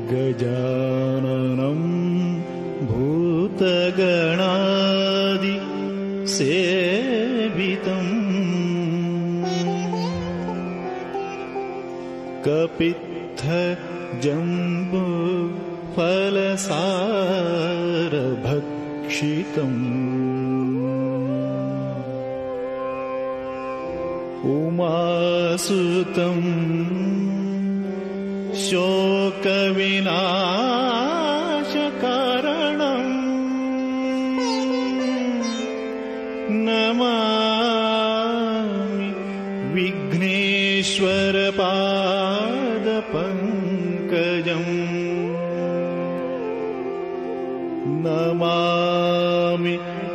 गजाननं भूतगणादि सेवितम् कपित्थ जम्बो फलसारभक्षितम् उमासुतम् शोकविनाशकारणम् नमामि विघ्नेश्वरपादपङ्कजम् नमामि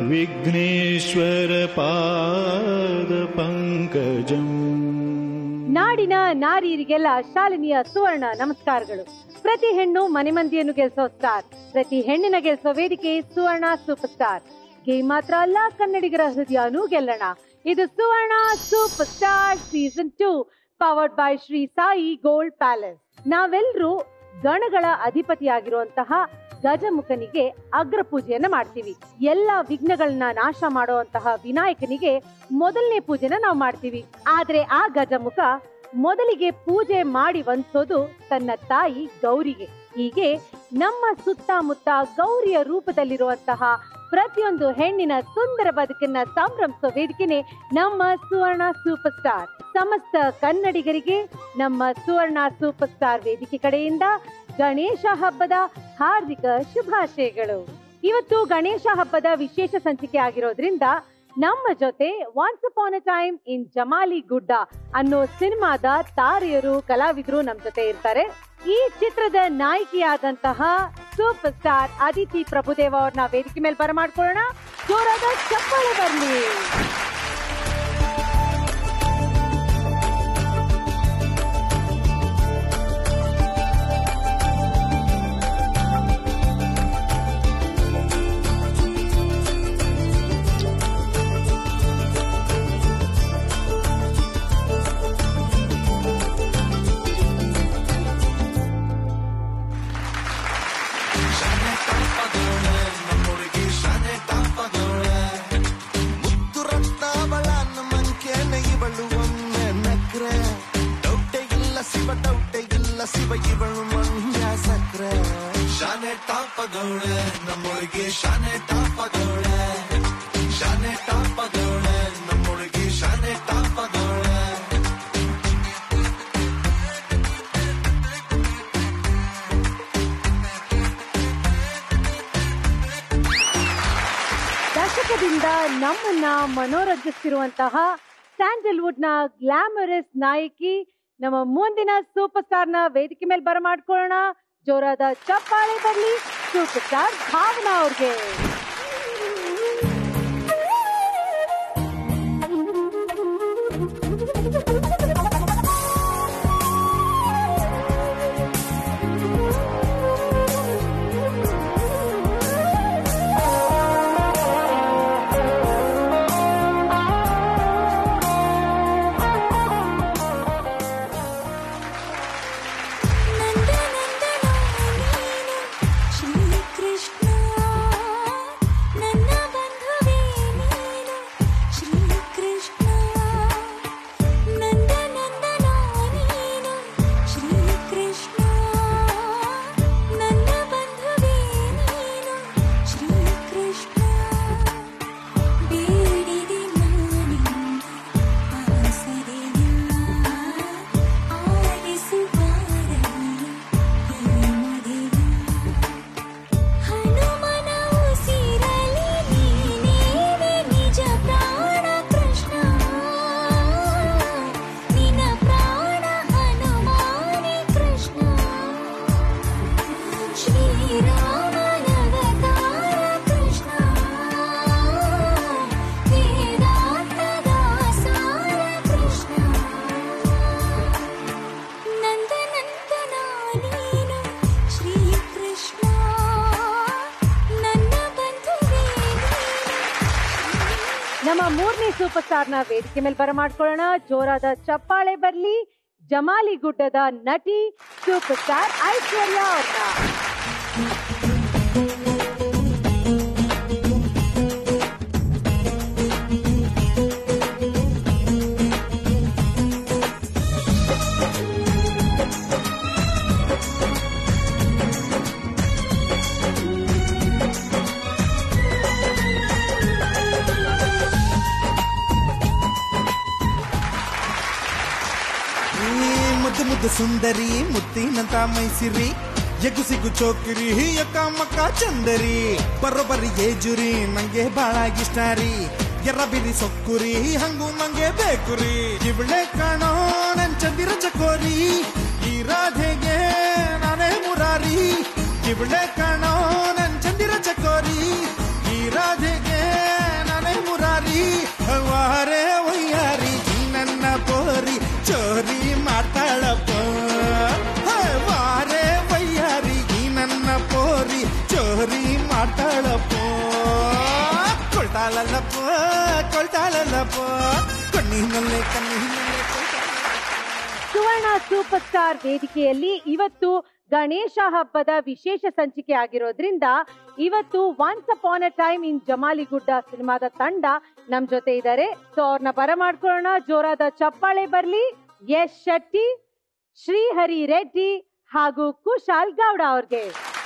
विघ्नेश्वरपादपङ्कजम् ನಾಡಿನ ನಾರಿಯರಿಗೆಲ್ಲ ಶಾಲಿನಿಯ ಸುವರ್ಣ ನಮಸ್ಕಾರಗಳು ಪ್ರತಿ ಹೆಣ್ಣು ಮನೆ ಮಂದಿಯನ್ನು ಗೆಲ್ಸೋ ಸ್ಟಾರ್ ಪ್ರತಿ ಹೆಣ್ಣಿನ ಗೆಲ್ಸೋ ವೇದಿಕೆ ಸುವರ್ಣ ಸೂಪರ್ ಸ್ಟಾರ್ ಗೇಮ್ ಮಾತ್ರ ಅಲ್ಲ ಕನ್ನಡಿಗರ ಹೃದಯನೂ ಗೆಲ್ಲೋಣ ಇದು Suvarna super star season two powered by Shri Sai gold palace ನಾವೆಲ್ಲರೂ ಗಣಗಳ ಅಧಿಪತಿಯಾಗಿರುವಂತಹ ಗಜಮುಖನಿಗೆ ಅಗ್ರ ಪೂಜೆಯನ್ನ ಮಾಡ್ತೀವಿ ಎಲ್ಲ ವಿಘ್ನಗಳನ್ನ ನಾಶ ಮಾಡುವಂತಹ ವಿನಾಯಕನಿಗೆ ಮೊದಲನೇ ಪೂಜೆನ ನಾವು ಮಾಡ್ತೀವಿ ಆದ್ರೆ ಆ ಗಜಮುಖ ಮೊದಲಿಗೆ ಪೂಜೆ ಮಾಡಿ ವಂದಿಸೋದು ತನ್ನ ತಾಯಿ ಗೌರಿಗೆ ಹೀಗೆ ನಮ್ಮ ಸುತ್ತಮುತ್ತ ಗೌರಿಯ ರೂಪದಲ್ಲಿರುವಂತಹ ಪ್ರತಿಯೊಂದು ಹೆಣ್ಣಿನ ಸುಂದರ ಬದುಕನ್ನ ಸಂಭ್ರಮಿಸೋ ವೇದಿಕೆನೆ ನಮ್ಮ ಸುವರ್ಣ ಸೂಪರ್ ಸ್ಟಾರ್ ಸಮಸ್ತ ಕನ್ನಡಿಗರಿಗೆ ನಮ್ಮ ಸುವರ್ಣ ಸೂಪರ್ ಸ್ಟಾರ್ ವೇದಿಕೆ ಕಡೆಯಿಂದ ಗಣೇಶ ಹಬ್ಬದ ಹಾರ್ದಿಕ ಶುಭಾಶಯಗಳು ಇವತ್ತು ಗಣೇಶ ಹಬ್ಬದ ವಿಶೇಷ ಸಂಚಿಕೆ ಆಗಿರೋದ್ರಿಂದ ನಮ್ಮ ಜೊತೆ once upon a time in Jamali Gudda ಅನ್ನೋ ಸಿನಿಮಾದ ತಾರೆಯರು ಕಲಾವಿದರು ನಮ್ ಜೊತೆ ಇರ್ತಾರೆ ಈ ಚಿತ್ರದ ನಾಯಕಿಯಾದಂತಹ ಸೂಪರ್ ಸ್ಟಾರ್ ಅದಿತಿ ಪ್ರಭುದೇವ ಅವ್ರನ್ನ ವೇದಿಕೆ ಮೇಲೆ ಬರಮಾಡ್ಕೊಳ್ಳೋಣ ಜೋರಾದ ಚಪ್ಪಾಳೆ ಬರ್ಲಿ ಮುತ್ತುರತ್ನಾವಳ ಮಂಕೇನ ಇವಳು ಒಮ್ಮೆ ನಕ್ರೆ ಡೌಟೆ ಇಲ್ಲ ಶಿವ ಡೌಟೆ ಇಲ್ಲ ಶಿವ ಇವಳು ಮಂಡ್ಯ ಸಕ್ರೆ ಶಾನೆ ಟಾಪಗೌಳೆ ನಮ್ಮೊಳಗೆ ಶಾನೆ ಟಾಪಗೌಳೆ ಶಾನೆ ಟಾಪಗೌಳೆ ನಮ್ಮೊಳಗೆ ಶಾನೆ ಟಾಪಗೌಳೆ ದಶಕದಿಂದ ನಮ್ಮನ್ನ ಮನೋರಂಜಿಸ್ತಿರುವಂತಹ ಸ್ಯಾಂಡಲ್ವುಡ್ ನ ಗ್ಲಾಮರಸ್ ನಾಯಕಿ ನಮ್ಮ ಮುಂದಿನ ಸೂಪರ್ ಸ್ಟಾರ್ ನ ವೇದಿಕೆ ಮೇಲೆ ಬರಮಾಡ್ಕೊಳ್ಳೋಣ ಜೋರಾದ ಚಪ್ಪಾಳೆ ಬರ್ಲಿ ಸೂಪರ್ ಸ್ಟಾರ್ ಭಾವನಾ ಅವ್ರಿಗೆ ಶ್ರೀಕೃಷ್ಣ ನನ್ನ ಬಂಧುವೇ ನೀನು ಶ್ರೀಕೃಷ್ಣ ನಂದ ನಂದನ ನೀನು ಶ್ರೀಕೃಷ್ಣ ನನ್ನ ಬಂಧುವೇ ನೀನು ಶ್ರೀಕೃಷ್ಣ ಬೇಡಿದೆ ನಾನಿಂದ ಅವಸರಿಲ್ಲ ಆಲಿಸುವಾರಲ್ಲ ಈ ಮದಿಯ ಹನುಮನ ಉಸಿರಲಿ ನೀನೇವೆ ನಿಜ ಪ್ರಾಣ ಕೃಷ್ಣ ನಿನ್ನ ಪ್ರಾಣ ಹನುಮಾನಿ ಕೃಷ್ಣ ಶ್ರೀರಾಮನವತಾರ ಕೃಷ್ಣ ವೇದಾಂತದ ಸಾರ ಕೃಷ್ಣ ನಂದ ನಂದನ ನೀನು ಶ್ರೀಕೃಷ್ಣ ನನ್ನ ಬಂಧುವೇ ನಮ್ಮ ಮೂರನೇ ಸೂಪರ್ ಸ್ಟಾರ್ ನ ವೇದಿಕೆ ಮೇಲೆ ಬರಮಾಡ್ಕೊಳ್ಳೋಣ ಜೋರಾದ ಚಪ್ಪಾಳೆ ಬರ್ಲಿ ಜಮಾಲಿಗುಡ್ಡದ ನಟಿ ಸೂಪರ್ ಸ್ಟಾರ್ ಐಶ್ವರ್ಯ ಅವ್ರನ್ನ ಈ ಮುದ್ದು ಮುದ್ದು ಸುಂದರಿ ಮುತ್ತಿನಂತ ಮೈಸಿರಿ ಎಗುಸಿಗು ಚೋಕಿರಿ ಯಕ್ಕ ಮಕ್ಕ ಚಂದರಿ ಬರೋಬ್ಬರಿ ಏಜುರಿ ನಂಗೆ ಬಾಳ ಇಷ್ಟ ರೀ ಎರ್ರಬಿರಿ ಸೊಕ್ಕುರಿ ಹಂಗು ಮಂಗೆ ಬೇಕುರಿ ಇವಳೆ ಕಾಣೋ ನನ್ ಚಂದಿರ ಚಕೋರಿ ಈ ರಾಧೆಗೆ ನಾನೇ ಮುರಾರಿ ಇವಳೆ ಕಾಣೋ ನನ್ ಚಂದಿರ ಚಕೋರಿ ಈ ರಾಧೆಗೆ ನಾನೇ ಮುರಾರಿ ವಾರೆ ಒಯ್ಯಾರಿ ನನ್ನ ಪೋರಿ ಚೋರಿ ಮಾಡ್ತಾಳಪ್ಪ ಹೇ, ವಾರೆ ವಯ್ಯಾರಿ ನನ್ನ ಪೋರಿ ಚೋರಿ ಮಾಡ್ತಾಳಪ್ಪ ಕೊಳ್ತಾಳಲ್ಲಪ್ಪ ಕೊಳ್ತಾಳಲ್ಲಪ್ಪ ಕಣ್ಣಿನಲ್ಲೇ ಕಣ್ಣಿನಲ್ಲೇ ಕೊಳ್ತಾಳ ಸುವರ್ಣ ಸೂಪರ್ ಸ್ಟಾರ್ ವೇದಿಕೆಯಲ್ಲಿ ಇವತ್ತು ಗಣೇಶ ಹಬ್ಬದ ವಿಶೇಷ ಸಂಚಿಕೆ ಆಗಿರೋದ್ರಿಂದ ಇವತ್ತು once upon a time in Jamaligudda ಸಿನಿಮಾದ ತಂಡ ನಮ್ ಜೊತೆ ಇದ್ದಾರೆ ಸೊ ಅವ್ರನ್ನ ಬರಮಾಡ್ಕೊಳ್ಳೋಣ ಜೋರಾದ ಚಪ್ಪಾಳೆ ಬರ್ಲಿ ಯಶ್ ಶೆಟ್ಟಿ ಶ್ರೀಹರಿ ರೆಡ್ಡಿ ಹಾಗೂ ಕುಶಾಲ್ ಗೌಡ ಅವ್ರಿಗೆ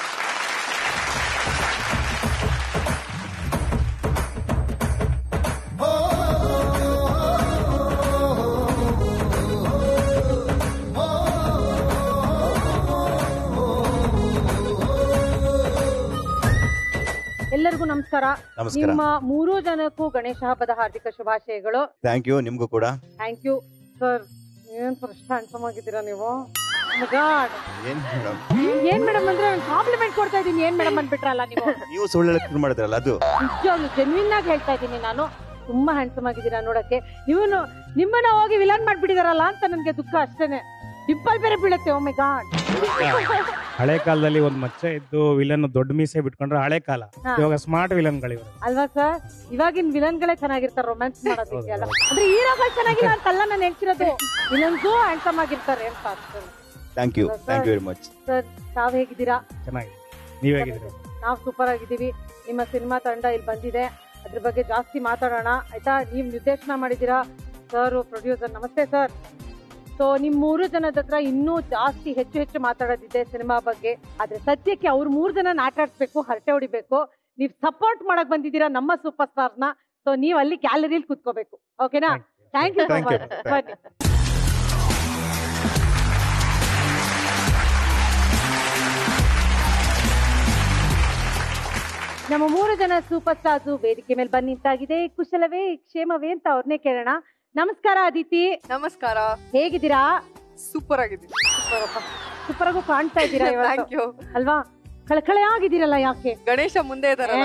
ಎಲ್ಲರಿಗೂ ನಮಸ್ಕಾರ ನಮಸ್ಕಾರ ನಿಮ್ಮ ಮೂರು ಜನಕ್ಕೂ ಗಣೇಶ ಹಬ್ಬದ ಹಾರ್ದಿಕ ಶುಭಾಶಯಗಳು ಥ್ಯಾಂಕ್ ಯು ನಿಮ್ಗೂ ಕೂಡ ಥ್ಯಾಂಕ್ ಯು ಸರ್ ಏನ್ ಸರ್ ಇಷ್ಟ handsome ಆಗಿದ್ದೀರಾ ನೀವು ಗಾಡ್ ಏನ್ ಮೇಡಮ್ ಏನ್ ಮೇಡಮ್ ಅಂದ್ರೆ ಕಾಂಪ್ಲಿಮೆಂಟ್ ಕೊಡ್ತಾ ಇದೀನಿ ಏನ್ ಮೇಡಮ್ ಅಂದ್ಬಿಟ್ರಲ್ಲ ನೀವು ನೀವು ಸುಳ್ಳು ಹೇಳಕ್ ಶುರು ಮಾಡಿದ್ರಲ್ಲ ಅದು ನಿಜವಾಗ್ಲು ಜೆನ್ವಿನ್ ಆಗಿ ಹೇಳ್ತಾ ಇದ್ದೀನಿ ನಾನು ತುಂಬಾ ಹ್ಯಾಂಡ್ಸಮ್ ಆಗಿದ್ದೀರಾ ನೋಡಕ್ಕೆ ನೀವು ನಿಮ್ಮನ್ನ ಹೋಗಿ ವಿಲನ್ ಮಾಡ್ಬಿಟ್ಟಿದಾರಲ್ಲ ಅಂತ ನನ್ಗೆ ದುಃಖ ಅಷ್ಟೇನೆ ಡಿಂಪಲ್ ಬೇರೆ ಬೀಳುತ್ತೆ ಒಮ್ಮೆ ಗಾಡ್ ಹಳೆ ಕಾಲದಲ್ಲಿ ಒಂದ್ ಮಚ್ಚ ಇದ್ದು ವಿಲನ್ ದೊಡ್ಡ ಮೀಸೆ ಬಿಟ್ಕೊಂಡ್ರೆ ಹಳೆ ಕಾಲ ಹಾ. ಇವಾಗ ಸ್ಮಾರ್ಟ್ ವಿಲನ್ಗಳಿವ್ರು ಅಲ್ವಾ ಸರ್ ಇವಾಗಿನ ವಿಲನ್ಗಳೇ ಚೆನ್ನಾಗಿರ್ತಾರೆ ರೊಮ್ಯಾನ್ಸ್ ಮಾಡೋದಕ್ಕೆ ಅಲ್ಲ ಅಂದ್ರೆ ಹೀರೋಗಳು ಚೆನ್ನಾಗಿಲ್ಲ ಅಂತಲ್ಲ ನಾನು ಹೇಳ್ತಿರೋದು ವಿಲನ್ಸು ಹ್ಯಾಂಡ್ಸಮ್ ಆಗಿರ್ತಾರೆ ಅಂತ ಅಷ್ಟೇ thank you thank you very much sir ತಾವ್ ಹೇಗಿದ್ದೀರಾ ಚೆನ್ನಾಗಿದೆ ನೀವ್ ಹೇಗಿದ್ದೀರಿ ನಾವು ಸೂಪರ್ ಆಗಿದ್ದೀವಿ ನಿಮ್ಮ ಸಿನಿಮಾ ತಂಡ ಇಲ್ಲಿ ಬಂದಿದೆ ಅದ್ರ ಬಗ್ಗೆ ಜಾಸ್ತಿ ಮಾತಾಡೋಣ ಆಯ್ತಾ ನೀವು ನಿರ್ದೇಶನ ಮಾಡಿದ್ದೀರಾ ಸರ್ ಪ್ರೊಡ್ಯೂಸರ್ ನಮಸ್ತೆ ಸರ್ ಸೊ ನಿಮ್ ಮೂರು ಜನದ ಹತ್ರ ಇನ್ನೂ ಜಾಸ್ತಿ ಹೆಚ್ಚು ಹೆಚ್ಚು ಮಾತಾಡೋದಿದೆ ಸಿನಿಮಾ ಬಗ್ಗೆ ಆದ್ರೆ ಸದ್ಯಕ್ಕೆ ಅವ್ರ ಮೂರು ಜನ ಆಟಾಡ್ಸ್ಬೇಕು ಹರಟೆ ಹೊಡಿಬೇಕು ನೀವು ಸಪೋರ್ಟ್ ಮಾಡಕ್ ಬಂದಿದ್ದೀರಾ ನಮ್ಮ ಸೂಪರ್ ಸ್ಟಾರ್ನ ಸೊ ನೀವು ಅಲ್ಲಿ ಗ್ಯಾಲರಿಲಿ ಕುತ್ಕೋಬೇಕು ಓಕೆನಾ ಥ್ಯಾಂಕ್ ಯು Thank you. ಬನ್ನಿ ನಮ್ಮ ಮೂರು ಜನ ಸೂಪರ್ ಸ್ಟಾರ್ಸ್ ವೇದಿಕೆ ಮೇಲೆ ಬಂದು ನಿಂತಾಗಿದೆ ಕುಶಲವೇ ಕ್ಷೇಮವೇ ಅಂತ ಅವ್ರನ್ನೇ ಕೇಳೋಣ ನಮಸ್ಕಾರ ಅದಿತಿ ನಮಸ್ಕಾರ ಹೇಗಿದ್ದೀರಾ ಸೂಪರ್ ಆಗಿದ್ದೀನಿ ಸೂಪರ್ ಆಗು ಕಾಣ್ತಾ ಇದ್ದೀರಾ ಇವತ್ತು ಥ್ಯಾಂಕ್ ಯು ಅಲ್ವಾ ಕಳಕಳೆ ಆಗಿದ್ದೀರಲ್ಲ ಯಾಕೆ ಗಣೇಶ ಮುಂದೆ ಇದಾರಲ್ಲ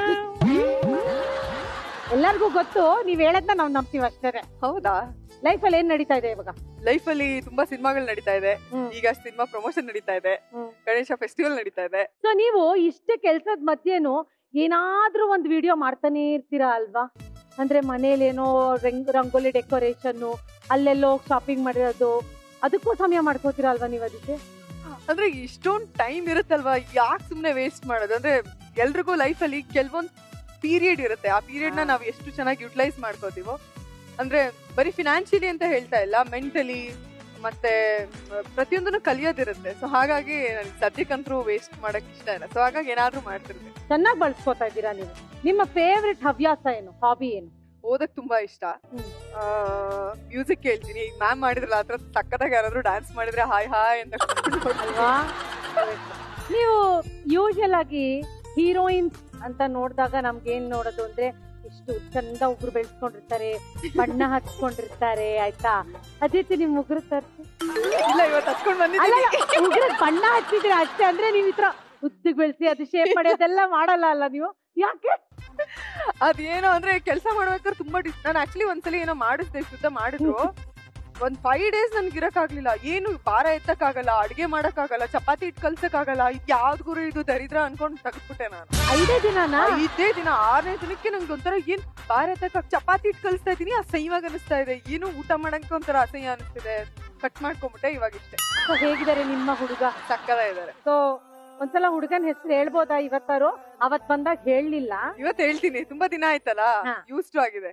ಎಲ್ಲರಿಗೂ ಗೊತ್ತು ನೀವ್ ಹೇಳದ್ನ ನಾವ್ ನಂಬ್ತೀವಿ ಅಷ್ಟೇ ಹೌದಾ ಲೈಫ್ ಅಲ್ಲಿ ಏನ್ ನಡೀತಾ ಇದೆ ಇವಾಗ ಲೈಫ್ ಅಲ್ಲಿ ತುಂಬಾ ಸಿನಿಮಾಗಳು ನಡೀತಾ ಇದೆ ಹ್ಮ್. ಈಗ ಸಿನಿಮಾ ಪ್ರಮೋಷನ್ ನಡೀತಾ ಇದೆ ಹ್ಮ್. ಗಣೇಶ ಫೆಸ್ಟಿವಲ್ ನಡೀತಾ ಇದೆ ಸೊ ನೀವು ಇಷ್ಟ ಕೆಲ್ಸದ ಮಧ್ಯೆನು ಏನಾದ್ರೂ ಒಂದ್ ವಿಡಿಯೋ ಮಾಡ್ತಾನೆ ಇರ್ತೀರಾ ಅಲ್ವಾ ಅಂದ್ರೆ ಮನೇಲೇನೋ ರಂಗ್ ರಂಗೋಲಿ ಡೆಕೋರೇಷನ್ ಅಲ್ಲೆಲ್ಲೋ ಶಾಪಿಂಗ್ ಮಾಡಿರೋದು ಅದಕ್ಕೂ ಸಮಯ ಮಾಡ್ಕೋತೀರಾ ಅಲ್ವಾ ನೀವು ಅದಕ್ಕೆ ಅಂದ್ರೆ ಇಷ್ಟೊಂದ್ ಟೈಮ್ ಇರುತ್ತಲ್ವಾ ಯಾಕೆ ಸುಮ್ನೆ ವೇಸ್ಟ್ ಮಾಡೋದು ಅಂದ್ರೆ ಎಲ್ರಿಗೂ ಲೈಫ್ ಅಲ್ಲಿ ಕೆಲವೊಂದ್ ಪೀರಿಯಡ್ ಇರುತ್ತೆ ಆ ಪೀರಿಯಡ್ ನ ನಾವು ಎಷ್ಟು ಚೆನ್ನಾಗಿ ಯುಟಿಲೈಸ್ ಮಾಡ್ಕೋತೀವೋ ಅಂದ್ರೆ ಬರೀ ಫಿನಾನ್ಷಿಯಲಿ ಅಂತ ಹೇಳ್ತಾ ಇಲ್ಲ ಮೆಂಟಲಿ ಮತ್ತೆ ಮ್, ಪ್ರತಿಯೊಂದನ್ನು ಕಲಿಯೋದಿರುತ್ತೆ ಸೊ ಹಾಗಾಗಿ ನನಗೆ ಸದ್ಯಕ್ಕಂತರೂ ವೇಸ್ಟ್ ಮಾಡಕ್ ಇಷ್ಟ ಇಲ್ಲ ಸೊ ಹಾಗಾಗಿ ಏನಾದ್ರೂ ಮಾಡ್ತಿರ್ತೀನಿ ಚೆನ್ನಾಗಿ ಬಳಸ್ಕೊತಾ ಇದ್ದೀರಾ ನೀವು ನಿಮ್ಮ ಫೇವ್ರೆಟ್ ಹವ್ಯಾಸ ಏನು ಹಾಬಿ ಏನು ಓದಕ್ ತುಂಬಾ ಇಷ್ಟ ಹ್ಮ್. ಮ್ಯೂಸಿಕ್ ಕೇಳ್ತೀನಿ ಈಗ ಮ್ಯಾಮ್ ಮಾಡಿದ್ರಲ್ಲ ಅದ್ರ ಸಕ್ಕತ್ತಾಗಿ ಯಾರಾದ್ರೂ ಡ್ಯಾನ್ಸ್ ಮಾಡಿದ್ರೆ ಹಾಯ್ ಹಾಯ್ ಅಂತ ಅಲ್ವಾ ನೀವು ಯೂಶಲ್ ಆಗಿ ಹೀರೋಯಿನ್ಸ್ ಅಂತ ನೋಡಿದಾಗ ನಮ್ಗೆ ಏನ್ ನೋಡೋದು ಅಂದ್ರೆ ಇಷ್ಟು ಚಂದ ಉಗುರು ಬೆಳೆಸ್ಕೊಂಡಿರ್ತಾರೆ ಬಣ್ಣ ಹಚ್ಕೊಂಡಿರ್ತಾರೆ ಆಯ್ತಾ ಅದೇ ರೀತಿ ನಿಮ್ ಉಗುರು ತರ್ಸಿ ಇಲ್ಲ ಇವತ್ತು ಹಚ್ಕೊಂಡ್ ಅಲ್ಲ ಬಂದಿದ್ದೀನಿ ಉಗುರು ಬಣ್ಣ ಹಚ್ಚಿದ್ರೆ ಅಷ್ಟೇ ಅಂದ್ರೆ ನೀವ್ ಈ ತರ ಉದ್ದಿಗ್ ಬೆಳೆಸಿ ಅದು ಶೇಪ್ ಮಾಡೋದೆಲ್ಲ ಮಾಡಲ್ಲ ಅಲ್ಲ ನೀವು ಯಾಕೆ ಅದೇನೋ ಅಂದ್ರೆ ಕೆಲಸ ಮಾಡ್ಬೇಕಾದ್ರೆ ತುಂಬಾ ಡಿಸ್ ನಾನು ಆಕ್ಚುಲಿ ಒಂದ್ಸಲಿ ಏನೋ ಮಾಡಿಸ್ದೆ ಶುದ್ಧ ಮಾಡಿದ್ರು ಒಂದ್ ಫೈವ್ ಡೇಸ್ ನನ್ಗೆ ಇರಕ್ಕಾಗ್ಲಿಲ್ಲ ಏನು ಭಾರ ಎತ್ತಕ್ಕಾಗಲ್ಲ ಅಡ್ಗೆ ಮಾಡಕ್ಕಾಗಲ್ಲ ಚಪಾತಿ ಇಟ್ ಕಲ್ಸಕ್ಕಾಗಲ್ಲ ಇದ್ ಯಾವ್ದ್ ಗುರು ಇದು ದರಿದ್ರ ಅನ್ಕೊಂಡ್ ತೆಗೆದ್ಬಿಟ್ಟೆ ನಾನು ಐದೇ ದಿನನಾ ಐದೇ ದಿನ ಆರನೇ ದಿನಕ್ಕೆ ನಂಗೆ ಒಂಥರ ಏನ್ ಭಾರ ಎತ್ತಕ್ಕ ಚಪಾತಿ ಇಟ್ ಕಲಿಸ್ತಾ ಇದೀನಿ ಅಸಹ್ಯವಾಗಿ ಅನಿಸ್ತಾ ಇದೆ ಏನು ಊಟ ಮಾಡಕ್ಕೆ ಒಂಥರ ಅಸಹ್ಯ ಅನಿಸ್ತಿದೆ ಕಟ್ ಮಾಡ್ಕೊಂಡ್ಬಿಟ್ಟೆ ಇವಾಗ ಇಷ್ಟೇ So, ಹೇಗಿದ್ದಾರೆ ನಿಮ್ಮ ಹುಡುಗ ಸಕ್ಕದ ಇದಾರೆ ಸೊ ಒಂದ್ಸಲ ಹುಡುಗನ ಹೆಸರು ಹೇಳ್ಬೋದಾ ಇವತ್ತಾರು ಅವತ್ ಬಂದಾಗ ಹೇಳಲಿಲ್ಲ ಇವತ್ತು ಹೇಳ್ತೀನಿ ತುಂಬಾ ದಿನ ಆಯ್ತಲ್ಲ ಹಾ. ಯೂಸ್ ಟು ಆಗಿದೆ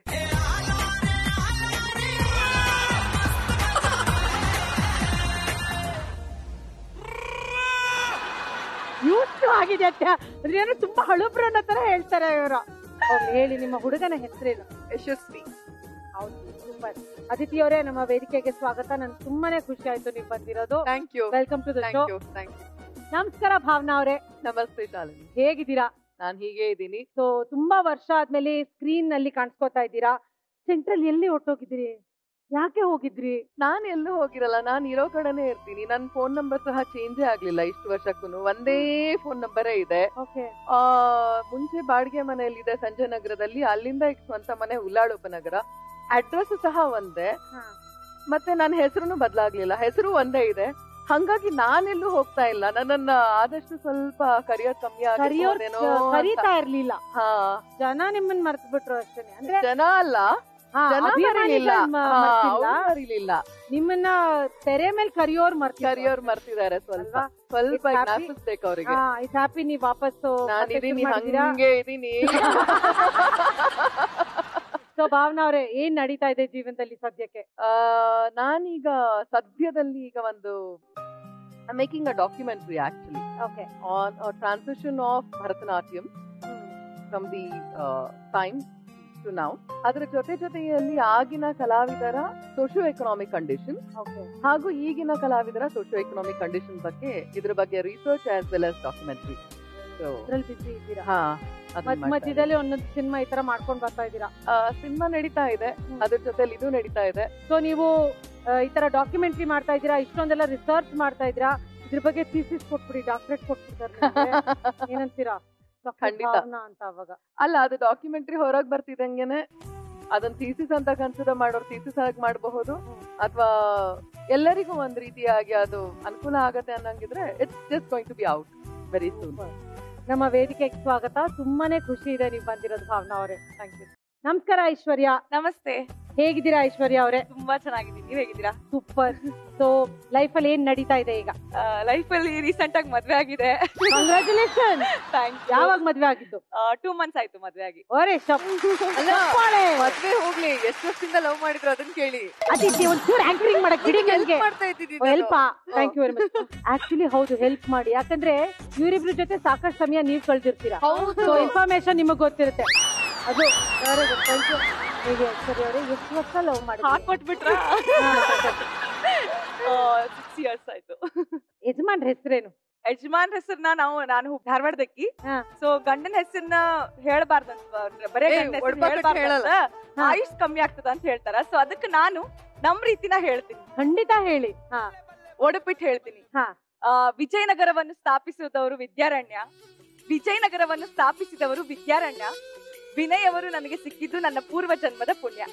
ಯೂಸ್ ಆಗಿದೆ ಅಂತ ಅದೇನೋ ತುಂಬಾ ಹಳುಬ್ರು ಅನ್ನೋ ತರ ಹೇಳ್ತಾರೆ ಇವರು ಹೇಳಿ ನಿಮ್ಮ ಹುಡುಗನ ಹೆಸರೇನು ಯಶಸ್ವಿ ಹೌದು ಸೂಪರ್ ಅದಿತಿ ಅವರೇ ನಮ್ಮ ವೇದಿಕೆಗೆ ಸ್ವಾಗತ ನನ್ಗೆ ತುಂಬಾನೇ ಖುಷಿ ಆಯ್ತು ನೀವು ಬಂದಿರೋದು thank you welcome to the show thank you thank you ನಮಸ್ಕಾರ ಭಾವನಾ ಅವರೇ ನಮಸ್ತೆ ಶಾಲಿನಿ ಹೇಗಿದ್ದೀರಾ ನಾನ್ ಹೀಗೆ ಇದ್ದೀನಿ ಸೊ ತುಂಬಾ ವರ್ಷ ಆದ್ಮೇಲೆ ಸ್ಕ್ರೀನ್ ನಲ್ಲಿ ಕಾಣಿಸ್ಕೊತಾ ಇದ್ದೀರಾ ಸೆಂಟ್ರಲ್ ಎಲ್ಲಿ ಹೊಟ್ಟೋಗಿದ್ರಿ ಯಾಕೆ ಹೋಗಿದ್ರಿ ನಾನ್ ಎಲ್ಲೂ ಹೋಗಿರಲ್ಲ ನಾನ್ ಇರೋ ಕಡೆನೇ ಇರ್ತೀನಿ ನನ್ ಫೋನ್ ನಂಬರ್ ಸಹ ಚೇಂಜೇ ಆಗ್ಲಿಲ್ಲ ಇಷ್ಟು ವರ್ಷಕ್ಕೂ ಒಂದೇ ಫೋನ್ ನಂಬರೇ ಇದೆ ಓಕೆ ಆ ಮುಂಚೆ ಬಾಡಿಗೆ ಮನೆಯಲ್ಲಿದೆ ಸಂಜಯ್ ನಗರದಲ್ಲಿ ಅಲ್ಲಿಂದ ಈಗ ಸ್ವಂತ ಮನೆ ಉಲ್ಲಾಳ ಉಪನಗರ ಅಡ್ರೆಸ್ ಸಹ ಒಂದೇ ಮತ್ತೆ ನನ್ನ ಹೆಸರು ಬದಲಾಗ್ಲಿಲ್ಲ ಹೆಸರು ಒಂದೇ ಇದೆ ಹಂಗಾಗಿ ನಾನೆಲ್ಲೂ ಹೋಗ್ತಾ ಇಲ್ಲ ನನ್ನನ್ನ ಆದಷ್ಟು ಸ್ವಲ್ಪ ಕರಿಯೋದ್ ಕಮ್ಮಿ ಕರಿಯೋರ್ ಆಗಿರ್ಬೋದೇನೋ ಕರೀತಾ ಅಂತ. ಇರ್ಲಿಲ್ಲ ಹಾ ಜನ ನಿಮ್ಮನ್ ಮರ್ತ್ ಬಿಟ್ರು ಅಷ್ಟೇನೆ ಅಂದ್ರೆ ಜನ ಅಲ್ಲ ಹಾ, ಜನ ಅಭಿಮಾನಿಗಳ್ ಮರೀಲಿಲ್ಲ ಮ- ಹಾ, ಮರ್ತಿಲ್ಲ. ಅವ್ರು ಮರೀಲಿಲ್ಲ ನಿಮ್ಮನ್ನ ತೆರೆ ಮೇಲೆ ಕರಿಯೋರ್ ಮರ್ತಿದ್ರು. ಕರಿಯೋರ್ ಮರ್ತಿದ್ದಾರೆ ಸ್ವಲ್ಪ ಅಲ್ವಾ? ಸ್ವಲ್ಪ It's happy. ಜ್ಞಾಪಿಸ್ಬೇಕು ಅವರಿಗೆ ಹಾ ಇಟ್ಸ್ ಹ್ಯಾಪಿ ನೀವ್ ವಾಪಸ್ಸು ನಾನ್ ಇದೀನಿ ಹಂಗೆ ಇದೀನಿ ಸೊ ಭಾವನಾ ಅವ್ರೆ ಏನ್ ನಡೀತಾ ಇದೆ ಜೀವನದಲ್ಲಿ ಸದ್ಯಕ್ಕೆ ಆ, ನಾನೀಗ ಸದ್ಯದಲ್ಲಿ ಈಗ ಒಂದು making a documentary actually okay on transition of Bharatanatyam from the time to now ಅದರ ಜೊತೆ ಜೊತೆಯಲ್ಲಿ ಆಗಿನ ಕಲಾವಿದರ ಸೋಶಿಯೋ ಎಕನಾಮಿಕ್ ಕಂಡೀಷನ್ ಓಕೆ ಹಾಗೂ ಈಗಿನ ಕಲಾವಿದರ ಸೋಶಿಯೋ ಎಕನಾಮಿಕ್ ಕಂಡೀಷನ್ ಬಗ್ಗೆ ಇದ್ರ ಬಗ್ಗೆ research as well as documentary ಅದ್ರಲ್ಲಿ ಬಿಸಿ ಇದ್ದೀರಾ ಹಾ ಮಧ್ಯ ಮಧ್ಯದಲ್ಲಿ ಒಂದೊಂದು ಸಿನಿಮಾ ಈ ತರ ಮಾಡ್ಕೊಂಡ್ ಬರ್ತಾ ಇದ್ದೀರಾ ಸಿನಿಮಾ ನಡೀತಾ ಇದೆ ಅದ್ರ ಜೊತೆಲಿ ಇದು ನಡೀತಾ ಇದೆ ಸೊ ನೀವು ಆ, ಈ ತರ ಡಾಕ್ಯುಮೆಂಟ್ರಿ ಮಾಡ್ತಾ ಇದ್ದೀರಾ ಇಷ್ಟೊಂದೆಲ್ಲ ರಿಸರ್ಚ್ ಮಾಡ್ತಾ ಇದ್ದೀರಾ ಇದ್ರ ಬಗ್ಗೆ ಥೀಸಿಸ್ ಕೊಟ್ಬಿಡಿ ಡಾಕ್ಟರೇಟ್ ಕೊಟ್ಬಿಡ್ತಾರೆ ನಿಮ್ಗೆ. ಏನಂತೀರಾ Dr. ಖಂಡಿತ. ಭಾವನಾ ಅಂತ ಅವಾಗ ಅಲ್ಲ ಅದು ಡಾಕ್ಯುಮೆಂಟ್ರಿ ಹೊರಗ್ ಬರ್ತಿದಂಗೆನೆ ಅದನ್ನ ಥೀಸಿಸ್ ಅಂತ ಕನ್ಸಿಡರ್ ಮಾಡೋರು ಥೀಸಿಸ್ ಆಗಿ ಮಾಡಬಹುದು ಅಥವಾ ಎಲ್ಲರಿಗೂ ಒಂದ್ ರೀತಿಯಾಗಿ ಅದು ಅನುಕೂಲ ಆಗತ್ತೆ ಅನ್ನಂಗಿದ್ರೆ it's just going to be out very soon ನಮ್ಮ ವೇದಿಕೆಗೆ ಸ್ವಾಗತ ತುಂಬಾನೇ ಖುಷಿ ಇದೆ ನೀವು ಬಂದಿರೋದು ಭಾವನಾ ಅವರೇ ಥ್ಯಾಂಕ್ ಯು ನಮಸ್ಕಾರ ಐಶ್ವರ್ಯ ನಮಸ್ತೆ ಹೇಗಿದ್ದೀರಾ ಐಶ್ವರ್ಯ ಅವರೇ ತುಂಬಾ ಚೆನ್ನಾಗಿದ್ದೀನಿ ನೀವ್ ಹೇಗಿದ್ದೀರಾ ಸೂಪರ್ ಸೊ ಲೈಫ್ ಅಲ್ಲಿ ಏನ್ ನಡೀತಾ ಇದೆ ಈಗ ಲೈಫ್ ಅಲ್ಲಿ ರೀಸೆಂಟ್ ಆಗಿ ಮದ್ವೆ ಆಗಿದೆ ಕಂಗ್ರಾಚುಲೇಷನ್ ಥ್ಯಾಂಕ್ಸ್ ಯಾವಾಗ ಮದ್ವೆ ಆಗಿದ್ದು ಟೂ ಮಂತ್ಸ್ ಆಯ್ತು ಮದ್ವೆ ಆಗಿ ಓರೇ ಚಪ್ಪಾಳೆ ಮದ್ವೆ ಹೋಗ್ಲಿ ಎಷ್ಟು ವರ್ಷದಿಂದ ಲವ್ ಮಾಡಿದ್ರು ಅದನ್ನ ಕೇಳಿ ಅದಿತಿ ಒಂಚೂರು ಆಂಕರಿಂಗ್ ಮಾಡಕ್ ಬಿಡಿ ಹೆಲ್ಪ್ ನನ್ಗೆ ಮಾಡ್ತಾ ಇದ್ದೀನಿ help thank you very much actually ಹೌದು ಹೆಲ್ಪ್ ಮಾಡಿ ಯಾಕಂದ್ರೆ ಇವರಿಬ್ರ ಜೊತೆ ಸಾಕಷ್ಟು ಸಮಯ ನೀವು ಕಳ್ದಿರ್ತೀರಾ ಹೌದು ಸೊ ಇನ್ಫಾರ್ಮೇಶನ್ ನಿಮಗ್ ಗೊತ್ತಿರುತ್ತೆ ಅದು very good. Thank you. ಹೇಗೆ ಸರಿ ಅವರೇ ಎಷ್ಟು ವರ್ಷ ಲವ್ ಮಾಡಿ ಹಾಕೊಟ್ಬಿಟ್ರ ಸಿಕ್ಸ್ ಇಯರ್ಸ್ ಆಯ್ತು ಯಜಮಾನ್ರ ಹೆಸರೇನು ಯಜಮಾನ್ ಹೆಸರನ್ನ ನಾವು ನಾನು ಧಾರವಾಡದಕ್ಕಿ ಹಾ. ಸೊ ಗಂಡನ ಹೆಸರನ್ನ ಹೇಳ್ಬಾರ್ದಂತ ಅಂದ್ರೆ ಬರೇ ಏ, ಗಂಡನ್ ಹೆಸ್ರನ್ನ ಒಡ್ಬಾಕಟ್ ಹೇಳ್ಬಾರ್ದಂತ. ಹೇಳಲ್ಲ. ಹಾ. ಆಯುಷ್ ಕಮ್ಮಿ ಆಗ್ತದ ಅಂತ ಹೇಳ್ತಾರ ಸೊ ಅದಕ್ಕೆ ನಾನು ನಮ್ ರೀತಿನ ಹೇಳ್ತೀನಿ ಖಂಡಿತ ಹೇಳಿ ಹಾ ಒಡಪಿಟ್ಟು ಹೇಳ್ತೀನಿ ಹಾ ಆ, ವಿಜಯನಗರವನ್ನು ಸ್ಥಾಪಿಸಿದವರು ವಿದ್ಯಾರಣ್ಯ ವಿಜಯನಗರವನ್ನು ಸ್ಥಾಪಿಸಿದವರು ವಿದ್ಯಾರಣ್ಯ ವಿನಯ್ ಅವರು ನನಗೆ ಸಿಕ್ಕಿದ್ದು ನನ್ನ ಪೂರ್ವ ಜನ್ಮದ ಪುಣ್ಯ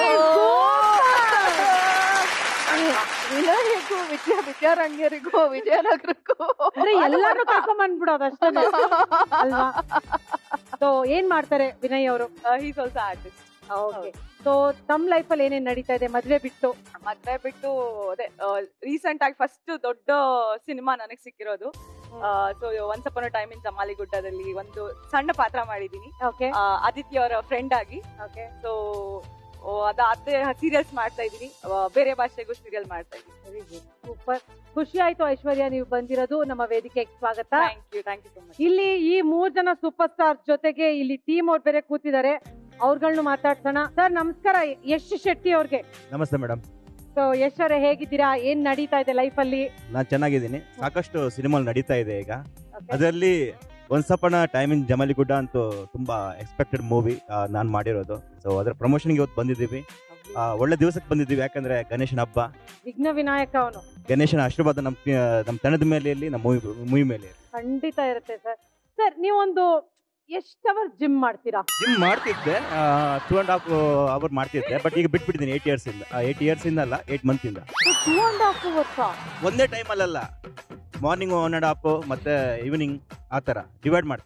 ವಿನಯಕ್ಕೂ ವಿದ್ಯಾ ವಿದ್ಯಾರಣ್ಯರಿಗೂ ವಿಜಯನಗರಕ್ಕೂ ಅಂದ್ರೆ ಎಲ್ಲಾರು ಕರ್ಕೊಂಡ್ ಬಂದ್ಬಿಡೋದು ಅಷ್ಟೇ ಅಲ್ವಾ ಸೊ ಏನ್ ಮಾಡ್ತಾರೆ ವಿನಯ್ ಅವರು he's also artist okay so ತಮ್ ಲೈಫ್ ಅಲ್ಲಿ ಏನೇನ್ ನಡೀತಾ ಇದೆ ಮದ್ವೆ ಬಿಟ್ಟು ಮದ್ವೆ ಬಿಟ್ಟು ಅದೇ ರೀಸೆಂಟ್ ಆಗಿ ಫಸ್ಟ್ ದೊಡ್ಡ ಸಿನಿಮಾ ನನಗೆ ಸಿಕ್ಕಿರೋದು so once upon time in ಜಮಾಲಿಗುಡ್ಡದಲ್ಲಿ ಒಂದು ಸಣ್ಣ ಪಾತ್ರ ಮಾಡಿದೀನಿ ಓಕೆ ಆ, ಆದಿತ್ಯ ಅವರ ಫ್ರೆಂಡ್ ಆಗಿ ಓಕೆ ಸೊ ಅದಾದ್ರೆ ಸೀರಿಯಲ್ಸ್ ಮಾಡ್ತಾ ಇದೀನಿ ಆ, ಬೇರೆ ಭಾಷೆಗೂ ಸೀರಿಯಲ್ ಮಾಡ್ತಾ ಇದೀನಿ ಸೂಪರ್ ಖುಷಿ ಆಯ್ತು ಐಶ್ವರ್ಯ ನೀವು ಬಂದಿರೋದು ನಮ್ಮ ವೇದಿಕೆಗೆ ಸ್ವಾಗತ thank you thank you so much ಇಲ್ಲಿ ಈ ಮೂರ್ ಜನ ಸೂಪರ್ ಸ್ಟಾರ್ ಜೊತೆಗೆ ಇಲ್ಲಿ ಟೀಮ್ ಅವ್ರು ಬೇರೆ ಕೂತಿದ್ದಾರೆ ಅವ್ರಗಳ್ನು ಮಾತಾಡ್ಸೋಣ ಸರ್ ನಮಸ್ಕಾರ ಯಶ್ ಶೆಟ್ಟಿ ಅವ್ರಿಗೆ ನಮಸ್ತೆ ಮೇಡಮ್ ಸೊ ಯಶ್ ಅವರೇ ಹೇಗಿದ್ದೀರಾ ಏನ್ ನಡೀತಾ ಇದೆ ಲೈಫ್ ಅಲ್ಲಿ ನಾನು ಚೆನ್ನಾಗಿದ್ದೀನಿ ಸಾಕಷ್ಟು ಸಿನಿಮಾಲ್ ನಡೀತಾ ಇದೆ ಈಗ Okay. ಅದರಲ್ಲಿ ಒನ್ಸಪಣ ಟೈಮ್ ಇನ್ ಜಮಲಿಗುಡ್ಡ ಅಂತೂ ತುಂಬಾ ಎಕ್ಸ್ಪೆಕ್ಟೆಡ್ ಮೂವಿ ನಾನು ಮಾಡಿರೋದು ಸೊ ಅದರ ಪ್ರಮೋಷನ್ಗೆ ಇವತ್ತು ಬಂದಿದ್ದೀವಿ ಆ, ಒಳ್ಳೆ ದಿವಸಕ್ಕೆ ಬಂದಿದ್ದೀವಿ ಯಾಕಂದ್ರೆ ಗಣೇಶನ ಹಬ್ಬ ವಿಘ್ನ ವಿನಾಯಕ ಅವನು ಗಣೇಶನ ಆಶೀರ್ವಾದ ನಮ್ಮ ನಮ್ಮ ತಂಡದ ಮೇಲೆ ಇರಲಿ ನಮ್ಮ ಮೂವಿ ಮೂವಿ ಮೇಲೆ ಇರಲಿ ಖಂಡಿತ ಇರುತ್ತೆ ಸರ್ ಸರ್ ನೀವೊಂದು ಎಷ್ಟ್ ಅವರ್ ಜಿಮ್ ಮಾಡ್ತೀರಾ ಜಿಮ್ ಮಾಡ್ತಿದ್ದೆ ಟೂ ಅಂಡ್ ಹಾಫ್ ಅವರ್ ಮಾಡ್ತಿದ್ದೆ ಬಟ್ ಈಗ ಬಿಟ್ಬಿಟ್ಟಿದ್ದೀನಿ ಏಟ್ ಇಯರ್ಸ್ ಇಂದ ಏಟ್ ಇಯರ್ಸ್ ಇಂದ ಅಲ್ಲ ಏಟ್ ಮಂತ್ ಇಂದ ಟೂ ಅಂಡ್ ಹಾಫ್ ವರ್ಷ ಒಂದೇ ಟೈಮಲ್ಲಲ್ಲ ಮಾರ್ನಿಂಗ್ ಒನ್ ಅಂಡ್ ಹಾಫ್ ಮತ್ತೆ ಈವ್ನಿಂಗ್ ಆ ಥರ ಡಿವೈಡ್ ಮಾಡ್ತಿದ್ರು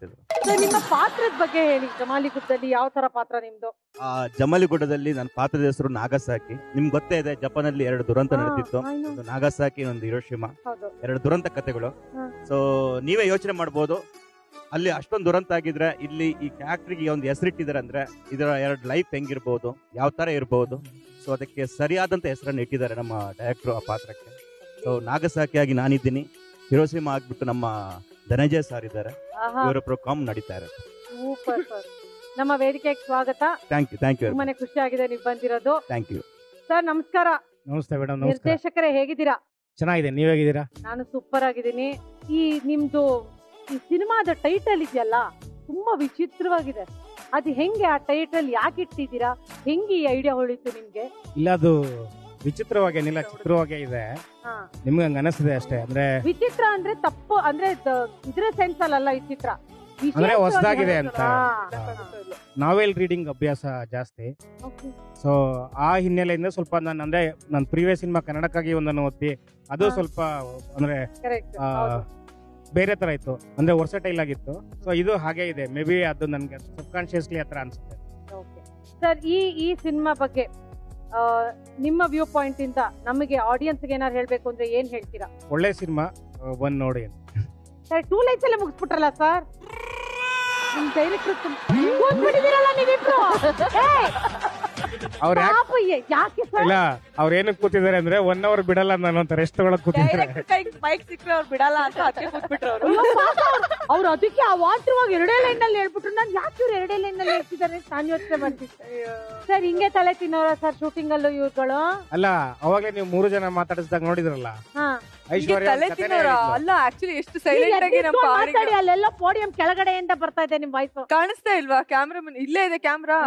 ಸರ್ ನಿಮ್ಮ ಪಾತ್ರದ ಬಗ್ಗೆ ಹೇಳಿ ಜಮಾಲಿ ಗುಡ್ಡದಲ್ಲಿ ಯಾವ ತರ ಪಾತ್ರ ನಿಮ್ದು ಆ ಜಮಲಿಗುಡ್ಡದಲ್ಲಿ ನನ್ನ ಪಾತ್ರದ ಹೆಸರು ನಾಗಸಾಕಿ ನಿಮ್ಗೆ ಗೊತ್ತೇ ಇದೆ ಜಪಾನಲ್ಲಿ ಎರಡು ದುರಂತ ಹಾ, ನಡೆದಿತ್ತು I know. ಒಂದು ನಾಗಸಾಕಿ ಒಂದು ಹಿರೋಶಿಮಾ ಹೌದು ಎರಡು ದುರಂತ ಕಥೆಗಳು ಹಾ. ಸೊ ನೀವೇ ಯೋಚನೆ ಮಾಡ್ಬೋದು ಅಲ್ಲಿ ಅಷ್ಟೊಂದು ದುರಂತ ಆಗಿದ್ರೆ ಇಲ್ಲಿ ಈ ಫ್ಯಾಕ್ಟ್ರಿಗೆ ಒಂದು ಹೆಸರಿಟ್ಟಿದ್ದಾರೆ ಅಂದ್ರೆ ಇದರ ಎರಡು ಲೈಫ್ ಹೆಂಗಿರ್ಬೋದು ಯಾವ ತರ ಇರ್ಬೋದು ಸೊ ಅದಕ್ಕೆ ಸರಿಯಾದಂತ ಹೆಸರನ್ನು ಇಟ್ಟಿದ್ದಾರೆ ನಮ್ಮ ಡೈರೆಕ್ಟರ್ ಆ ಪಾತ್ರಕ್ಕೆ ಸೊ ನಾಗಸಾಕಿಯಾಗಿ ನಾನಿದ್ದೀನಿ ಹಿರೋಸಿಮಾ ಆಗ್ಬಿಟ್ಟು ನಮ್ಮ ಧನಂಜಯ ಸರ್ ಇದ್ದಾರೆ ಆಹಾ ಇವರೊಬ್ರು ಕಾಮ್ ನಡೀತಾ ಇರುತ್ತೆ ಸೂಪರ್ ಸರ್ ನಮ್ಮ ವೇದಿಕೆಗೆ ಸ್ವಾಗತ ಥ್ಯಾಂಕ್ ಯು ಥ್ಯಾಂಕ್ ಯು ತುಂಬಾನೇ ಖುಷಿ ಆಗಿದೆ ನೀವು ಬಂದಿರೋದು ಥ್ಯಾಂಕ್ ಯು ಸರ್ ನಮಸ್ಕಾರ ನಮಸ್ತೆ ಮೇಡಮ್ ನಮಸ್ಕಾರ ನಿರ್ದೇಶಕರೇ ಹೇಗಿದ್ದೀರಾ ಚೆನ್ನಾಗಿದೆ ನೀವ್ ಹೇಗಿದ್ದೀರಾ ನಾನು ಸೂಪರ್ ಆಗಿದ್ದೀನಿ ಈ ನಿಮ್ದು ಈ ಸಿನಿಮಾದ ಟೈಟಲ್ ಇದೆಯಲ್ಲ ತುಂಬಾ ವಿಚಿತ್ರವಾಗಿದೆ ಅದು ಹೆಂಗೆ ಆ ಟೈಟಲ್ ಯಾಕೆ ಇಟ್ಟಿದ್ದೀರಾ ಹೆಂಗೆ ಈ ಐಡಿಯಾ ಹೊಳಿತು ನಿಮ್ಗೆ ಇಲ್ಲ ಅದು ವಿಚಿತ್ರವಾಗಿ ಏನಿಲ್ಲ ಚಿತ್ರವಾಗೇ ಇದೆ ಹಾ ನಿಮ್ಗೆ ಹಂಗ ಅನಿಸ್ತಿದೆ ಅಷ್ಟೇ ಅಂದ್ರೆ ವಿಚಿತ್ರ ಅಂದ್ರೆ ತಪ್ಪು ಅಂದ್ರೆ ದ- ಇದ್ರ ಸೆನ್ಸ್ ಅಲ್ಲ ವಿಚಿತ್ರ ಅಂದ್ರೆ ವಿಶೇಷವಾಗಿ ಹೊಸ್ದಾಗಿದೆ ಹೇಳ್ತಾರೆ. ಅಂತ. ಹಾ. ನಾವೆಲ್ ರೀಡಿಂಗ್ ಅಭ್ಯಾಸ ಜಾಸ್ತಿ Okay. ಸೊ ಆ ಹಿನ್ನೆಲೆಯಿಂದ ಸ್ವಲ್ಪ ನಾನು ಅಂದ್ರೆ ನನ್ನ ಪ್ರೀವಿಯಸ್ ಸಿನಿಮಾ ಕನ್ನಡಕ್ಕಾಗಿ ಒಂದನ್ನು ಓದ್ತಿ ಅದು ಹಾ. ಸ್ವಲ್ಪ ಅಂದ್ರೆ Correct. ಆ, ಹೌದು. ಬೇರೆ ತರ ಇತ್ತು ಅಂದ್ರೆ ವರ್ಸಟೈಲ್ ಆಗಿತ್ತು ಸೊ ಇದು ಹಾಗೆ ಇದೆ ಮೇ ಬಿ ಅದು ನನ್ಗೆ ಸಬ್ ಕಾನ್ಶಿಯಸ್ಲಿ ಹತ್ರ ಅನ್ಸುತ್ತೆ Okay. ಸರ್ ಈ ಈ ಸಿನಿಮಾ ಬಗ್ಗೆ ಆ, ನಿಮ್ಮ ವ್ಯೂ ಪಾಯಿಂಟ್ ಇಂದ ನಮಗೆ ಆಡಿಯನ್ಸ್ ಏನಾರು ಹೇಳ್ಬೇಕು ಅಂದ್ರೆ ಏನ್ ಹೇಳ್ತೀರಾ ಒಳ್ಳೆ ಸಿನಿಮಾ ಬಂದ್ ನೋಡಿ ಅಂತ ಸರ್ ಟೂ ಲೈನ್ಸ್ ಎಲ್ಲ ಮುಗಿಸ್ಬಿಟ್ರಲ್ಲ ಸರ್ ನಿಮ್ ಡೈರೆಕ್ಟರ್ ಕೂತ್ಬಿಟ್ಟಿದ್ದೀರಲ್ಲ ನೀವಿಬ್ರು ಏ, ಅವ್ರ ಯಾಕೆ ಪಾಪ ಏ- ಯಾಕೆ ಸರ್ ಇಲ್ಲ ಅವ್ರ ಏನಕ್ಕೆ ಕೂತಿದ್ದಾರೆ ಅಂದ್ರೆ ಒನ್ ಅವರ್ ಬಿಡಲ್ಲ ನಾನು ಅಂತ ರೆಸ್ಟ್ ತಗೊಳಕ್ ಕೂತಿದ್ದಾರೆ ಡೈರೆಕ್ಟ್ ಕೈ ಬೈಕ್ ಸಿಕ್ಕರೆ ಅವ್ರು ಬಿಡಲ್ಲ ಅಂತ ಅದಕ್ಕೆ ಕೂತ್ಬಿಟ್ರು ಅವರು ಅಯ್ಯೋ ಪಾಪ ಅವ್ರು- ಅವ್ರು ಅದಕ್ಕೆ ಅವಾಂತರವಾಗಿ ಎರಡೇ ಲೈನ್ ನಲ್ಲಿ ಹೇಳ್ಬಿಟ್ರು ನಾನು ಯಾಕೆ ಇವ್ರು ಎರಡೇ ಲೈನ್ ನಲ್ಲಿ ಹೇಳ್ತಿದ್ದಾರೆ ಅಂತ ನಾನು ಯೋಚನೆ ಮಾಡ್ತಿದ್ದೆ ಸರ್ ಹಿಂಗೆ ತಲೆ ತಿನ್ನೋರ ಸರ್ ಶೂಟಿಂಗ್ ಅಲ್ಲೂ ಇವ್ರುಗಳು ಅಲ್ಲ ಅವಾಗ್ಲೇ ನೀವು ಮೂರು ಜನ ಮಾತಾಡಿಸಿದಾಗ ನೋಡಿದ್ರಲ್ಲ ಹಾ ಐಶ್ವರ್ಯ ತಲೆ ಕಥೆನೇ ತಿನ್ನೋರ ಹೇಳಿದ್ಲು. ಅಲ್ಲ ಆಕ್ಚುಲಿ ಎಷ್ಟು ಈಗ ಸೈಲೆಂಟ್ ಆಗಿ ನಮ್ಮ ಎದ್ದಿಟ್ಕೊಂಡ್ ಪಾಡಿಗೆ ಮಾತಾಡಿ ಅಲ್ಲೆಲ್ಲ ಪೋಡಿಯಂ ಕೆಳಗಡೆಯಿಂದ ಬರ್ತಾ ಇದೆ ನಿಮ್ ವಾಯ್ಸ್ ಕಾಣಿಸ್ತಾ ಇಲ್ವಾ ಕ್ಯಾಮ್ರಾಮನ್ ಇಲ್ಲೇ ಇದೆ ಕ್ಯಾಮ್ರಾ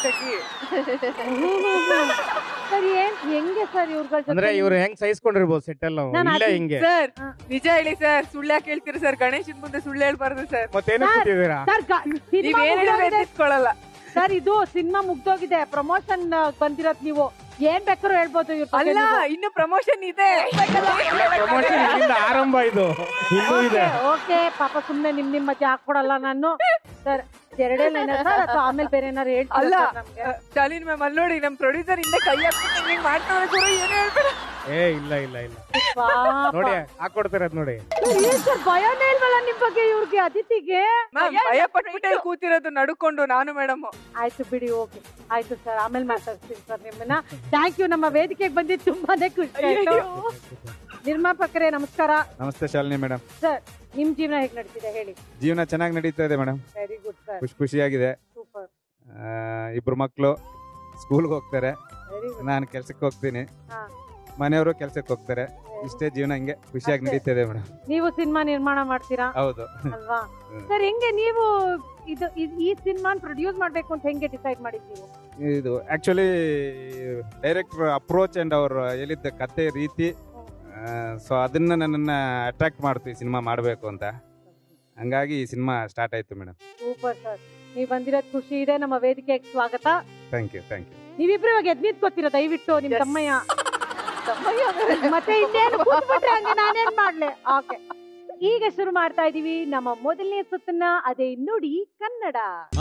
ಸರ್ ಏನ್ ಹೆಂಗೆ ಸರ್ ಇವ್ರುಗಳ ಅಂದ್ರೆ ಇವ್ರು ಹೆಂಗ್ ಸಹಿಸ್ಕೊಂಡಿರ್ಬೋದು ಸೆಟ್ ಎಲ್ಲ ನಾನ್ ಇಲ್ಲೇ ಅದ್- ಹಿಂಗೆ ಸರ್ ಹಾ. ನಿಜ ಹೇಳಿ ಸರ್ ಸುಳ್ಳು ಯಾಕೆ ಹೇಳ್ತೀರಿ ಸರ್ ಗಣೇಶನ್ ಮುಂದೆ ಸುಳ್ಳು ಹೇಳ್ಬಾರ್ದು ಸರ್ ಮತ್ತೇನು ಸರ್, ಕೂತಿದ್ದೀರಾ ಸರ್ ನೀವ್ ಏನ್ ಹೇಳಿದ್ರೆ ಎತ್ತಿಟ್ಕೊಳಲ್ಲ ಸರ್ ಇದು ಸಿನಿಮಾ ಮುಗ್ದೋಗಿದೆ ಪ್ರಮೋಷನ್ ಬಂದಿರೋದ್ ನೀವು ಏನ್ ಬೇಕಾದ್ರೂ ಹೇಳ್ಬೋದು ಇವ್ರ ಬಗ್ಗೆ ಅಲ್ಲ ನೀವು. ಇನ್ನು ಪ್ರಮೋಷನ್ ಇದೆ ಪ್ರಮೋಷನ್ ಇಲ್ಲಿಂದ ಆರಂಭ ಇದು ಇನ್ನೂ ಇದೆ ಓಕೆ ಪಾಪ ಸುಮ್ನೆ ನಿಮ್ ನಿಮ್ ಮಧ್ಯೆ ಹಾಕೊಡಲ್ಲ ನಾನು ಸರ್ ಎರಡೇ ಲೈನ್ ಸರ್ ಅಥವಾ ಆಮೇಲೆ ಬೇರೆ ಏನಾರು ಹೇಳ್ತೀರಾ ಅಲ್ಲ sir ನಮ್ಗೆ ಶಾಲಿನ್ ಮ್ಯಾಮ್ ಅಲ್ಲಿ ನೋಡಿ ನಮ್ ಪ್ರೊಡ್ಯೂಸರ್ ಹಿಂದೆ ಕೈ ಹಾಕ್ಬಿಟ್ಟು ಹಿಂಗ್ ಮಾಡ್ತಾವ್ರೆ ಗುರು ಏನು ಹೇಳ್ಬೇಡ ಏ ಇಲ್ಲ ಇಲ್ಲ ಇಲ್ಲ ಪಾಪ. ನೋಡಿ ಹಾಕೊಡ್ತಿರೋದ್ ನೋಡಿ ಸರ್, ಏನ್ ಸರ್ ಭಯನೇ ಇಲ್ವಲ್ಲ ನಿಮ್ ಬಗ್ಗೆ ಇವ್ರಿಗೆ ಅದಿತಿಗೆ ಮ್ಯಾಮ್ ಭಯ ಪಟ್ಬಿಟ್ಟೆ ಇಲ್ಲಿ ಕೂತಿರೋದು ನಡ್ಕೊಂಡು ನಾನು ಮೇಡಮ್ ಆಯ್ತು ಬಿಡಿ ಓಕೆ ಆಯ್ತು ಸರ್ ಆಮೇಲೆ ಮಾತಾಡ್ತೀನಿ ಸರ್ ನಿಮ್ಮನ್ನ ಥ್ಯಾಂಕ್ ಯು ನಮ್ಮ ವೇದಿಕೆಗೆ ಬಂದಿದ್ದು ತುಂಬಾನೇ ಖುಷಿ ಆಯ್ತು ನಿರ್ಮಾಪಕರೇ ನಮಸ್ಕಾರ ನಮಸ್ತೆ ಶಾಲಿನಿ ಮೇಡಮ್ ಸರ್ ನಿಮ್ ಜೀವನ ಹೇಗ್ ನಡೀತಿದೆ ಹೇಳಿ ಜೀವನ ಚೆನ್ನಾಗಿ ನಡೀತಾ ಇದೆ ಮೇಡಮ್ ವೆರಿ ಗುಡ್ ಸರ್ ಖುಷಿ ಖುಷಿಯಾಗಿದೆ ಸೂಪರ್ ಆ, ಇಬ್ರು ಮಕ್ಕಳು ಸ್ಕೂಲ್ಗೆ ಹೋಗ್ತಾರೆ ವೆರಿ ಗುಡ್ ನಾನು ಕೆಲ್ಸಕ್ಕೆ ಹೋಗ್ತೀನಿ ಹಾ. ಮನೆಯವರು ಕೆಲ್ಸಕ್ಕೆ ಹೋಗ್ತಾರೆ ಇಷ್ಟೇ ಜೀವನ ಹಿಂಗೆ ಖುಷಿಯಾಗಿ ಅಷ್ಟೇ. ನಡೀತಾ ಇದೆ ಮೇಡಮ್ ನೀವು ಸಿನಿಮಾ ನಿರ್ಮಾಣ ಮಾಡ್ತೀರಾ ಹೌದು ಅಲ್ವಾ ಹ್ಮ್. ಸರ್ ಹೆಂಗೆ ನೀವು ಇದು ಇದ್- ಈ ಸಿನಿಮಾನ್ ಪ್ರೊಡ್ಯೂಸ್ ಮಾಡ್ಬೇಕು ಅಂತ ಹೆಂಗೆ ಡಿಸೈಡ್ ಮಾಡಿದ್ ನೀವು ಇದು ಆಕ್ಚುಲಿ ಡೈರೆಕ್ಟರ್ ಅಪ್ರೋಚ್ ಅಂಡ್ ಅವ್ರು ಹೇಳಿದ್ದ ಕತೆ ರೀತಿ ಸೊ ಅದನ್ನ ನನ್ನನ್ನ ಅಟ್ರಾಕ್ಟ್ ಮಾಡ್ತು ಈ ಸಿನಿಮಾ ಮಾಡಬೇಕು ಅಂತ ಹಂಗಾಗಿ ಈ ಸಿನಿಮಾ ಸ್ಟಾರ್ಟ್ ಆಯ್ತು ಮೇಡಮ್ ಸೂಪರ್ ಸರ್ ನೀವು ಬಂದಿರೋದ್ ಖುಷಿ ಇದೆ ನಮ್ಮ ವೇದಿಕೆಗೆ ಸ್ವಾಗತ ಥ್ಯಾಂಕ್ ಯು ಥ್ಯಾಂಕ್ ಯು ನೀವಿಬ್ರು ಇವಾಗ ಎದ್ ನಿಂತ್ಕೋತೀರಾ ದಯವಿಟ್ಟು ನಿಮ್ Yes. ತಮ್ಮಯ್ಯ ಮತ್ತೆ ಇನ್ನೇನು ಕೂತ್ಬಿಟ್ರೆ ಹಂಗೆ ನಾನೇನ್ ಮಾಡ್ಲೆ ಓಕೆ ಈಗ ಶುರು ಮಾಡ್ತಾ ಇದೀವಿ ನಮ್ಮ ಮೊದಲನೇ ಸುತ್ತನ್ನ ಅದೇ ನುಡಿ ಕನ್ನಡ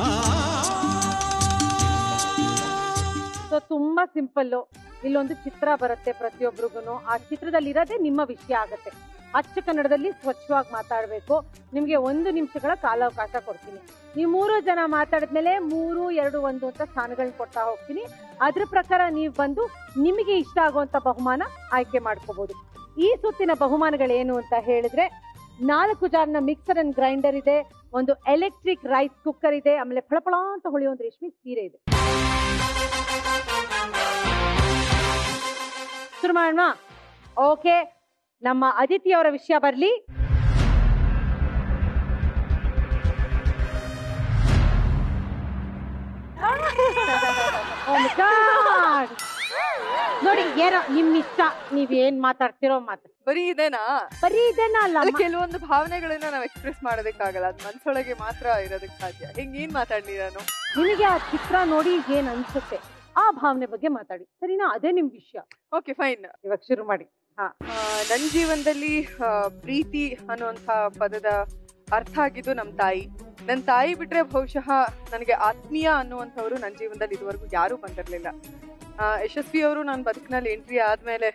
ಸೊ ತುಂಬಾ ಸಿಂಪಲ್ ಇಲ್ಲೊಂದು ಚಿತ್ರ ಬರುತ್ತೆ ಪ್ರತಿಯೊಬ್ಬರಿಗೂ ಆ ಚಿತ್ರದಲ್ಲಿ ಇರೋದೇ ನಿಮ್ಮ ವಿಷಯ ಆಗತ್ತೆ ಅಚ್ಚ ಕನ್ನಡದಲ್ಲಿ ಸ್ವಚ್ಛವಾಗಿ ಮಾತಾಡಬೇಕು ನಿಮ್ಗೆ ಒಂದು ನಿಮಿಷಗಳ ಕಾಲಾವಕಾಶ ಕೊಡ್ತೀನಿ ನೀವು ಮೂರು ಜನ ಮಾತಾಡಿದ್ಮೇಲೆ ಮೂರು ಎರಡು ಒಂದು ಅಂತ ಸ್ಥಾನಗಳನ್ನ ಕೊಡ್ತಾ ಹೋಗ್ತೀನಿ ಅದ್ರ ಪ್ರಕಾರ ನೀವು ಬಂದು ನಿಮಗೆ ಇಷ್ಟ ಆಗುವಂತ ಬಹುಮಾನ ಆಯ್ಕೆ ಮಾಡ್ಕೋಬಹುದು ಈ ಸುತ್ತಿನ ಬಹುಮಾನಗಳೇನು ಅಂತ ಹೇಳಿದ್ರೆ ನಾಲ್ಕು ಜಾರ್ನ ಮಿಕ್ಸರ್ ಅಂಡ್ ಗ್ರೈಂಡರ್ ಇದೆ ಒಂದು ಎಲೆಕ್ಟ್ರಿಕ್ ರೈಸ್ ಕುಕ್ಕರ್ ಇದೆ ಆಮೇಲೆ ಫಳಫಳ ಅಂತ ಹೊಳೆಯೋ ಒಂದು ರೇಷ್ಮೆ ಸೀರೆ ಇದೆ ಶುರು ಮಾಡೋಣ ಓಕೆ ನಮ್ಮ ಅದಿತಿ ಅವರ ವಿಷಯ ಬರ್ಲಿ Oh my God. ನೋಡಿ ಏನೋ ನಿಮ್ ಇಷ್ಟ ನೀವ್ ಏನ್ ಮಾತಾಡ್ತಿರೋ ಮಾತು ಬರೀ ಇದೇನಾ ಬರೀ ಇದನ್ನ ಅಲ್ಲ ಅಲ್ಲಿ ಕೆಲವೊಂದು ಭಾವನೆಗಳನ್ನ ನಾವು ಎಕ್ಸ್ಪ್ರೆಸ್ ಮಾಡೋದಕ್ಕಾಗಲ್ಲ ಅದು ಮನ್ಸೊಳಗೆ ಮಾತ್ರ ಇರೋದಕ್ಕೆ ಸಾಧ್ಯ ಹಿಂಗ್ ಏನ್ ಮಾತಾಡ್ಲಿ ನಾನು ನಿಮಗೆ ಆ ಚಿತ್ರ ನೋಡಿ ಏನ್ ಅನ್ಸುತ್ತೆ ಆ ಭಾವನೆ ಬಗ್ಗೆ ಮಾತಾಡಿ ಸರಿನಾ ಅದೇ ನಿಮ್ ವಿಷಯ ಓಕೆ ಫೈನ್ ಇವಾಗ ಶುರು ಮಾಡಿ ಹಾ ನನ್ನ ಜೀವನದಲ್ಲಿ ಆ, ಪ್ರೀತಿ ಅನ್ನುವಂಥ ಪದದ ಅರ್ಥ ಆಗಿದ್ದು ನಮ್ಮ ತಾಯಿ ನನ್ನ ತಾಯಿ ಬಿಟ್ರೆ ಬಹುಶಃ ನನಗೆ ಆತ್ಮೀಯ ಅನ್ನುವಂಥವ್ರು ನನ್ನ ಜೀವನದಲ್ಲಿ ಇದುವರೆಗೂ ಯಾರೂ ಬಂದಿರಲಿಲ್ಲ ಯಶಸ್ವಿ ಅವರು ನನ್ನ ಬದುಕಿನಲ್ಲಿ ಎಂಟ್ರಿ ಆದ್ಮೇಲೆ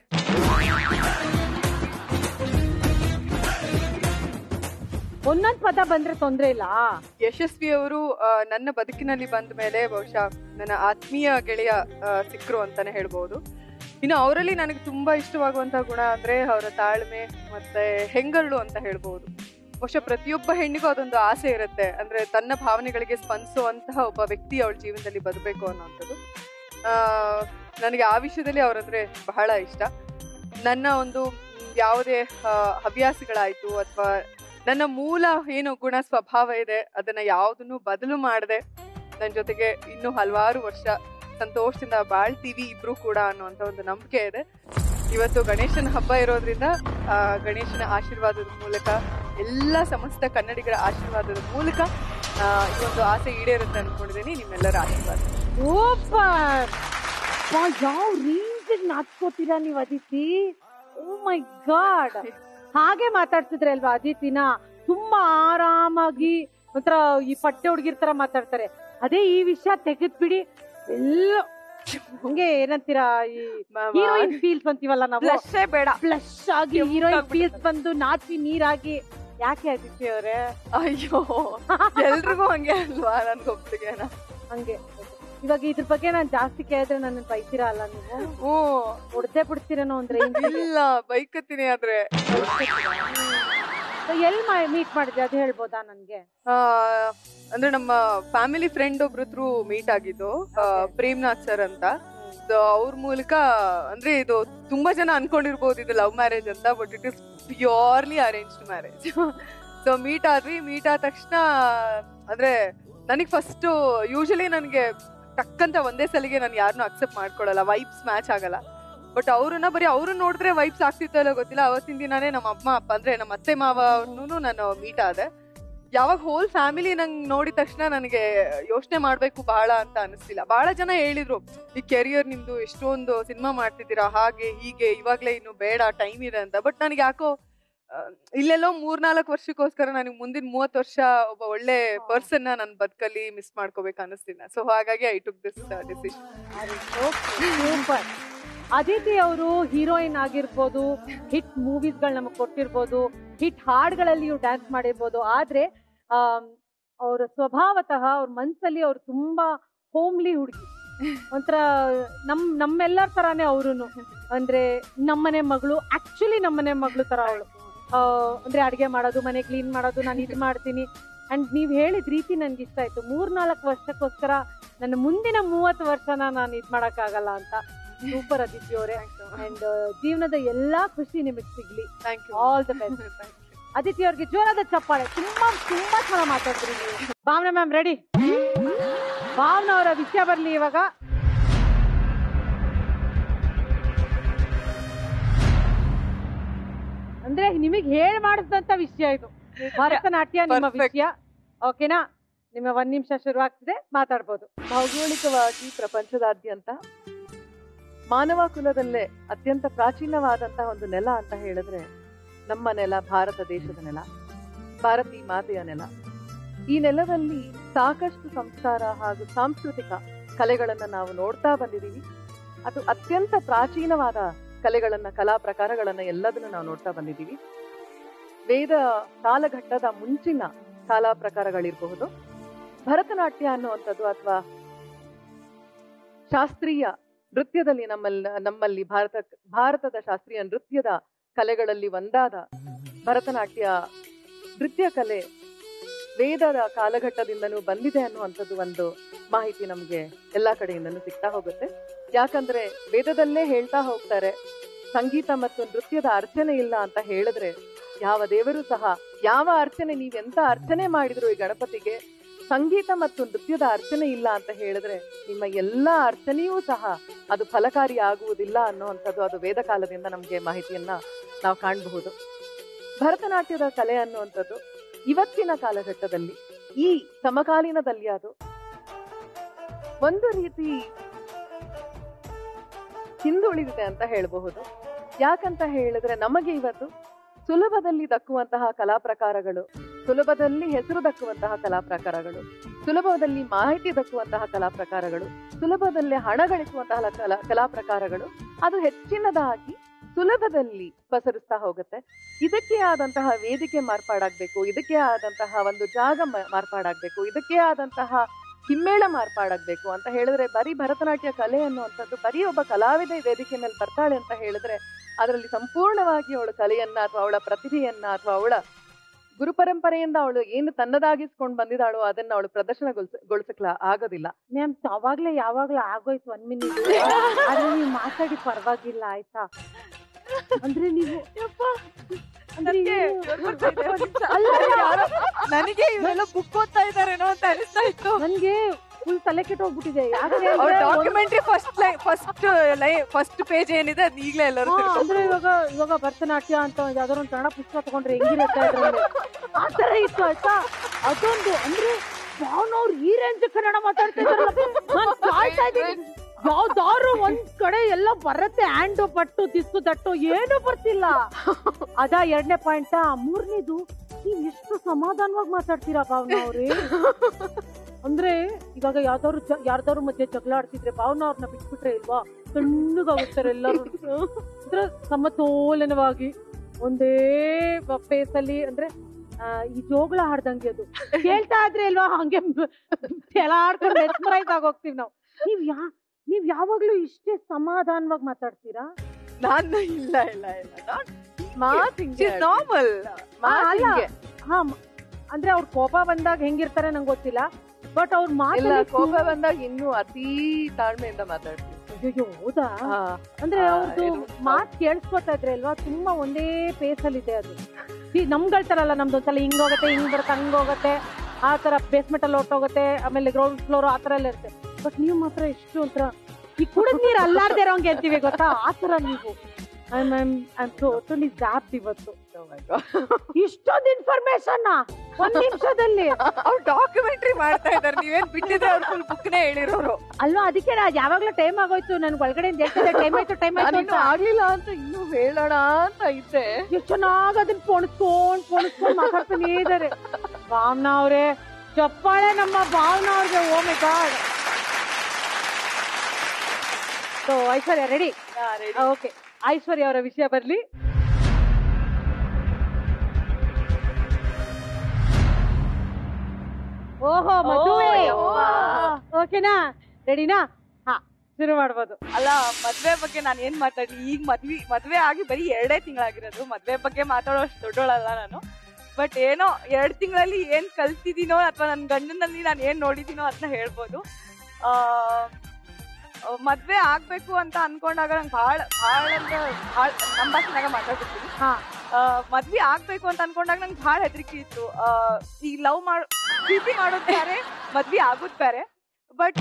ಒಂದೊಂದ್ ಪದ ಬಂದ್ರೆ ತೊಂದ್ರೆ ಇಲ್ಲ ಯಶಸ್ವಿ ಅವರು ನನ್ನ ಬದುಕಿನಲ್ಲಿ ಬಂದ ಮೇಲೆ ಬಹುಶಃ ನನ್ನ ಆತ್ಮೀಯ ಗೆಳೆಯ ಆ, ಸಿಕ್ರು ಅಂತಾನೆ ಹೇಳ್ಬೋದು ಇನ್ನು ಅವರಲ್ಲಿ ನನಗೆ ತುಂಬಾ ಇಷ್ಟವಾಗುವಂತಹ ಗುಣ ಅಂದ್ರೆ ಅವರ ತಾಳ್ಮೆ ಮತ್ತೆ ಹೆಂಗರಳು ಅಂತ ಹೇಳ್ಬೋದು ಬಹುಶಃ ಪ್ರತಿಯೊಬ್ಬ ಹೆಣ್ಣಿಗೂ ಅದೊಂದು ಆಸೆ ಇರುತ್ತೆ ಅಂದ್ರೆ ತನ್ನ ಭಾವನೆಗಳಿಗೆ ಸ್ಪಂದಿಸುವಂತಹ ಒಬ್ಬ ವ್ಯಕ್ತಿ ಅವಳ ಜೀವನದಲ್ಲಿ ಬರಬೇಕು ಅನ್ನೋಂಥದ್ದು ಆ, ನನಗೆ ಆ ವಿಷಯದಲ್ಲಿ ಅವರಂದ್ರೆ ಬಹಳ ಇಷ್ಟ ನನ್ನ ಒಂದು ಮ್, ಯಾವುದೇ ಆ, ಹವ್ಯಾಸಗಳಾಯ್ತು ಅಥವಾ ನನ್ನ ಮೂಲ ಏನು ಗುಣ ಸ್ವಭಾವ ಇದೆ ಅದನ್ನ ಯಾವುದನ್ನು ಬದಲು ಮಾಡದೆ ನನ್ನ ಜೊತೆಗೆ ಇನ್ನೂ ಹಲವಾರು ವರ್ಷ ಸಂತೋಷದಿಂದ ಬಾಳ್ತೀವಿ ಇಬ್ರು ಕೂಡ ಅನ್ನುವಂತ ಒಂದು ನಂಬಿಕೆ ಇದೆ ಇವತ್ತು ಗಣೇಶನ ಹಬ್ಬ ಇರೋದ್ರಿಂದ ಆ ಗಣೇಶನ ಆಶೀರ್ವಾದದ ಮೂಲಕ ಎಲ್ಲ ಸಮಸ್ತ ಕನ್ನಡಿಗರ ಆಶೀರ್ವಾದದ ಮೂಲಕ ಆ, ಈ ಒಂದು ಆಸೆ ಈಡೇರುತ್ತೆ ಅನ್ಕೊಂಡಿದ್ದೀನಿ ನಿಮ್ಮೆಲ್ಲರ ಆಶೀರ್ವಾದ ಸೂಪರ್ ಯಾವ ರೇಂಜ್ ನಾಚ್ಕೋತೀರಾ ನೀವ್ ಅದಿತಿ ಓ ಮೈ ಗಾಡ್ ಹಾಗೆ ಮಾತಾಡ್ತಿದ್ರೆ ಅಲ್ವಾ ಅದಿತಿನ ತುಂಬಾ ಆರಾಮಾಗಿ ಒಂಥರ ಈ ಪಟ್ಟೆ ಹುಡುಗಿರ್ ತರ ಮಾತಾಡ್ತಾರೆ ಅದೇ ಈ ವಿಷಯ ತೆಗೆದ್ಬಿಡಿ ಎಲ್ಲ ಹಂಗೆ ಏನಂತೀರಾ ಈ ಹೀರೋಯಿನ್ ಫೀಲ್ಸ್ ಅಂತೀವಲ್ಲ ನಾವು Blush ಏ ಬೇಡ ಫ್ಲಶ್ ಆಗಿ ಹೀರೋಯಿನ್ ಫೀಲ್ಸ್ ಬಂದು ನಾಚಿ ನೀರಾಗಿ ಯಾಕೆ ಅದಿತಿ ಅವ್ರೆ ಅಯ್ಯೋ ಎಲ್ರಿಗೂ ಹಂಗೆ ಅಲ್ವಾ ನನ್ಗೊಬ್ಳಿಗೆನ ಹಂಗೆ ಇವಾಗ ಇದ್ರ ಬಗ್ಗೆ ನಾನ್ ಜಾಸ್ತಿ ಕೇಳಿದ್ರೆ ನನ್ನ ಬೈತೀರಾ ಅಲ್ಲ ನೀವು ಓ ಹೊಡ್ದೆ ಬಿಡ್ತೀರೇನೋ ಅಂದ್ರೆ ಇಲ್ಲ ಬೈಕತ್ತೀನಿ ಆದ್ರೆ ಎಲ್ ಮೀಟ್ ಮಾಡಿದ್ರಿ ಅದು ಹೇಳ್ಬೋದಾ ನನ್ಗೆ ಆ, ಅಂದ್ರೆ ನಮ್ಮ ಫ್ಯಾಮಿಲಿ ಫ್ರೆಂಡ್ ಒಬ್ರ ಥ್ರೂ ಮೀಟ್ ಆಗಿದ್ದು ಆ, ಪ್ರೇಮ್ನಾಥ್ ಸರ್ ಅಂತ So, ಅವ್ರ ಮೂಲಕ ಅಂದ್ರೆ ಇದು ತುಂಬಾ ಜನ ಅನ್ಕೊಂಡಿರ್ಬೋದು ಇದು ಲವ್ ಮ್ಯಾರೇಜ್ ಅಂತ but it is purely arranged marriage so meet ಆದ್ವಿ ಮೀಟ್ ಆದ ತಕ್ಷಣ ಅಂದ್ರೆ ನನಗೆ ಫಸ್ಟ್ ಯೂಶಲಿ ನನಗೆ ಟಕ್ಕಂತ ಒಂದೇ ಸಲಿಗೆ ನಾನು ಯಾರನ್ನೂ ಅಕ್ಸೆಪ್ಟ್ ಮಾಡ್ಕೊಳಲ್ಲ ವೈಬ್ಸ್ ಮ್ಯಾಚ್ ಆಗಲ್ಲ ಬಟ್ ಅವ್ರನ್ನ ಬರೀ ಅವ್ರನ್ನ ನೋಡಿದ್ರೆ ವೈಬ್ಸ್ ಆಗ್ತಿತ್ತೋ ಇಲ್ಲ ಗೊತ್ತಿಲ್ಲ ಅವತ್ತಿನ ದಿನಾನೇ ನಮ್ಮ ಅಮ್ಮ ಅಪ್ಪ ಅಂದ್ರೆ ನಮ್ಮ ಅತ್ತೆ ಮಾವ ಅವ್ರನ್ನೂ ನಾನು ಮೀಟ್ ಆದೆ ಯಾವಾಗ ಹೋಲ್ ಫ್ಯಾಮಿಲಿ ನಂಗೆ ನೋಡಿದ ತಕ್ಷಣ ನನಗೆ ಯೋಚನೆ ಮಾಡ್ಬೇಕು ಬಹಳ ಅಂತ ಅನಿಸ್ತಿಲ್ಲ ಬಹಳ ಜನ ಹೇಳಿದ್ರು ಈ ಕೆರಿಯರ್ ನಿಮ್ದು ಎಷ್ಟೊಂದು ಸಿನಿಮಾ ಮಾಡ್ತಿದ್ದೀರಾ ಹಾಗೆ ಹೀಗೆ ಇವಾಗ್ಲೇ ಇನ್ನು ಬೇಡ ಟೈಮ್ ಇದೆ ಅಂತ ಬಟ್ ನನಗೆ ಯಾಕೋ ಆ, ಇಲ್ಲೆಲ್ಲೋ ಮೂರ್ನಾಲ್ಕು ವರ್ಷಕ್ಕೋಸ್ಕರ ನನಗೆ ಮುಂದಿನ ಮೂವತ್ತು ವರ್ಷ ಒಬ್ಬ ಒಳ್ಳೆ ಪರ್ಸನ್ ನನ್ನ ಬದುಕಲ್ಲಿ ಮಿಸ್ ಮಾಡ್ಕೋಬೇಕು ಅನಿಸ್ತಿಲ್ಲ ಸೊ ಹಾಗಾಗಿ I took this decision super Aditi ಅವರು ಹೀರೋಯಿನ್ ಆಗಿರ್ಬೋದು ಹಿಟ್ ಮೂವೀಸ್ಗಳು ನಮಗೆ ಕೊಟ್ಟಿರ್ಬೋದು ಹಿಟ್ ಹಾಡ್ಗಳಲ್ಲಿಯೂ ಡ್ಯಾನ್ಸ್ ಮಾಡಿರ್ಬೋದು ಆದ್ರೆ ಅವರ ಸ್ವಭಾವತಃ ಅವ್ರ ಮನ್ಸಲ್ಲಿ ಅವ್ರು ತುಂಬಾ ಹೋಮ್ಲಿ ಹುಡುಗಿ ಒಂಥರ ನಮ್ ನಮ್ಮೆಲ್ಲರ ತರಾನೇ ಅವ್ರುನು ಅಂದ್ರೆ ನಮ್ಮನೆ ಮಗಳು ಆಕ್ಚುಲಿ ನಮ್ಮನೆ ಮಗಳು ತರ ಅವಳು ಅಂದ್ರೆ ಅಡ್ಗೆ ಮಾಡೋದು ಮನೆ ಕ್ಲೀನ್ ಮಾಡೋದು ನಾನು ಇದು ಮಾಡ್ತೀನಿ ಅಂಡ್ ನೀವ್ ಹೇಳಿದ ರೀತಿ ನನ್ಗೆ ಇಷ್ಟ ಆಯ್ತು ಮೂರ್ನಾಲ್ಕು ವರ್ಷಕ್ಕೋಸ್ಕರ ನನ್ನ ಮುಂದಿನ ಮೂವತ್ತು ವರ್ಷನ ನಾನು ಇದ್ ಮಾಡಕ್ಕಾಗಲ್ಲ ಅಂತ ಸೂಪರ್ ಅದಿತಿ ಅವರೇ ಅಂಡ್ ಜೀವನದ ಎಲ್ಲಾ ಖುಷಿ ನಿಮಗೆ ಸಿಗ್ಲಿ thank you all the best Aditi ಅವ್ರಿಗೆ ಜೋರಾದ ಚಪ್ಪಾಳೆ ತುಂಬಾ ತುಂಬಾ ಚೆನ್ನಾಗಿ ಮಾತಾಡಿದ್ರಿ ನೀವು ಭಾವನಾ ಮ್ಯಾಮ್ ರೆಡಿ ಭಾವನಾ ಅವರ ವಿಷಯ ಬರ್ಲಿ ಇವಾಗ ಅಂದ್ರೆ ನಿಮಗೆ ಹೇಳ್ ಮಾಡಿಸಿದಂತ ವಿಷಯ ಇದು ಭರತನಾಟ್ಯ ನಿಮ್ಮ Perfect. ವಿಷಯ ಓಕೆನಾ ನಿಮ್ಮ ಒಂದ್ ನಿಮಿಷ ಶುರುವಾಗ್ತಿದೆ ಮಾತಾಡ್ಬೋದು ಭೌಗೋಳಿಕವಾಗಿ ಪ್ರಪಂಚದಾದ್ಯಂತ ಮಾನವ ಕುಲದಲ್ಲೇ ಅತ್ಯಂತ ಪ್ರಾಚೀನವಾದಂತಹ ಒಂದು ನೆಲ ಅಂತ ಹೇಳಿದ್ರೆ ನಮ್ಮ ನೆಲ ಭಾರತ ದೇಶದ ನೆಲ ಭಾರತೀ ಮಾತೆಯ ನೆಲ ಈ ನೆಲದಲ್ಲಿ ಸಾಕಷ್ಟು ಸಂಸ್ಕಾರ ಹಾಗೂ ಸಾಂಸ್ಕೃತಿಕ ಕಲೆಗಳನ್ನ ನಾವು ನೋಡ್ತಾ ಬಂದಿದ್ದೀವಿ ಅದು ಅತ್ಯಂತ ಪ್ರಾಚೀನವಾದ ಕಲೆಗಳನ್ನ ಕಲಾ ಪ್ರಕಾರಗಳನ್ನ ಎಲ್ಲದನ್ನ ನಾವು ನೋಡ್ತಾ ಬಂದಿದ್ದೀವಿ ವೇದ ಕಾಲಘಟ್ಟದ ಮುಂಚಿನ ಕಲಾ ಪ್ರಕಾರಗಳಿರಬಹುದು ಭರತನಾಟ್ಯ ಅನ್ನುವಂಥದ್ದು ಅಥವಾ ಶಾಸ್ತ್ರೀಯ ನೃತ್ಯದಲ್ಲಿ ನಮ್ಮಲ್ಲಿ ನಮ್ಮಲ್ಲಿ ಭಾರತ ಭಾರತದ ಶಾಸ್ತ್ರೀಯ ನೃತ್ಯದ ಕಲೆಗಳಲ್ಲಿ ಒಂದಾದ ಭರತನಾಟ್ಯ ನೃತ್ಯ ಕಲೆ ವೇದದ ಕಾಲಘಟ್ಟದಿಂದನೂ ಬಂದಿದೆ ಅನ್ನುವಂಥದ್ದು ಒಂದು ಮಾಹಿತಿ ನಮಗೆ ಎಲ್ಲಾ ಕಡೆಯಿಂದನೂ ಸಿಗ್ತಾ ಹೋಗುತ್ತೆ ಯಾಕಂದ್ರೆ ವೇದದಲ್ಲೇ ಹೇಳ್ತಾ ಹೋಗ್ತಾರೆ ಸಂಗೀತ ಮತ್ತು ನೃತ್ಯದ ಅರ್ಚನೆ ಇಲ್ಲ ಅಂತ ಹೇಳಿದ್ರೆ ಯಾವ ದೇವರು ಸಹ ಯಾವ ಅರ್ಚನೆ ನೀವೆಂತ ಅರ್ಚನೆ ಮಾಡಿದ್ರು ಈ ಗಣಪತಿಗೆ ಸಂಗೀತ ಮತ್ತು ನೃತ್ಯದ ಅರ್ಚನೆ ಇಲ್ಲ ಅಂತ ಹೇಳಿದ್ರೆ ನಿಮ್ಮ ಎಲ್ಲಾ ಅರ್ಚನೆಯೂ ಸಹ ಅದು ಫಲಕಾರಿ ಆಗುವುದಿಲ್ಲ ಅನ್ನುವಂಥದ್ದು ಅದು ವೇದ ಕಾಲದಿಂದ ನಮಗೆ ಮಾಹಿತಿಯನ್ನ ನಾವು ಕಾಣಬಹುದು ಭರತನಾಟ್ಯದ ಕಲೆ ಅನ್ನುವಂಥದ್ದು ಇವತ್ತಿನ ಕಾಲಘಟ್ಟದಲ್ಲಿ ಈ ಸಮಕಾಲೀನದಲ್ಲಿ ಅದು ಒಂದು ರೀತಿ ಹಿಂದುಳಿದಿದೆ ಅಂತ ಹೇಳಬಹುದು ಯಾಕಂತ ಹೇಳಿದ್ರೆ ನಮಗೆ ಇವತ್ತು ಸುಲಭದಲ್ಲಿ ದಕ್ಕುವಂತಹ ಕಲಾ ಪ್ರಕಾರಗಳು ಸುಲಭದಲ್ಲಿ ಹೆಸರು ದಕ್ಕುವಂತಹ ಕಲಾ ಪ್ರಕಾರಗಳು ಸುಲಭದಲ್ಲಿ ಮಾಹಿತಿ ದಕ್ಕುವಂತಹ ಕಲಾ ಪ್ರಕಾರಗಳು ಸುಲಭದಲ್ಲಿ ಹಣ ಗಳಿಸುವಂತಹ ಕಲಾ ಕಲಾ ಪ್ರಕಾರಗಳು ಅದು ಹೆಚ್ಚಿನದಾಗಿ ಸುಲಭದಲ್ಲಿ ಪಸರಿಸ್ತಾ ಹೋಗುತ್ತೆ ಇದಕ್ಕೆ ಆದಂತಹ ವೇದಿಕೆ ಮಾರ್ಪಾಡಾಗ್ಬೇಕು ಇದಕ್ಕೆ ಆದಂತಹ ಒಂದು ಜಾಗ ಮ- ಮಾರ್ಪಾಡಾಗ್ಬೇಕು ಇದಕ್ಕೆ ಆದಂತಹ ಹಿಮ್ಮೇಳ ಮಾರ್ಪಾಡಾಗ್ಬೇಕು ಅಂತ ಹೇಳಿದ್ರೆ ಬರೀ ಭರತನಾಟ್ಯ ಕಲೆ ಅನ್ನುವಂಥದ್ದು ಬರೀ ಒಬ್ಬ ಕಲಾವಿದೆ ವೇದಿಕೆ ಮೇಲೆ ಬರ್ತಾಳೆ ಅಂತ ಹೇಳಿದ್ರೆ ಅದರಲ್ಲಿ ಸಂಪೂರ್ಣವಾಗಿ ಅವಳ ಕಲೆಯನ್ನ ಅಥವಾ ಅವಳ ಪ್ರತಿಭೆಯನ್ನ ಅಥವಾ ಅವಳ ಗುರು ಪರಂಪರೆಯಿಂದ ಅವಳು ಏನು ತನ್ನದಾಗಿಸ್ಕೊಂಡು ಬಂದಿದ್ದಾಳೋ ಅದನ್ನ ಅವಳು ಪ್ರದರ್ಶನಗೊಳಿಸಕ್ಲ ಆಗೋದಿಲ್ಲ ಮ್ಯಾಮ್ ಅವಾಗ್ಲೇ ಯಾವಾಗ್ಲೂ ಆಗೋಯ್ತು ಒಂದ್ ಮಿನಿಟ್ ಆದ್ರೆ ನೀವು ಮಾತಾಡಿ ಪರವಾಗಿಲ್ಲ ಆಯ್ತಾ ಅಂದ್ರೆ ನೀವು ಅಂದ್ರೆ ಏನು- ಅಲ್ಲ, ನನಗೆ ಇವರೆಲ್ಲ ಬುಕ್ ಓದ್ತಾ ಇದಾರೇನೋ ಅಂತ ಅನಿಸ್ತಾ ಇತ್ತು ನನ್ಗೆ ಫುಲ್ ತಲೆ ಕೆಟ್ಟೋಗ್ಬಿಟ್ಟಿದೆ ಯಾಕೆ ಅವ್ರ ಅಂದ್ರೆ ಒಂದ್- documentary firstly firstly first page ಏನಿದೆ ಅದ್ ಈಗ್ಲೇ ಎಲ್ಲರೂ ಹಾ, ಅಂದ್ರೆ ಇವಾಗ ಇವಾಗ ಭರತನಾಟ್ಯ ಅಂತ ಒಂದ್ ಯಾವ್ದಾದ್ರು ಒಂದು ಕನ್ನಡ ಪುಸ್ತಕ ತಗೊಂಡ್ರೆ ಹೆಂಗಿರುತ್ತೆ ಅದ್ರಲ್ಲಿ ಆ ತರ ಇತ್ತು ಆಯ್ತಾ ಅದೊಂದು ಅಂದ್ರೆ ಭಾವನವ್ರು ಈ ರೇಂಜ್ ಕನ್ನಡ ಮಾತಾಡ್ತಾ ಇದಾರಲ್ಲ ನಾನ್ ಕಾಯ್ತಾ ಇದ್ದೀನಿ ಯಾವ್ದಾರು ಒಂದ್ ಕಡೆ ಎಲ್ಲ ಬರತ್ತೆ ಹ್ಯಾಂಡು ಪಟ್ಟು ದಿಸ್ಸು ದಟ್ಟು ಏನು ಬರ್ತಿಲ್ಲ ಅದ ಎರಡನೇ ಪಾಯಿಂಟ್ ಮೂರನೇದು ನೀವ್ ಎಷ್ಟು ಸಮಾಧಾನವಾಗಿ ಮಾತಾಡ್ತೀರಾ ಭಾವನಾ ಅವ್ರೆ ಅಂದ್ರೆ ಇವಾಗ ಯಾವ್ದಾದ್ರು ಜ- ಯಾರ್ದಾದ್ರು ಮಧ್ಯೆ ಜಗಳ ಆಡ್ತಿದ್ರೆ ಭಾವನಾ ಅವ್ರನ್ನ ಬಿಟ್ಬಿಟ್ರೆ ಇಲ್ವಾ ತಣ್ಣಗಾಗುತ್ತಾರೆ ಎಲ್ಲರೂ ಅಂದ್ರೆ ಸಮತೋಲನವಾಗಿ ಒಂದೇ ಫೇಸ್ ಅಲ್ಲಿ ಅಂದ್ರೆ ಆ, ಈ ಜೋಗಳ ಹಾಡ್ದಂಗೆ ಅದು ಕೇಳ್ತಾ ಇದ್ರೆ ಇಲ್ವಾ ಹಂಗೆ ಆಡ್ಕೊಂಡು ಮೆಸ್ಮರೈಸ್ ಆಗೋಗ್ತೀವಿ ನಾವು ನೀವ್ ಯಾ ನೀವ್ ಯಾವಾಗ್ಲೂ ಇಷ್ಟೇ ಸಮಾಧಾನವಾಗಿ ಮಾತಾಡ್ತೀರಾ ನಾನು ಇಲ್ಲ ಇಲ್ಲ ಇಲ್ಲ ಮಾತ್ ಹಿಂಗೆ ನಾರ್ಮಲ್ ಮಾತ್ ಅಲ್ಲ. ಹಿಂಗೆ. ಹಾ ಮ- ಅಂದ್ರೆ ಅವ್ರ ಕೋಪ ಬಂದಾಗ ಹೆಂಗಿರ್ತಾರೆ ನಂಗೆ ಗೊತ್ತಿಲ್ಲ ಬಟ್ ಅವ್ರ ಇಲ್ಲ ಮಾತಲ್ಲಿ ಕೋಪ ಬಂದಾಗ ಇನ್ನೂ ಅತಿ ತಾಳ್ಮೆಯಿಂದ ಮಾತಾಡ್ತೀವಿ ಅಯ್ಯೋ ಹೌದಾ ಅಂದ್ರೆ ಆ, ಅವ್ರದ್ದು ಇದು- ಮಾತ್ ಕೇಳಿಸ್ಕೊತಾ ಇದ್ರೆ ಅಲ್ವಾ ತುಂಬಾ ಒಂದೇ ಪೇಸ್ ಅಲ್ಲಿ ಇದೆ ಅದು ಈ ನಮ್ಗಳ ತರ ಅಲ್ಲ ನಮ್ದು ಒಂದ್ಸಲ ಹಿಂಗ್ ಹೋಗುತ್ತೆ ಹಿಂಗ್ ಬರುತ್ತೆ ಹಂಗ್ ಹೋಗುತ್ತೆ ಆ ತರ ಬೇಸ್ಮೆಂಟ್ ಅಲ್ಲಿ ಹೊರ್ಟೋಗುತ್ತೆ ಆಮೇಲೆ ಗ್ರೌಂಡ್ ಫ್ಲೋರ್ ಆ ತರ ಎಲ್ಲ ಇರುತ್ತೆ ಬಟ್ ನೀವು ಮಾತ್ರ ಎಷ್ಟು ಒಂಥರ ಈ ಕುಡಿದ್ ನೀರ್ ಅಲ್ಲಾರ್ದೇ ಇರೋಂಗೆ ಅಂತೀವಿ ಗೊತ್ತಾ ಆ ತರ ನೀವು I am I am totally zap ಇವತ್ತು ಇಷ್ಟೊಂದು ಇನ್ಫಾರ್ಮೇಶನ್ ಒಂದ್ ನಿಮಿಷದಲ್ಲಿ ಅವ್ರು ಡಾಕ್ಯುಮೆಂಟ್ರಿ ಮಾಡ್ತಾ ಇದಾರೆ ನೀವೇನ್ ಬಿಟ್ಟಿದ್ರೆ ಅವ್ರು ಫುಲ್ ಬುಕ್ನೇ ಹೇಳಿರೋರು ಅಲ್ವಾ ಅದಕ್ಕೆ ನಾ ಯಾವಾಗ್ಲೂ ಟೈಮ್ ಆಗೋಯ್ತು ನನ್ಗೆ ಒಳಗಡೆ ಟೈಮ್ ಆಯ್ತು ಟೈಮ್ ಆಯ್ತು ನಾನಿನ್ನು ಅಂತ ಆಗ್ಲಿಲ್ಲ ಅಂತ ಇನ್ನೂ ಹೇಳೋಣ ಅಂತ ಇದ್ದೆ ಎಷ್ಟು ಚೆನ್ನಾಗ್ ಅದನ್ನ ಪೊಣಸ್ಕೊಂಡ್ ಪೊಣಸ್ಕೊಂಡ್ ಮಾತಾಡ್ತಾನೆ ಇದಾರೆ ಭಾವನಾ ಅವ್ರೆ ಚಪ್ಪಾಳೆ ನಮ್ಮ ಭಾವನಾ ಅವ್ರಿಗೆ oh my god so Aishwarya ready okay Aishwarya ಅವರ ವಿಷಯ ಬರ್ಲಿ ಓಹೋ ಮದುವೆ ಓಕೆನಾ ರೆಡಿನಾ ಹಾ ಶುರು ಮಾಡ್ಬೋದು ಅಲ್ಲ ಮದ್ವೆ ಬಗ್ಗೆ ನಾನು ಏನ್ ಮಾತಾಡ್ಲಿ ಈಗ ಮದ್ವಿ ಮದ್ವೆ ಆಗಿ ಬರೀ ಎರಡೇ ತಿಂಗಳಾಗಿರೋದು ಮದ್ವೆ ಬಗ್ಗೆ ಮಾತಾಡೋ ಅಷ್ಟು ದೊಡ್ಡೋಳಲ್ಲ ನಾನು ಬಟ್ ಏನೋ ಎರಡ್ ತಿಂಗಳಲ್ಲಿ ಏನ್ ಕಲ್ತಿದ್ದೀನೋ ಅಥವಾ ನನ್ನ ಗಂಡನಲ್ಲಿ ನಾನು ಏನ್ ನೋಡಿದ್ದೀನೋ ಅದನ್ನ ಹೇಳ್ಬೋದು ಆ ಆ, ಮದ್ವೆ ಆಗ್ಬೇಕು ಅಂತ ಅನ್ಕೊಂಡಾಗ ನಂಗೆ ಭಾಳ ಭಾಳ ಅಂದ್ರೆ ಭಾಳ ನಮ್ಮ ಭಾಷೆನಾಗ ಮಾತಾಡ್ಬಿಡ್ತೀನಿ ಹಾ ಆ, ಮದ್ವೆ ಆಗ್ಬೇಕು ಅಂತ ಅನ್ಕೊಂಡಾಗ ನಂಗೆ ಭಾಳ ಹೆದರಿಕೆ ಇತ್ತು ಆ, ಈ ಲವ್ ಮಾಡ್ ಪ್ರೀತಿ ಮಾಡೋದ್ ಬೇರೆ ಮದ್ವೆ ಆಗೋದ್ ಬೇರೆ ಬಟ್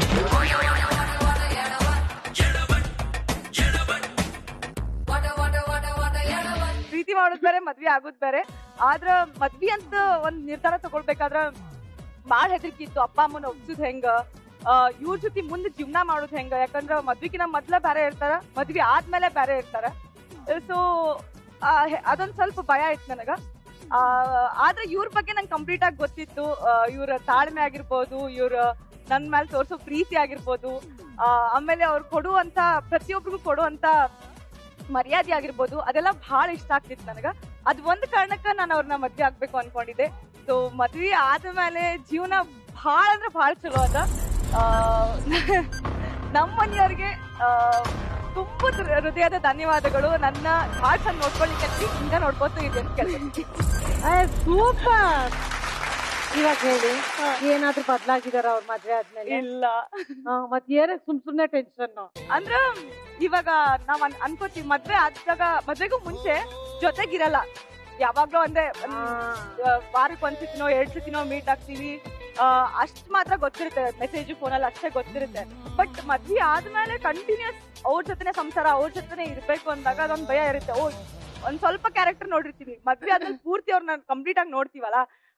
ಪ್ರೀತಿ ಮಾಡೋದ್ ಬೇರೆ ಮದ್ವೆ ಆಗೋದ್ ಬೇರೆ ಆದ್ರ ಮದ್ವಿ ಅಂತ ಒಂದ್ ನಿರ್ಧಾರ ತಗೊಳ್ಬೇಕಾದ್ರ ಬಾಳ್ ಹೆದರಿಕೆ ಇತ್ತು ಅಪ್ಪ ಅಮ್ಮನ ಒಪ್ಸುದ್ ಹೆಂಗ ಇವ್ರ ಜೊತೆ ಮುಂದೆ ಜೀವನ ಮಾಡೋದ್ ಹೆಂಗ ಯಾಕಂದ್ರ ಮದ್ವಿಗಿನ ಮೊದ್ಲ ಬೇರೆ ಇರ್ತಾರ ಮದ್ವಿ ಆದ್ಮೇಲೆ ಬೇರೆ ಇರ್ತಾರ ಸೊ ಅದೊಂದ್ ಸ್ವಲ್ಪ ಭಯ ಇತ್ತು ನನಗ ಆ, ಆದ್ರೆ ಇವ್ರ ಬಗ್ಗೆ ನಂಗೆ ಕಂಪ್ಲೀಟ್ ಆಗಿ ಗೊತ್ತಿತ್ತು ಇವ್ರ ತಾಳ್ಮೆ ಆಗಿರ್ಬೋದು ಇವ್ರ ನನ್ ಮೇಲೆ ತೋರ್ಸೋ ಪ್ರೀತಿ ಆಗಿರ್ಬೋದು ಆ, ಆಮೇಲೆ ಅವ್ರು ಕೊಡುವಂತ ಪ್ರತಿಯೊಬ್ಬರಿಗೂ ಕೊಡುವಂತ ಮರ್ಯಾದೆ ಆಗಿರ್ಬೋದು ಅದೆಲ್ಲ ಬಹಳ ಇಷ್ಟ ಆಗ್ತಿತ್ತು ನನಗ ಅದ್ ಒಂದ್ ಕಾರಣಕ್ಕ ನಾನು ಅವ್ರನ್ನ ಮದ್ವೆ ಆಗ್ಬೇಕು ಅನ್ಕೊಂಡಿದ್ದೆ ಸೊ ಮದ್ವೆ ಆದ್ಮೇಲೆ ಜೀವನ ಬಹಳ ಅಂದ್ರೆ ಬಹಳ ಚಲೋ ಅದ ಆ, ನಮ್ಮ ಮನೆಯವ್ರಿಗೆ ಆ, ತುಂಬಾ ಹೃ- ಹೃದಯದ ಧನ್ಯವಾದಗಳು ನನ್ನ ಬಹಳ ಚಂದ ನೋಡ್ಕೊಳ್ಳಿಕ್ಕೆ ಹಿಂಗ ನೋಡ್ಕೋತಾ ಇದೆ ಅಂತ ಕೇಳ್ತೀನಿ ಸೂಪರ್ ಇವಾಗ ಹೇಳಿ ಏನಾದ್ರೂ ಬದ್ಲಾಗಿದಾರ ಅವ್ರ ಮದ್ವೆ ಆದ್ಮೇಲೆ ಇಲ್ಲ ಹಾ, ಮತ್ ಏನಕ್ಕೆ ಸುಮ್ ಸುಮ್ನೆ ಟೆನ್ಷನ್ ಅಂದ್ರ ಇವಾಗ ನಾವ್ ಅನ್- ಅನ್ಕೋತೀವಿ ಮದ್ವೆ ಆದಾಗ ಮದ್ವೆಗೂ ಮುಂಚೆ ಜೊತೆಗಿರಲ್ಲ ಯಾವಾಗ್ಲೂ ಅಂದ್ರೆ ವಾರಕ್ಕೆ ಒಂದ್ ಸತಿನೋ ಎರಡ್ ಸತಿನೋ ಮೀಟ್ ಆಗ್ತೀವಿ ಆ, ಅಷ್ಟ್ ಮಾತ್ರ ಗೊತ್ತಿರುತ್ತೆ ಮೆಸೇಜ್ ಫೋನಲ್ಲಿ ಅಷ್ಟೇ ಗೊತ್ತಿರುತ್ತೆ ಬಟ್ ಮದ್ವೆ ಆದ್ಮೇಲೆ ಕಂಟಿನ್ಯೂಸ್ ಅವ್ರ ಜೊತೆನೆ ಸಂಸಾರ ಅವ್ರ ಜೊತೆನೆ ಇರ್ಬೇಕು ಅಂದಾಗ ಅದೊಂದ್ ಭಯ ಇರುತ್ತೆ ಓ ಒಂದ್ ಸ್ವಲ್ಪ ಕ್ಯಾರೆಕ್ಟರ್ ನೋಡಿರ್ತೀವಿ ಮದ್ವೆ ಆದ್ಮೇಲೆ ಪೂರ್ತಿ ಅವ್ರನ್ನ ಕಂಪ್ಲೀಟ್ ಆಗಿ ನೋಡ್ತೀವಲ್ಲ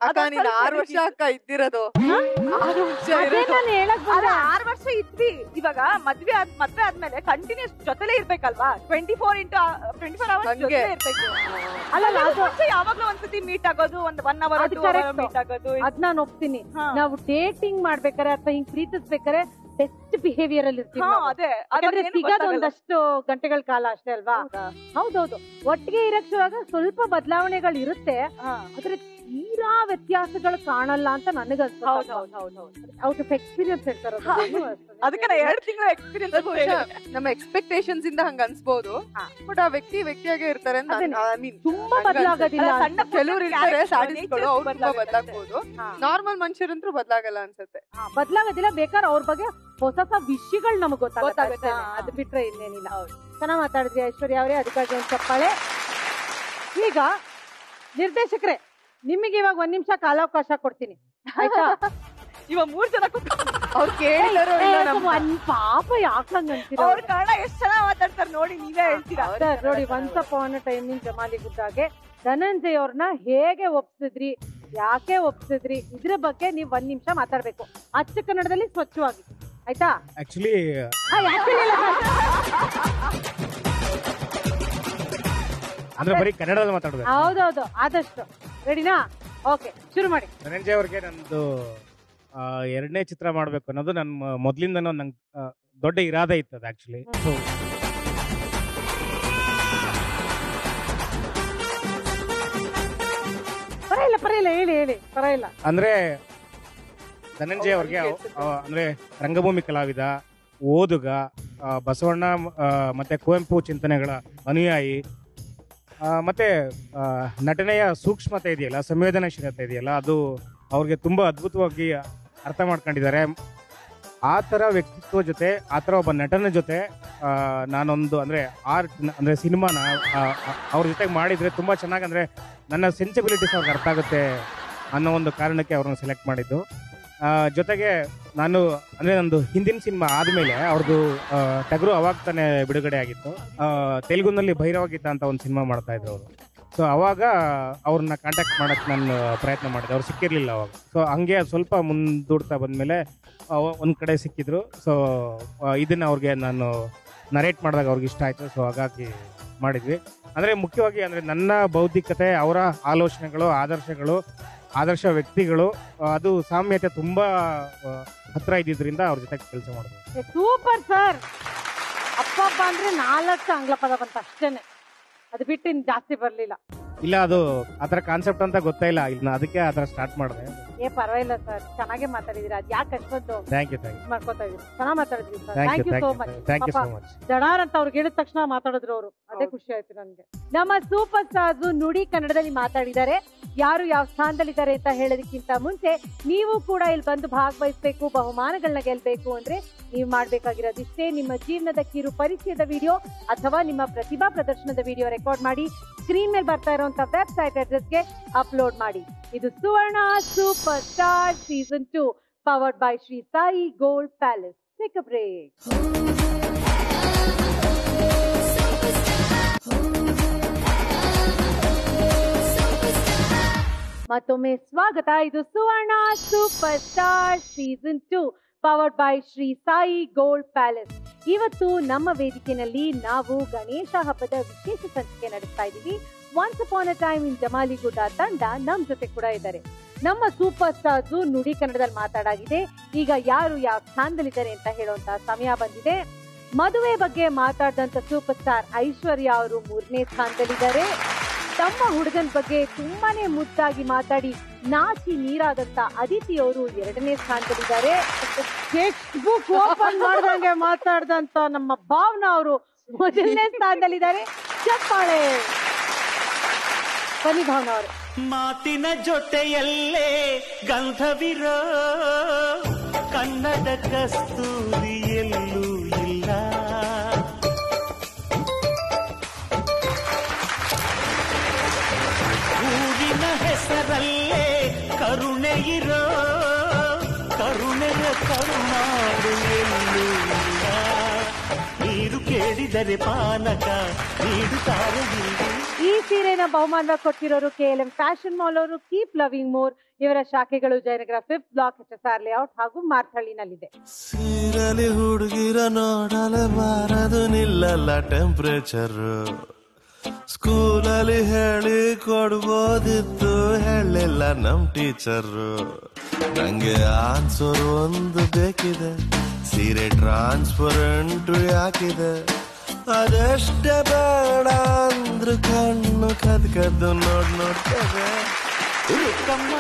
ಅಕ್ಕ ನೀನ್ ಆರು ವರ್ಷ ಅಕ್ಕ ಇದ್ದಿರೋದು ಆರು ವರ್ಷ ಅದೇ ಇರೋದು. ನಾನು ಹೇಳಕ್ ಅಲ್ಲ ಬಂದೆ ಆರ್ ವರ್ಷ ಇದ್ವಿ ಇವಾಗ ಮದ್ವೆ ಆದ್ ಮದ್ವೆ ಆದ್ಮೇಲೆ ಕಂಟಿನ್ಯೂಸ್ ಜೊತೆಲೇ ಇರ್ಬೇಕಲ್ವಾ twenty four into twenty four hours ಹಂಗೆ. ಜೊತೆ ಇರ್ಬೇಕು ಅಲ್ಲ, ಅಲ್ಲ ಅದು- ಮುಂಚೆ ಯಾವಾಗ್ಲೂ ಒಂದ್ಸತಿ ಮೀಟ್ ಆಗೋದು ಒಂದ್ ಒನ್ ಅವರ್ ಅದು ಟೂ ಅವರ್ correct. ಮೀಟ್ ಆಗೋದು ಅದ್ ನಾನು ಒಪ್ತೀನಿ ಹಾ. ನಾವು ಡೇಟಿಂಗ್ ಮಾಡ್ಬೇಕಾರೆ ಅಥವಾ ಹಿಂಗ್ ಪ್ರೀತಿಸ್ಬೇಕಾರೆ ಬೆಸ್ಟ್ ಬಿಹೇವಿಯರ್ ಅಲ್ಲಿ ಇರ್ತೀವಿ ಹಾ ನಾವು. ಅದೇ ಯಾಕಂದ್ರೆ ಅದೇನು ಸಿಗೋದು ಗೊತ್ತಾಗಲ್ಲ. ಒಂದಷ್ಟು ಗಂಟೆಗಳ ಕಾಲ ಅಷ್ಟೇ ಅಲ್ವಾ ಹೌದೌದು ಒಟ್ಟಿಗೆ ಇರಕ್ ಶುರುವಾಗ ಸ್ವಲ್ಪ ಬದಲಾವಣೆಗಳು ಇರುತ್ತೆ ಹಾ. ಆದ್ರೆ ತೀರಾ ವ್ಯತ್ಯಾಸಗಳು ಕಾಣಲ್ಲ ಅಂತ ಹೌದ್ ನನಗನ್ಸುತ್ತೆ ಹೌದ್ ಹೌದ್ ಹೌದ್ ಔಟ್ ಆಫ್ ಎಕ್ಸ್ಪೀರಿಯನ್ಸ್ ಹೇಳ್ತಾರೆ ಅದಕ್ಕೆ ನಾ ಎರಡ್ ತಿಂಗಳು ಎಕ್ಸ್ಪೀರಿಯನ್ಸ್ ಬಹುಶಃ ನಮ್ಮ ಎಕ್ಸ್ಪೆಕ್ಟೇಷನ್ಸ್ ಇಂದ ಹಂಗ ಅನ್ಸ್ಬೋದು ಹಾ. ಬಟ್ ಆ ವ್ಯಕ್ತಿ ವ್ಯಕ್ತಿಯಾಗೆ ಇರ್ತಾರೆ ಅಂತ ಅದೇನೆ. ಐ ಮೀನ್ ತುಂಬಾ ಬದಲಾಗೋದಿಲ್ಲ ಅಲ್ಲ, ಸಣ್ಣ ಪುಟ್ಟ ಕೆಲವ್ರು ಇರ್ತಾರೆ character, ಸ್ಯಾಡಿಸ್ಟ್ಗಳು nature ಅವ್ರು ತುಂಬಾ ಬದ್ಲಾಗತ್ತೆ. ಬದಲಾಗ್ಬೋದು ಹಾ. ನಾರ್ಮಲ್ ಮನುಷ್ಯರಂತೂ ಬದಲಾಗಲ್ಲ ಅನ್ಸುತ್ತೆ ಬದಲಾಗೋದಿಲ್ಲ ಬೇಕಾದ್ರೆ ಅವ್ರ ಬಗ್ಗೆ ಹೊಸ ಹೊಸ ವಿಷಯಗಳು ನಮಗ್ ಗೊತ್ತಾಗುತ್ತೆ ಗೊತ್ತಾಗುತ್ತೆ, ಅಷ್ಟೇನೆ. ಹಾ. ಅದು ಬಿಟ್ರೆ ಇನ್ನೇನಿಲ್ಲ ಚೆನ್ನಾಗ್ ಮಾತಾಡಿದ್ರಿ ಐಶ್ವರ್ಯ ಅವರೇ ಅದಕ್ಕಾಗಿ ಒಂದ್ ಚಪ್ಪಾಳೆ ಈಗ ನಿರ್ದೇಶಕರೇ ನಿಮಗೆ ಇವಾಗ ಒಂದ್ ನಿಮಿಷ ಕಾಲಾವಕಾಶ ಕೊಡ್ತೀನಿ ಆಯ್ತಾ ಇವಾಗ ಮೂರ್ ಜನ ಅವ್ರು ಕೇಳಿದಾರೋ ಇಲ್ಲ ಏ, ನಮ್ಮ ಒಂದ್ ಪಾಪ ಯಾಕೆ ಹಂಗಂತೀರ ಅವ್ರ ಕನ್ನಡ ಎಷ್ಟ್ ಚೆನ್ನಾಗ್ ಮಾತಾಡ್ತಾರೆ ನೋಡಿ ನೀವೇ ಹೇಳ್ತೀರಾ ಸರ್ ನೋಡಿ once upon time in Jamali ಗುಡ್ಡಾಗೆ ಧನಂಜಯ್ ಅವ್ರನ್ನ ಹೇಗೆ ಒಪ್ಸಿದ್ರಿ ಯಾಕೆ ಒಪ್ಸಿದ್ರಿ ಇದ್ರ ಬಗ್ಗೆ ನೀವ್ ಒಂದ್ ನಿಮಿಷ ಮಾತಾಡ್ಬೇಕು ಅಚ್ಚ ಕನ್ನಡದಲ್ಲಿ ಸ್ವಚ್ಛವಾಗಿ ಆಯ್ತಾ ಆಕ್ಚುಲಿ ಆ, actually ಇಲ್ಲ sir. ಅಂದ್ರೆ ಬರೀ ಕನ್ನಡದಲ್ಲಿ ಮಾತಾಡೋದು ಹೌದೌದು ಆದಷ್ಟು ರೆಡಿನಾ ಓಕೆ ಶುರು ಮಾಡಿ ಧನಂಜಯ ಅವ್ರಿಗೆ ನಂದು ಆ, ಎರಡನೇ ಚಿತ್ರ ಮಾಡ್ಬೇಕು ಅನ್ನೋದು ನನ್ನ ಮೊದ್ಲಿಂದನೂ ನಂಗೆ ಆ, ದೊಡ್ಡ ಇರಾದೆ ಇತ್ತು ಅದು ಆಕ್ಚುಲಿ ಸೊ ಪರವಾಗಿಲ್ಲ ಪರವಾಗಿಲ್ಲ ಹೇಳಿ ಹೇಳಿ ಪರವಾಗಿಲ್ಲ ಅಂದ್ರೆ ಧನಂಜಯ ಅವ್ರಿಗೆ ಅವ್- ಅವ್- ಅಂದ್ರೆ ರಂಗಭೂಮಿ ಕಲಾವಿದ ಓದುಗ ಆ, ಬಸವಣ್ಣ ಆ, ಮತ್ತೆ ಕುವೆಂಪು ಚಿಂತನೆಗಳ ಅನುಯಾಯಿ ಆ, ಮತ್ತೆ ಆ, ನಟನೆಯ ಸೂಕ್ಷ್ಮತೆ ಇದೆಯಲ್ಲ ಸಂವೇದನಾಶೀಲತೆ ಇದೆಯಲ್ಲ ಅದು ಅವ್ರಿಗೆ ತುಂಬಾ ಅದ್ಭುತವಾಗಿ ಅರ್ಥ ಮಾಡ್ಕೊಂಡಿದ್ದಾರೆ ಆ ಥರ ವ್ಯಕ್ತಿತ್ವ ಜೊತೆ ಆ ಥರ ಒಬ್ಬ ನಟನ ಜೊತೆ ಆ, ನಾನೊಂದು ಅಂದ್ರೆ ಆರ್ಟ್ ಅಂದ್ರೆ ಸಿನಿಮಾನ ಅವ್ರ ಜೊತೆಗೆ ಮಾಡಿದ್ರೆ ತುಂಬಾ ಚೆನ್ನಾಗಿ ಅಂದ್ರೆ ನನ್ನ ಸೆನ್ಸಿಬಿಲಿಟೀಸ್ ಅವ್ರಿಗೆ ಅರ್ಥ ಆಗುತ್ತೆ ಅನ್ನೋ ಒಂದು ಕಾರಣಕ್ಕೆ ಅವ್ರನ್ನ ಸೆಲೆಕ್ಟ್ ಮಾಡಿದ್ದು ಆ, ಜೊತೆಗೆ ನಾನು ಅಂದ್ರೆ ನಂದು ಹಿಂದಿನ ಸಿನಿಮಾ ಆದ್ಮೇಲೆ ಅವ್ರದ್ದು ಆ, ಟಗರು ಅವಾಗ ತಾನೇ ಬಿಡುಗಡೆ ಆಗಿತ್ತು ಆ, ತೆಲುಗುನಲ್ಲಿ ಭೈರವ ಗೀತ ಅಂತ ಒಂದು ಸಿನಿಮಾ ಮಾಡ್ತಾ ಇದ್ರು ಅವರು ಸೊ ಅವಾಗ ಅವ್ರನ್ನ ಕಾಂಟ್ಯಾಕ್ಟ್ ಮಾಡಕ್ ನಾನು ಪ್ರಯತ್ನ ಮಾಡಿದೆ ಅವ್ರು ಸಿಕ್ಕಿರ್ಲಿಲ್ಲ ಅವಾಗ ಸೊ ಹಂಗೆ ಸ್ವಲ್ಪ ಮುಂದೂಡ್ತಾ ಬಂದ್ಮೇಲೆ ಆ, ಒಂದ್ ಕಡೆ ಸಿಕ್ಕಿದ್ರು ಸೊ ಇದನ್ನ ಅವ್ರಿಗೆ ನಾನು ನರೇಟ್ ಮಾಡಿದಾಗ ಅವ್ರಿಗೆ ಇಷ್ಟ ಆಯ್ತು ಸೊ ಹಾಗಾಗಿ ಮಾಡಿದ್ವಿ ಅಂದ್ರೆ ಮುಖ್ಯವಾಗಿ ಅಂದ್ರೆ ನನ್ನ ಬೌದ್ಧಿಕತೆ ಅವರ ಆಲೋಚನೆಗಳು ಆದರ್ಶಗಳು ಆದರ್ಶ ವ್ಯಕ್ತಿಗಳು ಆ, ಅದು ಸಾಮ್ಯತೆ ತುಂಬಾ ಆ, ಹತ್ರ ಇದ್ದಿದ್ರಿಂದ ಅವ್ರ ಜೊತೆ ಕೆಲಸ ಮಾಡಿದ್ವಿ ಸೂಪರ್ ಸರ್ ಅಪ್ಪ ಅಪ್ಪ ಅಂದ್ರೆ ನಾಲ್ಕು ಆಂಗ್ಲ ಪದ ಬಂತ ಅಷ್ಟೇನೆ ಅದು ಬಿಟ್ಟು ಇನ್ ಜಾಸ್ತಿ ಬರ್ಲಿಲ್ಲ ಇಲ್ಲ ಅದು ಆತರ ಕಾನ್ಸೆಪ್ಟ್ ಅಂತ ಗೊತ್ತೇ ಇಲ್ಲ ಇಲ್ಲ ಅದಕ್ಕೆ ಆತರ ಸ್ಟಾರ್ಟ್ ಮಾಡಿದೆ ಏ ಪರವಾಗಿಲ್ಲ ಸರ್ ಚೆನ್ನಾಗೇ ಮಾತಾಡಿದೀರ ಅದ್ ಯಾಕೆ ಅಷ್ಟೊಂದು ಥ್ಯಾಂಕ್ ಯು ಥ್ಯಾಂಕ್ ಯು ಮಾಡ್ಕೋತಾ ಇದೀರಿ ಚೆನ್ನಾಗ್ ಮಾತಾಡಿದ್ರಿ sir thank thank you you so thank much you thank you so much ದಡಾರ್ ಅಂತ ಅವ್ರಿಗೆ ಹೇಳಿದ ತಕ್ಷಣ ಮಾತಾಡಿದ್ರು ಅವರು ಅದೇ ಖುಷಿ ಆಯ್ತು ನನ್ಗೆ ನಮ್ಮ ಸೂಪರ್ ಸ್ಟಾರ್ಸ್ ನುಡಿ ಕನ್ನಡದಲ್ಲಿ ಮಾತಾಡಿದ್ದಾರೆ ಯಾರು ಯಾವ ಸ್ಥಾನದಲ್ಲಿದ್ದಾರೆ ಅಂತ ಹೇಳೋದಕ್ಕಿಂತ ಮುಂಚೆ ನೀವು ಕೂಡ ಇಲ್ಲಿ ಬಂದು ಭಾಗವಹಿಸಬೇಕು ಬಹುಮಾನಗಳನ್ನ ಗೆಲ್ಬೇಕು ಅಂದ್ರೆ ನೀವು ಮಾಡ್ಬೇಕಾಗಿರೋದು ಇಷ್ಟೇ ನಿಮ್ಮ ಜೀವನದ ಕಿರು ಪರಿಚಯದ ವಿಡಿಯೋ ಅಥವಾ ನಿಮ್ಮ ಪ್ರತಿಭಾ ಪ್ರದರ್ಶನದ ವಿಡಿಯೋ ರೆಕಾರ್ಡ್ ಮಾಡಿ ಸ್ಕ್ರೀನ್ ಮೇಲೆ ಬರ್ತಾ ಇರುವಂತ ವೆಬ್ಸೈಟ್ ಅಡ್ರೆಸ್ಗೆ ಅಪ್ಲೋಡ್ ಮಾಡಿ ಇದು Suvarna super star season two powered by Shri Sai gold palace take a break ಮತ್ತೊಮ್ಮೆ ಸ್ವಾಗತ ಇದು Suvarna super star season two powered by Shri Sai gold palace ಇವತ್ತು ನಮ್ಮ ವೇದಿಕೆಯಲ್ಲಿ ನಾವು ಗಣೇಶ ಹಬ್ಬದ ವಿಶೇಷ ಸಂಚಿಕೆ ನಡೆಸ್ತಾ ಇದ್ದೀವಿ once upon a time in Jamaligudda ತಂಡ ನಮ್ ಜೊತೆ ಕೂಡ ಇದ್ದಾರೆ ನಮ್ಮ ಸೂಪರ್ ಸ್ಟಾರ್ಸ್ ನುಡಿ ಕನ್ನಡದಲ್ಲಿ ಮಾತಾಡಾಗಿದೆ ಈಗ ಯಾರು ಯಾವ ಸ್ಥಾನದಲ್ಲಿದ್ದಾರೆ ಅಂತ ಹೇಳುವಂತ ಸಮಯ ಬಂದಿದೆ ಮದುವೆ ಬಗ್ಗೆ ಮಾತಾಡಿದಂತ ಸೂಪರ್ ಸ್ಟಾರ್ ಐಶ್ವರ್ಯ ಅವರು ಮೂರನೇ ಸ್ಥಾನದಲ್ಲಿದ್ದಾರೆ ತಮ್ಮ ಹುಡುಗನ ಬಗ್ಗೆ ತುಂಬಾನೇ ಮುದ್ದಾಗಿ ಮಾತಾಡಿ ನಾಚಿ ನೀರಾದಂತ ಅದಿತಿ ಅವರು ಎರಡನೇ ಸ್ಥಾನದಲ್ಲಿದ್ದಾರೆ ಟೆಕ್ಸ್ಟ್ ಬುಕ್ ಓಪನ್ ಮಾಡ್ದಂಗೆ ಮಾತಾಡ್ದಂತ ನಮ್ಮ ಭಾವನಾ ಅವರು ಮೊದಲನೇ ಸ್ಥಾನದಲ್ಲಿದ್ದಾರೆ ಚಪ್ಪಾಳೆ ಬನ್ನಿ ಭಾವನಾ ಅವರು ಮಾತಿನ ಜೊತೆಯಲ್ಲೇ ಗಂಧವಿರೋ ಕನ್ನಡ ಕಸ್ತೂರಿ ಎಲ್ಲೂ ಇಲ್ಲ ಊರಿನ ಹೆಸರಲ್ಲೇ ಕರುಣೆ ಇರೋ ಕರುಣೆಯ ಕರುನಾಡು ಎಲ್ಲೂ ಇಲ್ಲ ನೀರು ಕೇಳ ಬೇಡಿದರೆ ಪಾನಕ ನೀಡುತ್ತಾರೆ ಇಲ್ಲಿ ಈ ಸೀರೆನ ಬಹುಮಾನ ಕೊಟ್ಟಿರೋರು K L M fashion mall ಅವರು ಕೀಪ್ ಲವಿಂಗ್ ಮೋರ್ ಇವರ ಶಾಖೆಗಳು Jayanagar fifth block H S R layout ಹಾಗೂ ಮಾರ್ಥಳ್ಳಿನಲ್ಲಿದೆ ಸೀರಲಿ ಹುಡುಗಿರ ನೋಡಲು ಬಾರದು ನಿಲ್ಲಲ್ಲ ಟೆಂಪ್ರೇಚರ್ ಸ್ಕೂಲಲ್ಲಿ ಹೇಳಿ ಕೊಡ್ಬೋದಿತ್ತು ಹೇಳಿಲ್ಲ ನಮ್ ಟೀಚರ್ ನಂಗೆ ಆನ್ಸರ್ ಒಂದು ಬೇಕಿದೆ ಸೀರೆ ಟ್ರಾನ್ಸ್ಪರೆಂಟ್ ಯಾಕಿದೆ ಅದೆಷ್ಟೇ ಬೇಡ ಅಂದ್ರು ಕಣ್ಣು ಕದ್ ಕದ್ದು ನೋಡ್ ನೋಡ್ತದೆ ರುಕ್ಕಮ್ಮ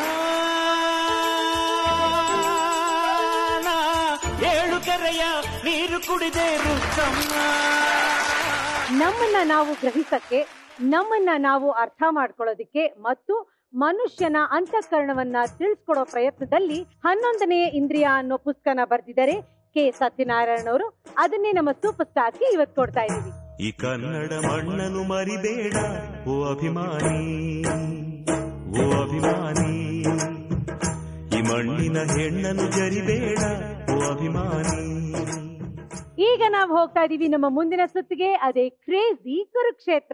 ನಾ ಏಳು ಕೆರೆಯ ನೀರು ಕುಡಿದೆ ರುಕ್ಕಮ್ಮ ನಮ್ಮನ್ನ ನಾವು ಗ್ರಹಿಸಕ್ಕೆ ನಮ್ಮನ್ನ ನಾವು ಅರ್ಥ ಮಾಡ್ಕೊಳ್ಳೋದಿಕ್ಕೆ ಮತ್ತು ಮನುಷ್ಯನ ಅಂತಃಕರಣವನ್ನ ತಿಳಿಸ್ಕೊಡೋ ಪ್ರಯತ್ನದಲ್ಲಿ ಹನ್ನೊಂದನೆಯ ಇಂದ್ರಿಯ ಅನ್ನೋ ಪುಸ್ತಕನ ಬರೆದಿದ್ದಾರೆ ಕೆ ಸತ್ಯನಾರಾಯಣ ಅವರು ಅದನ್ನೇ ನಮ್ಮ ಸೂಪರ್ ಸ್ಟಾರ್ಗೆ ಇವತ್ತು ಕೊಡ್ತಾ ಇದೀವಿ ಈ ಕನ್ನಡ ಮಣ್ಣನ್ನು ಮರಿಬೇಡ ಓ ಅಭಿಮಾನಿ ಓ ಅಭಿಮಾನಿ ಈ ಮಣ್ಣಿನ ಹೆಣ್ಣನ್ನು ಜರಿಬೇಡ ಓ ಅಭಿಮಾನಿ ಈಗ ನಾವು ಹೋಗ್ತಾ ಇದೀವಿ ನಮ್ಮ ಮುಂದಿನ ಸುತ್ತಿಗೆ ಅದೇ ಕ್ರೇಜಿ ಕುರುಕ್ಷೇತ್ರ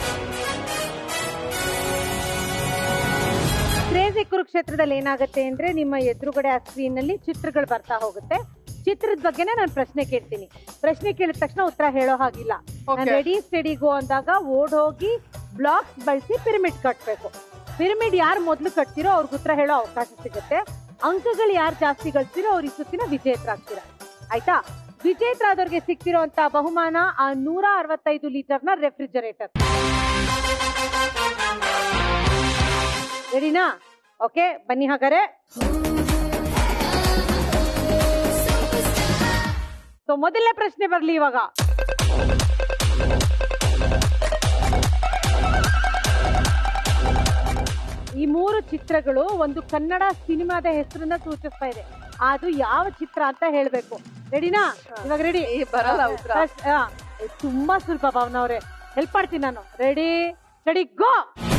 ಕ್ರೇಜಿ ಕುರುಕ್ಷೇತ್ರದಲ್ಲಿ ಏನಾಗುತ್ತೆ ಅಂದ್ರೆ ನಿಮ್ಮ ಎದುರುಗಡೆ ಆ ಸ್ಕ್ರೀನ್ ನಲ್ಲಿ ಚಿತ್ರಗಳು ಬರ್ತಾ ಹೋಗುತ್ತೆ ಚಿತ್ರದ ಬಗ್ಗೆನೇ ನಾನು ಪ್ರಶ್ನೆ ಕೇಳ್ತೀನಿ ಪ್ರಶ್ನೆ ಕೇಳಿದ ತಕ್ಷಣ ಉತ್ತರ ಹೇಳೋ ಹಾಗಿಲ್ಲ Okay. ರೆಡಿ ಸ್ಟಡಿ ಗೋ ಅಂದಾಗ ಓಡ್ ಹೋಗಿ ಬ್ಲಾಕ್ಸ್ ಬಳಸಿ ಪಿರಮಿಡ್ ಕಟ್ಬೇಕು ಪಿರಮಿಡ್ ಯಾರು ಮೊದಲು ಕಟ್ತಿರೋ ಅವ್ರಿಗೆ ಉತ್ತರ ಹೇಳೋ ಅವಕಾಶ ಸಿಗುತ್ತೆ ಅಂಕಗಳು ಯಾರು ಜಾಸ್ತಿ ಗಳಿಸ್ತಿರೋ ಅವ್ರ ಈ ಸುತ್ತಿನ ವಿಜೇತರಾಗ್ತೀರ ಆಯ್ತಾ ವಿಜೇತರಾದವ್ರಿಗೆ ಸಿಕ್ತಿರೋಂತ ಬಹುಮಾನ ಆ ನೂರ ಅರವತ್ತೈದು ಲೀಟರ್ನ ರೆಫ್ರಿಜರೇಟರ್ ರೆಡಿನಾ ಓಕೆ ಬನ್ನಿ ಹಾಗಾರೆ ಸೊ ಮೊದಲನೇ ಪ್ರಶ್ನೆ ಬರ್ಲಿ ಇವಾಗ ಈ ಮೂರು ಚಿತ್ರಗಳು ಒಂದು ಕನ್ನಡ ಸಿನಿಮಾದ ಹೆಸರನ್ನ ಸೂಚಿಸ್ತಾ ಇದೆ ಅದು ಯಾವ ಚಿತ್ರ ಅಂತ ಹೇಳ್ಬೇಕು ರೆಡಿನಾ ಇವಾಗ ರೆಡಿ ಬರಲ್ಲ ಉತ್ತರ. ತುಂಬಾ ಸ್ವಲ್ಪ ಭಾವನ ಅವ್ರೆ ಹೆಲ್ಪ್ ಮಾಡ್ತೀನಿ ನಾನು ರೆಡಿ ರೆಡಿ ಗೋ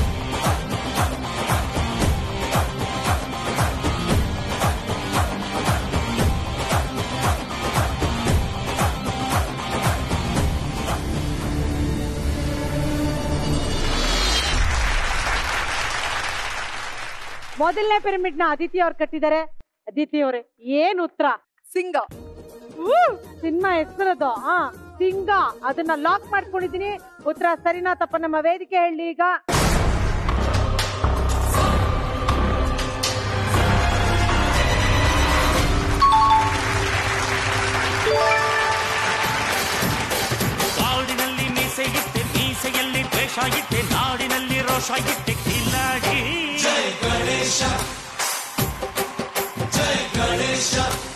ಮೊದಲನೇ ಪಿರಮಿಡ್ ನ ಅದಿತಿ ಅವ್ರು ಕಟ್ಟಿದ್ದಾರೆ ಅದಿತಿ ಅವರೇ ಏನ್ ಉತ್ತರ ಸಿಂಗ ಸಿನಿಮಾ ಹೆಸರದು ಹಾ ಸಿಂಗ ಅದನ್ನ ಲಾಕ್ ಮಾಡ್ಕೊಂಡಿದೀನಿ ಉತ್ತರ ಸರಿನಾ ತಪ್ಪ ನಮ್ಮ ವೇದಿಕೆ ಹೇಳಿ ಈಗ ಕಾಡಿನಲ್ಲಿ ಮೀಸೆ ಇಟ್ಟೆ ಮೀಸೆಯಲ್ಲಿ ದ್ವೇಷ ಇಟ್ಟೆ ನಾಡಿನಲ್ಲಿ ರೋಷ ಇಟ್ಟೆ ಕಿಲ್ಲಾಡಿ ಜೈ ಗಣೇಶ ಜೈ ಗಣೇಶ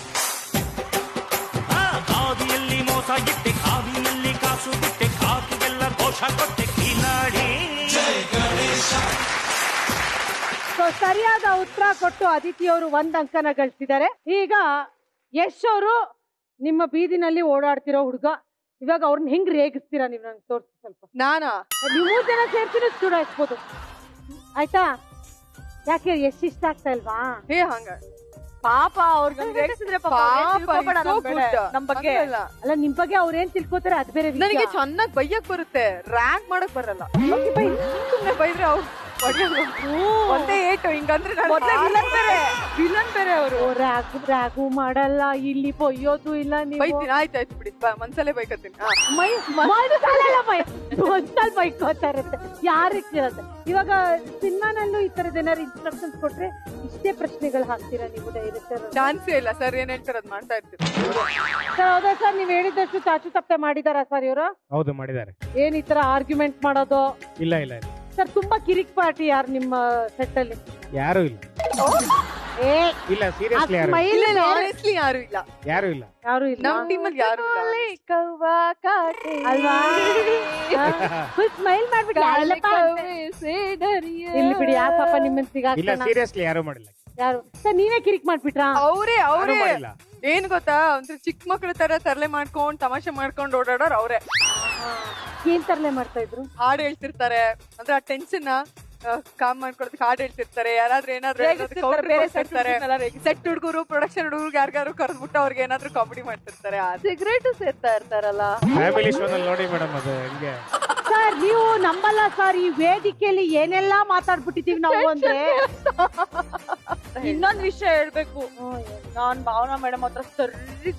ಕಾದಿಯಲ್ಲಿ ಮೋಸ ಇಟ್ಟೆ ಕಾವಿನಲ್ಲಿ ಕಾಸು ಬಿಟ್ಟೆ ಕಾಕಿಗೆಲ್ಲ ಘೋಷ ಕೊಟ್ಟೆ ಕಿಲಾಡಿ ಜೈ ಗಣೇಶ ಸೊ ಸರಿಯಾದ ಉತ್ತರ ಕೊಟ್ಟು ಅದಿತಿ ಅವರು ಒಂದ್ ಅಂಕನ ಗಳಿಸಿದ್ದಾರೆ ಈಗ ಯಶ್ ಅವರು ನಿಮ್ಮ ಬೀದಿನಲ್ಲಿ ಓಡಾಡ್ತಿರೋ ಹುಡುಗ ಇವಾಗ ಅವ್ರನ್ನ ಹೆಂಗ್ ರೇಗಿಸ್ತೀರಾ ನೀವು ನಂಗೆ ತೋರಿಸಿ ಸ್ವಲ್ಪ ನಾನಾ ನೀವು ಮೂರ್ ಜನ ಸೇರ್ತೀನಿ ಚೂಡಾಯಿಸ್ಬೋದು ಆಯ್ತಾ ಯಾಕೆ ಎಷ್ಟು ಇಷ್ಟ ಆಗ್ತಾ ಇಲ್ವಾ ಏ ಹಂಗ ಪಾಪ ಅವ್ರಿಗೆ ಹಂಗ್ ರೇಗಿಸಿದ್ರೆ ಪಾಪ ಅವ್ರೇನ್ ಪಾಪ, ತಿಳ್ಕೊಬೇಡ so ನಮ್ ಮೇಲೆ, good. ನಮ್ ಬಗ್ಗೆ ಹಂಗಲ್ಲ. ಅಲ್ಲ ನಿಮ್ ಬಗ್ಗೆ ಅವ್ರೇನ್ ತಿಳ್ಕೊತಾರೆ ಅದ್ ಬೇರೆ ವಿಷಯ. ನನಗೆ ಚೆನ್ನಾಗ್ ಬೈಯಕ್ ಬರುತ್ತೆ ರ್ಯಾಂಕ್ ಮಾಡಕ್ ಬರಲ್ಲ ಸುಮ್ನೆ ಬೈದ್ರೆ ಅವ್ರು ಒಂದೇ ಏಟು ಹಿಂಗಂದ್ರೆ ಮೊದ್ಲೇ villain ಬೇರೆ. ವಿಲನ್ ಬೇರೆ ಅವರು ಓ, ರಾಗು ರಾಗು ಮಾಡಲ್ಲ ಇಲ್ಲಿ ಬೊಯ್ಯೋದು ಇಲ್ಲ ನೀವು ಬೈತೀನಿ ಆಯ್ತು ಆಯ್ತು ಬಿಡಿ ಬಾ, ಮನ್ಸಲ್ಲೇ ಬೈಕತ್ತೀನಿ ಹಾ. ಮೈ ಮನ್ಸಲ್ಲೆಲ್ಲ ಬೈ ಮನ್ಸಲ್ ಬೈಕೋತಾ ಇರುತ್ತೆ ಯಾರಿಗೆ ಕೇಳತ್ತೆ ಇವಾಗ ಸಿನಿಮಾನಲ್ಲೂ ಈ ತರದ ಏನಾದ್ರು ಇನ್ಸ್ಟ್ರಕ್ಷನ್ಸ್ ಕೊಟ್ರೆ ಇಷ್ಟೇ ಪ್ರಶ್ನೆಗಳು ಹಾಕ್ತೀರಾ ನೀವು ಡೈರೆಕ್ಟರ್ ಚಾನ್ಸೇ ಇಲ್ಲ ಸರ್ ಏನ್ ಹೇಳ್ತಾರೆ ಅದ್ ಮಾಡ್ತಾ ಇರ್ತೀನಿ ಸರ್ ಹೌದಾ ಸರ್ ನೀವ್ ಹೇಳಿದಷ್ಟು ಚಾಚು ತಪ್ಪೆ ಮಾಡಿದಾರಾ ಸರ್ ಇವರು ಹೌದು ಮಾಡಿದ್ದಾರೆ ಏನ್ ಈ ತರ ಆರ್ಗ್ಯುಮೆಂಟ್ ಮಾಡೋದು ಇಲ್ಲ ಇಲ್ಲ ಇಲ್ಲ ಸರ್ ತುಂಬಾ ಕಿರಿಕ್ ಪಾರ್ಟಿ ಯಾರು ನಿಮ್ಮ ಸೆಟ್ ಅಲ್ಲಿ ಯಾರು ಇಲ್ಲ ಏ ಇಲ್ಲ ಸೀರಿಯಸ್ಲಿ ಯಾರು smile ಇಲ್ಲ ಮೇಲೆ ಆನೆಸ್ಟ್ಲಿ ಯಾರು ಇಲ್ಲ ಯಾರು ಇಲ್ಲ ಯಾರು ಇಲ್ಲ ನಮ್ ಟೀಮಲ್ಲಿ ಯಾರು ಇಲ್ಲ ಅಲ್ವಾ ಫುಲ್ ಸ್ಮೈಲ್ ಮಾಡ್ಬಿಟ್ಟು ಅಲ್ಲಪ್ಪ ಅಂತ. ಇಲ್ಲಿ ಬಿಡಿ ಯಾಕಪ್ಪ ನಿಮ್ಮನ್ ಇಲ್ಲ ಸಿಗಾಕ್ತಾನ ಸೀರಿಯಸ್ಲಿ ಯಾರು ಮಾಡಿಲ್ಲ ಯಾರು ಸರ್ ನೀವೇ ಕಿರಿಕ್ ಮಾಡ್ಬಿಟ್ರಾ ಅವ್ರೇ ಅವ್ರೇ ಯಾರು ಮಾಡಿಲ್ಲ ಏನ್ ಗೊತ್ತಾ ಒಂಥರ ಚಿಕ್ಕ ಮಕ್ಳ ತರ ತರಲೆ ಮಾಡ್ಕೊಂಡ್ ತಮಾಷೆ ಮಾಡ್ಕೊಂಡ್ ಓಡಾಡೋರ್ ಅವ್ರೆ ಏನ್ ತರಲೆ ಮಾಡ್ತಾ ಇದ್ರು ಹಾಡ್ ಹೇಳ್ತಿರ್ತಾರೆ ಅಂದ್ರೆ ಆ ಟೆನ್ಷನ್ ಕಾಮ್ ಮಾಡ್ಕೊಳೋದಕ್ಕೆ ಹಾಡ್ ಹೇಳ್ತಿರ್ತಾರೆ ಯಾರಾದ್ರೂ ಏನಾದ್ರು ರೇಗಿಸ್ತಿರ್ತಾರೆ, ಬೇರೆ set ಮಾಡ್ತಿರ್ತಾರೆ ಹುಡ್ಗರ್ನೆಲ್ಲ ರೇಗಿಸ್ತಿರ್ತಾರೆ. ಸೆಟ್ ಹುಡುಗರು ಪ್ರೊಡಕ್ಷನ್ ಹುಡುಗರು ಯಾರಿಗಾರು ಕರೆದ್ಬಿಟ್ಟು ಅವ್ರಿಗೆ ಏನಾದ್ರು ಕಾಮಿಡಿ ಮಾಡ್ತಿರ್ತಾರೆ ಅದು ಸಿಗರೇಟ್ ಸೇರ್ತಾ ಇರ್ತಾರಲ್ಲ ಫ್ಯಾಮಿಲಿ ಶೋನಲ್ಲಿ ನೋಡಿ ಮೇಡಮ್ ಅದು ಹೆಂಗೆ ಸರ್ ನೀವು ನಂಬಲ್ಲ ಸರ್ ಈ ವೇದಿಕೆಯಲ್ಲಿ ಏನೆಲ್ಲ ಮಾತಾಡ್ಬಿಟ್ಟಿದೀವಿ ನಾವು ಅಂದ್ರೆ ಇನ್ನೊಂದ್ ವಿಷಯ ಹೇಳ್ಬೇಕು ನಾನ್ ಭಾವನಾ ಮೇಡಮ್ ಹತ್ರ ಸರಿ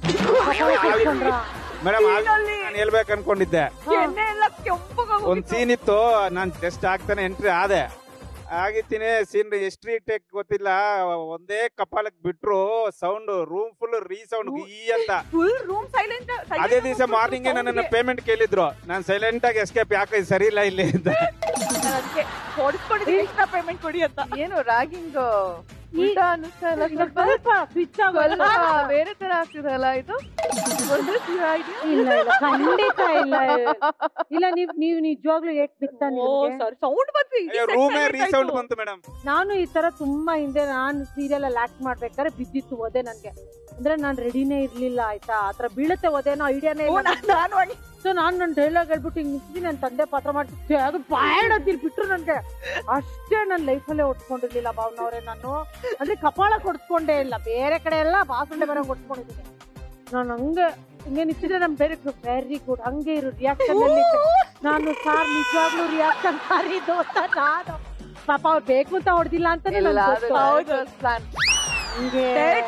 ಮೇಡಮ್ ನಾನು ಹೇಳ್ಬೇಕು ಅನ್ಕೊಂಡಿದ್ದೆ ಎಣ್ಣೆ ಎಲ್ಲ ಕೆಂಪಗ ಒಂದ್ ಸೀನ್ ಇತ್ತು ನಾನ್ ಜಸ್ಟ್ ಆಗ್ತಾನೆ ಎಂಟ್ರಿ ಆದೆ ಆಗಿತ್ತೀನಿ ಸೀನ್ ಎಷ್ಟ್ರಿ ಟೆಕ್ ಗೊತ್ತಿಲ್ಲ ಒಂದೇ ಕಪಾಲಕ್ ಬಿಟ್ರು ಸೌಂಡ್ ರೂಮ್ ಫುಲ್ ರೀಸೌಂಡ್ ಈ ಅಂತ ಫುಲ್ ರೂಮ್ ಸೈಲೆಂಟ್ ಅದೇ ದಿವಸ ಮಾರ್ನಿಂಗ್ ನನ್ನ ಪೇಮೆಂಟ್ ಕೇಳಿದ್ರು ನಾನ್ ಸೈಲೆಂಟ್ ಆಗಿ ಎಸ್ಕೇಪ್ ಯಾಕೆ ಇದು ಸರಿ ಇಲ್ಲ ಇಲ್ಲಿ ಅಂತ ಹೊಡಿಸ್ಕೊಂಡಿದ್ದೀನಿ ಎಕ್ಸ್ಟ್ರಾ ಪೇಮೆಂಟ್ ಕೊಡಿ ಅಂತ ಏನು ರ್ಯಾಗಿಂಗ್ ಉಲ್ಟಾ ಅನಿಸ್ತಾ ಇಲ್ಲ ಸ್ವಲ್ಪ ಸ್ವಲ್ಪ ಸ್ವಿಚ್ ಸ್ವಲ್ಪ ಬೇರೆ ತರ ಆಗ್ತಿದಲ್ಲ ಇದು ಒಂದು idea? ಇಲ್ಲ ಇಲ್ಲ ಖಂಡಿತ ಇಲ್ಲ ಇಲ್ಲ ನೀವ್ ನೀವ್ ನಿಜವಾಗ್ಲೂ ಏಟ್ ಬಿತ್ತ ಓ ಸರ್ ಸೌಂಡ್ ಬಂತು ರೂಮೇ ರೀಸೌಂಡ್ ಬಂತು ಮೇಡಮ್ ನಾನು ಈ ತರ ತುಂಬಾ ಹಿಂದೆ ನಾನು ಸೀರಿಯಲ್ ಅಲ್ಲಿ ಆಕ್ಟ್ ಮಾಡ್ಬೇಕಾದ್ರೆ ಬಿದ್ದಿತ್ತು ಒದೆ ನನ್ಗೆ ಅಂದ್ರೆ ನಾನ್ ರೆಡಿನೇ ಇರ್ಲಿಲ್ಲ ಆಯ್ತಾ ಆತರ ಬೀಳುತ್ತೆ ಒದೇನೋ ಐಡಿಯಾನೇ ಇಲ್ಲ ನಾನು ಸೊ ನಾನ್ ನನ್ ಡೈಲಾಗ್ ಹೇಳ್ಬಿಟ್ಟು ಹಿಂಗ್ ನಿಂತಿದ್ದೀನಿ ನನ್ ತಂದೆ ಪಾತ್ರ ಮಾಡ್ತಿದ್ದೆ ಅದು ಬಾಯ್ ಅಂತೀರಿ ಬಿಟ್ರು ನನ್ಗೆ ಅಷ್ಟೇ ನನ್ ಲೈಫಲ್ಲೇ ಒಡ್ಸ್ಕೊಂಡಿರ್ಲಿಲ್ಲ ಭಾವನವ್ರೆ ನಾನು ಅಂದ್ರೆ ಕಪಾಳ ಕೊಡ್ಸ್ಕೊಂಡೇ ಇಲ್ಲ ಬೇರೆ ಕಡೆ ಎಲ್ಲ ಬಾಸುಂಡೆ ಬರೋ ಕೊಡ್ಸ್ಕೊಂಡಿದ್ದೀನಿ ನಾನು ಹಂಗೆ ಹಿಂಗೆ ನಿಂತಿದ್ರೆ ನಮ್ ಬೇರೆ ವೆರಿ ಗುಡ್ ಹಂಗೆ ಇರು ರಿಯಾಕ್ಷನ್ ಅಲ್ಲಿ ಇದ್ದೆ. ನಾನು ಸಾರ್ ನಿಜವಾಗ್ಲೂ ರಿಯಾಕ್ಷನ್ ಸಾರಿದ್ದು ಅಂತ ನಾನು ಪಾಪ ಅವ್ರು ಬೇಕು ಅಂತ ಹೊಡೆದಿಲ್ಲ ಅಂತಾನೆ ಇಲ್ಲ ನನ್ಗ್ ಅದು ಗೊತ್ತು. director's plan. ಹಿಂಗೆ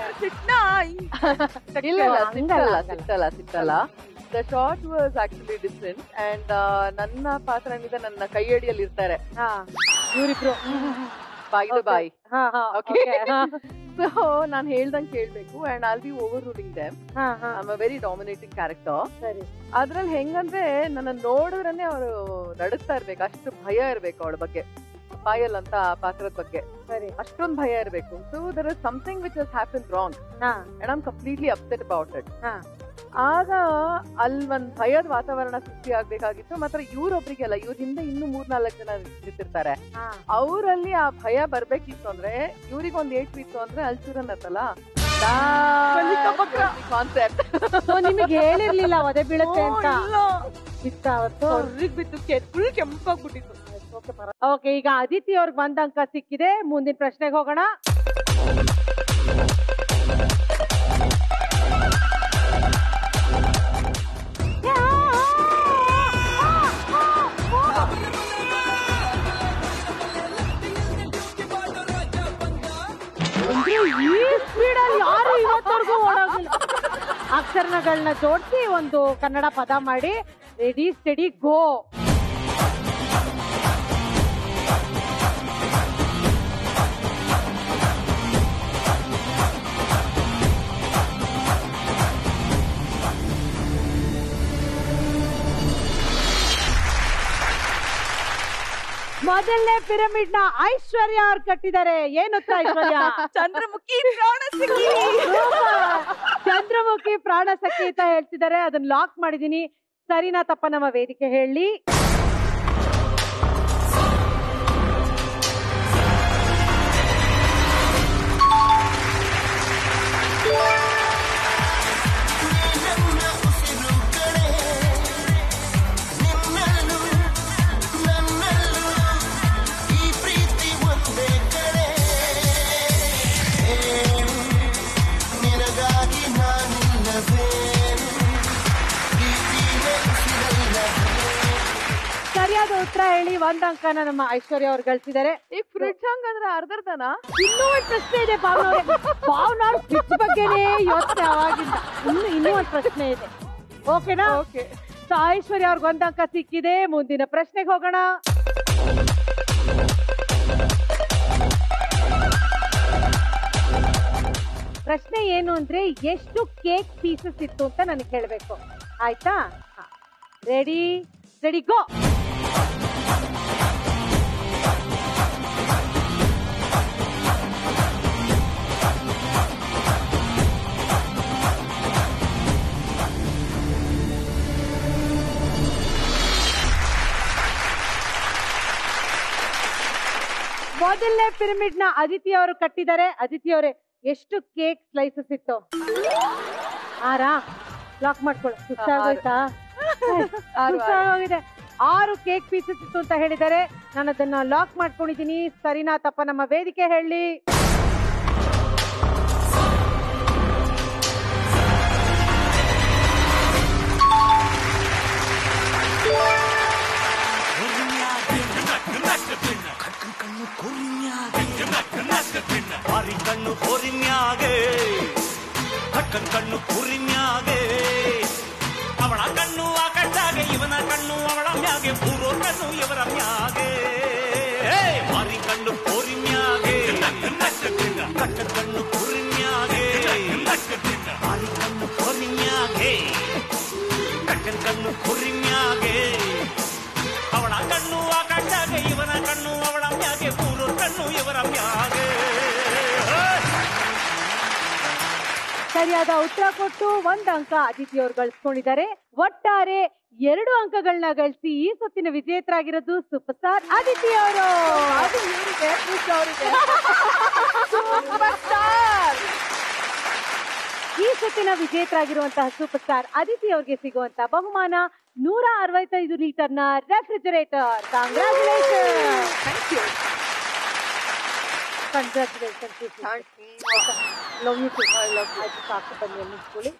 ಇಲ್ಲ ಇಲ್ಲ ಹಂಗಲ್ಲ, ಸಿಟ್ಟಲ್ಲ ಹಂಗಲ್ಲ. ಸಿಟ್ಟಲ್ಲ ಸಿಟ್ಟಲ್ಲ the short was actually different and ನನ್ನ ಪಾತ್ರ ಏನಿದೆ ನನ್ನ ಕೈಯಡಿಯಲ್ಲಿ ಇರ್ತಾರೆ ಇವ್ರಿಬ್ರು ಬಾಯಿ ಬಾಯಿ ಹಾ ಹಾ ಓಕೆ ಸೊ ನಾನು ಹೇಳ್ದಂಗೆ ಕೇಳ್ಬೇಕು and all be over ruling them ha ha I very dominating character ಸರಿ ಅದ್ರಲ್ಲಿ ಹೆಂಗಂದ್ರೆ ನನ್ನ ನೋಡಿದ್ರೇನೆ ಅವರು ನಡುತ್ತಾ ಇರ್ಬೇಕು ಅಷ್ಟು ಭಯ ಇರ್ಬೇಕು ಅವಳ ಬಗ್ಗೆ ಪಾಯಲ್ ಅಂತ ಆ ಪಾತ್ರದ ಬಗ್ಗೆ ಸರಿ ಅಷ್ಟೊಂದು ಭಯ ಇರ್ಬೇಕು so there is something which has happen wrong ha and I'm completely upset about it ha ಆಗ ಅಲ್ಲಿ ಒಂದ್ ಭಯದ ವಾತಾವರಣ ಸೃಷ್ಟಿ ಆಗ್ಬೇಕಾಗಿತ್ತು ಮಾತ್ರ ಇವ್ರೊಬ್ರಿಗೆ ಅಲ್ಲ ಇವ್ರ ಹಿಂದೆ ಇನ್ನು ಮೂರ್ನಾಲ್ಕು ಜನ ನಿಂತಿರ್ತಾರೆ ಹಾ ಅವರಲ್ಲಿ ಆ ಭಯ ಬರ್ಬೇಕಿತ್ತು ಅಂದ್ರೆ ಇವ್ರಿಗೆ ಒಂದ್ ಏಟ್ ಬಿತ್ತು ಅಂದ್ರೆ ಅಲ್ಚೂರನ್ ಅಂತಲ್ಲ ಕಾನ್ಸೆಪ್ಟ್ ಸೊ ನಿಮಗೆ ಹೇಳಿರ್ಲಿಲ್ಲ ಒದೆ ಬೀಳುತ್ತೆ ಅಂತ ಬಿತ್ತ ಅವತ್ತು ಹೊರ್ರಿಗ್ ಬಿತ್ತು ಫುಲ್ ಕೆಂಪಾಗ್ಬಿಟ್ಟಿತ್ತು ಓಕೆ ಈಗ ಅದಿತಿ ಅವ್ರಿಗೆ ಒಂದ್ ಅಂಕ ಸಿಕ್ಕಿದೆ ಮುಂದಿನ ಪ್ರಶ್ನೆಗೆ ಹೋಗೋಣ ಅಂದ್ರೆ ಈ ಸ್ಪೀಡ್ ಅಲ್ಲಿ ಯಾರು ಇವತ್ತವರೆಗೂ ಓಡೋಗಿಲ್ಲ ಅಕ್ಷರಗಳನ್ನ ಜೋಡಿಸಿ ಒಂದು ಕನ್ನಡ ಪದ ಮಾಡಿ ರೆಡಿ ಸ್ಟಡಿ ಗೋ ಮೊದಲನೇ ಪಿರಮಿಡ್ ನ ಐಶ್ವರ್ಯ ಅವ್ರು ಕಟ್ಟಿದ್ದಾರೆ ಏನು ಉತ್ತರ ಐಶ್ವರ್ಯ ಚಂದ್ರಮುಖಿ ಪ್ರಾಣ ಸಿಕ್ಕಿ Super. ಚಂದ್ರಮುಖಿ ಪ್ರಾಣ ಸಖಿ ಅಂತ ಹೇಳ್ತಿದ್ದಾರೆ ಅದನ್ನ ಲಾಕ್ ಮಾಡಿದೀನಿ ಸರಿನಾ ತಪ್ಪ ನಮ್ಮ ವೇದಿಕೆ ಹೇಳಿ ಸರಿಯಾದ ಉತ್ತರ ಹೇಳಿ ಒಂದ್ ಅಂಕನ ನಮ್ಮ ಐಶ್ವರ್ಯ ಅವ್ರು ಗಳಿಸಿದ್ದಾರೆ ಈಗ ಫ್ರಿಡ್ಜ್ ಹಂಗಂದ್ರೆ ಅರ್ಧರ್ಧನ ಇನ್ನೂ ಒಂದ್ ಪ್ರಶ್ನೆ ಇದೆ ಭಾವನವ್ರೆ ಭಾವನವ್ರ ಫ್ರಿಡ್ಜ್ ಬಗ್ಗೆನೇ ಯೋಚನೆ ಅವಾಗಿಂದ ಇನ್ನು ಇನ್ನೂ ಒಂದ್ ಪ್ರಶ್ನೆ ಇದೆ ಓಕೆನಾ ಓಕೆ ಸೊ ಐಶ್ವರ್ಯ ಅವ್ರಿಗೆ ಒಂದ್ ಅಂಕ ಸಿಕ್ಕಿದೆ ಮುಂದಿನ ಪ್ರಶ್ನೆಗೆ ಹೋಗೋಣ ಪ್ರಶ್ನೆ ಏನು ಅಂದ್ರೆ ಎಷ್ಟು ಕೇಕ್ ಪೀಸಸ್ ಇತ್ತು ಅಂತ ನನಗೆ ಹೇಳಬೇಕು ಆಯ್ತಾ ರೆಡಿ ರೆಡಿ ಗೋ ಮೊದಲನೇ ಪಿರಮಿಡ್ ನ ಅದಿತಿ ಅವರು ಕಟ್ಟಿದ್ದಾರೆ ಅದಿತಿ ಅವರೇ ಎಷ್ಟು ಕೇಕ್ ಸ್ಲೈಸಸ್ ಇತ್ತು ಆರಾ ಲಾಕ್ ಮಾಡ್ಕೊಳ್ಳಿ ಸುಸ್ತಾಗೋಯ್ತಾ ಆರು, ಸುಸ್ತಾಗೋಗಿದೆ ಆರು ಕೇಕ್ ಪೀಸಸ್ ಇತ್ತು ಅಂತ ಹೇಳಿದ್ದಾರೆ ನಾನು ಅದನ್ನ ಲಾಕ್ ಮಾಡ್ಕೊಂಡಿದ್ದೀನಿ ಸರಿನಾ ತಪ್ಪ ನಮ್ಮ ವೇದಿಕೆ ಹೇಳಿ ಬಾರಿ ಕಣ್ಣು ಹೊರಿಮ್ಯಾಗೆ ಕಕ್ಕನ್ ಕಣ್ಣು ಕುರಿಮ್ಯಾಗೆ ಅವಳ ಕಣ್ಣು ಆ ಕಣ್ಣಾಗೆ ಇವನ ಕಣ್ಣು ಅವಳ ಮ್ಯಾಗೆ ಪೂರ್ವ ಕಣ್ಣು ಇವರ ಮ್ಯಾಗೆ ಹೇ, ಬಾರಿ ಕಣ್ಣು ಹೊರಿಮ್ಯಾಗೆ ಕಕ್ಕನ್ ಕಣ್ಣು ಕುರಿಮ್ಯಾಗೆ ಬಾರಿ ಕಣ್ಣು ಹೊರಿಮ್ಯಾಗೆ ಕಕ್ಕನ್ ಕಣ್ಣು ಕುರಿಮ್ಯಾಗೆ ಅವಳ ಕಣ್ಣು ಆ ಕಣ್ಣಾಗೆ ಇವನ ಕಣ್ಣು ಅವಳ ಮ್ಯಾಗೆ ಪೂರ್ವ ಕಣ್ಣು ಇವರ ಮ್ಯಾಗೆ ಹೇ! ಸರಿಯಾದ ಉತ್ತರ ಕೊಟ್ಟು ಒಂದ್ ಅಂಕ ಅದಿತಿ ಅವ್ರು ಗಳಿಸ್ಕೊಂಡಿದ್ದಾರೆ ಒಟ್ಟಾರೆ ಎರಡು ಅಂಕಗಳನ್ನ ಗಳಿಸಿ ಈ ಸುತ್ತಿನ ವಿಜೇತರಾಗಿರೋದು ಸೂಪರ್ ಸ್ಟಾರ್ ಅದಿತಿ ಅವರು ಅದು ಇವರಿಗೆ ಖುಷಿ ಅವರಿಗೆ ಈ ಸುತ್ತಿನ ವಿಜೇತರಾಗಿರುವಂತಹ ಸೂಪರ್ ಸ್ಟಾರ್ ಅದಿತಿ ಅವ್ರಿಗೆ ಸಿಗುವಂತ ಬಹುಮಾನ ನೂರ ಅರವತ್ತೈದು ಲೀಟರ್ ನ refrigerator congratulation congratulation love you too love ಆಯ್ತು ಸಾಕು ಬನ್ನಿ ಅನ್ನಿಸ್ಕೊಳ್ಳಿ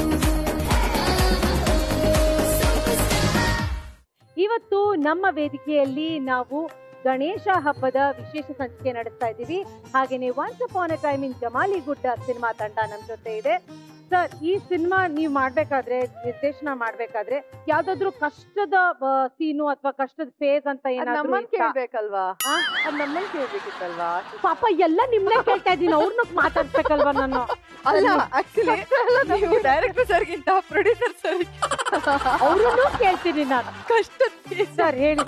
ಇವತ್ತು ನಮ್ಮ ವೇದಿಕೆಯಲ್ಲಿ ನಾವು ಗಣೇಶ ಹಬ್ಬದ ವಿಶೇಷ ಸಂಚಿಕೆ ನಡೆಸ್ತಾ ಇದ್ದೀವಿ ಹಾಗೇನೆ once upon a time in Jamali Jamaligudda cinema ತಂಡ ನಮ್ ಜೊತೆ ಇದೆ ಸರ್ ಈ ಸಿನಿಮಾ ನೀವು ಮಾಡ್ಬೇಕಾದ್ರೆ ನಿರ್ದೇಶನ ಮಾಡ್ಬೇಕಾದ್ರೆ ಯಾವ್ದಾದ್ರು ಕಷ್ಟದ ಸೀನು ಅಥವಾ ಕಷ್ಟದ ಫೇಸ್ ಅಂತ ಏನಾದ್ರು ನಮ್ಮನ್ ಇತ್ತಾ? ಕೇಳ್ಬೇಕಲ್ವಾ ಆ? ಅದ್ ನಮ್ಮನ್ ಕೇಳ್ಬೇಕಿತ್ತಲ್ವಾ ಪಾಪ ಎಲ್ಲ ನಿಮ್ನೆ ಕೇಳ್ತಾ ಇದ್ದೀನಿ ಅವ್ರನ್ನ ಮಾತಾಡ್ಬೇಕಲ್ವಾ ನಾನು ಅಲ್ಲ ಆಕ್ಚುಲಿ ನೀವು ಡೈರೆಕ್ಟರ್ ಸರ್ಗಿಂತ ಪ್ರೊಡ್ಯೂಸರ್ ಸರ್ ಅವ್ರನ್ನೂ ಕೇಳ್ತೀನಿ ನಾನು ಕಷ್ಟ ಸರ್ ಹೇಳಿ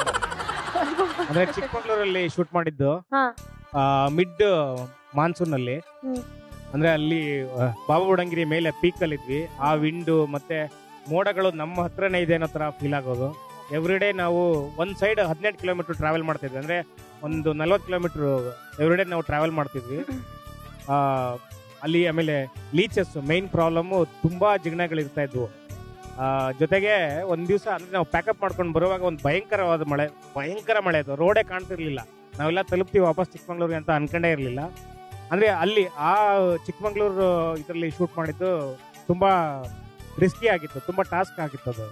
ಅಂದ್ರೆ ಚಿಕ್ಕಮಗಳೂರಲ್ಲಿ ಶೂಟ್ ಮಾಡಿದ್ದು ಹಾ ಮಿಡ್ ಮಾನ್ಸೂನ್ ಅಲ್ಲಿ ಹ್ಮ್. ಅಂದ್ರೆ ಅಲ್ಲಿ ಆ, ಬಾಬಾ ಬುಡಂಗಿರಿ ಮೇಲೆ ಪೀಕ್ ಅಲ್ಲಿ ಇದ್ವಿ ಆ ವಿಂಡು ಮತ್ತೆ ಮೋಡಗಳು ನಮ್ಮ ಹತ್ರನೇ ಇದೆ ಅನ್ನೋ ತರ ಫೀಲ್ ಆಗೋದು ಎವ್ರಿ ಡೇ ನಾವು ಒಂದ್ ಸೈಡ್ ಹದಿನೆಂಟು ಕಿಲೋಮೀಟರ್ ಟ್ರಾವೆಲ್ ಮಾಡ್ತಿದ್ವಿ ಅಂದ್ರೆ ಒಂದು ನಲ್ವತ್ತು ಕಿಲೋಮೀಟರ್ ಎವ್ರಿ ಡೇ ನಾವು ಟ್ರಾವೆಲ್ ಮಾಡ್ತಿದ್ವಿ ಆ, ಅಲ್ಲಿ ಆಮೇಲೆ ಲೀಚಸ್ ಮೈನ್ ಪ್ರಾಬ್ಲಮ್ ತುಂಬಾ ಜಿಗಣಗಳು ಇರ್ತಾ ಇದ್ವು ಆ, ಜೊತೆಗೆ ಒಂದ್ ದಿವಸ ಅಂದ್ರೆ ನಾವು ಪ್ಯಾಕಪ್ ಮಾಡ್ಕೊಂಡು ಬರುವಾಗ ಒಂದು ಭಯಂಕರವಾದ ಮಳೆ ಭಯಂಕರ ಮಳೆ ಅದು ರೋಡೇ ಕಾಣ್ತಿರ್ಲಿಲ್ಲ ನಾವೆಲ್ಲ ತಲುಪ್ತೀವಿ ವಾಪಸ್ ಚಿಕ್ಕಮಂಗ್ಳೂರಿಗೆ ಅಂತ ಅನ್ಕೊಂಡೇ ಇರಲಿಲ್ಲ ಅಂದ್ರೆ ಅಲ್ಲಿ ಆ ಚಿಕ್ಕಮಂಗ್ಳೂರು ಇದರಲ್ಲಿ ಶೂಟ್ ಮಾಡಿದ್ದು ತುಂಬಾ ರಿಸ್ಕಿ ಆಗಿತ್ತು ತುಂಬಾ ಟಾಸ್ಕ್ ಆಗಿತ್ತು ಅದು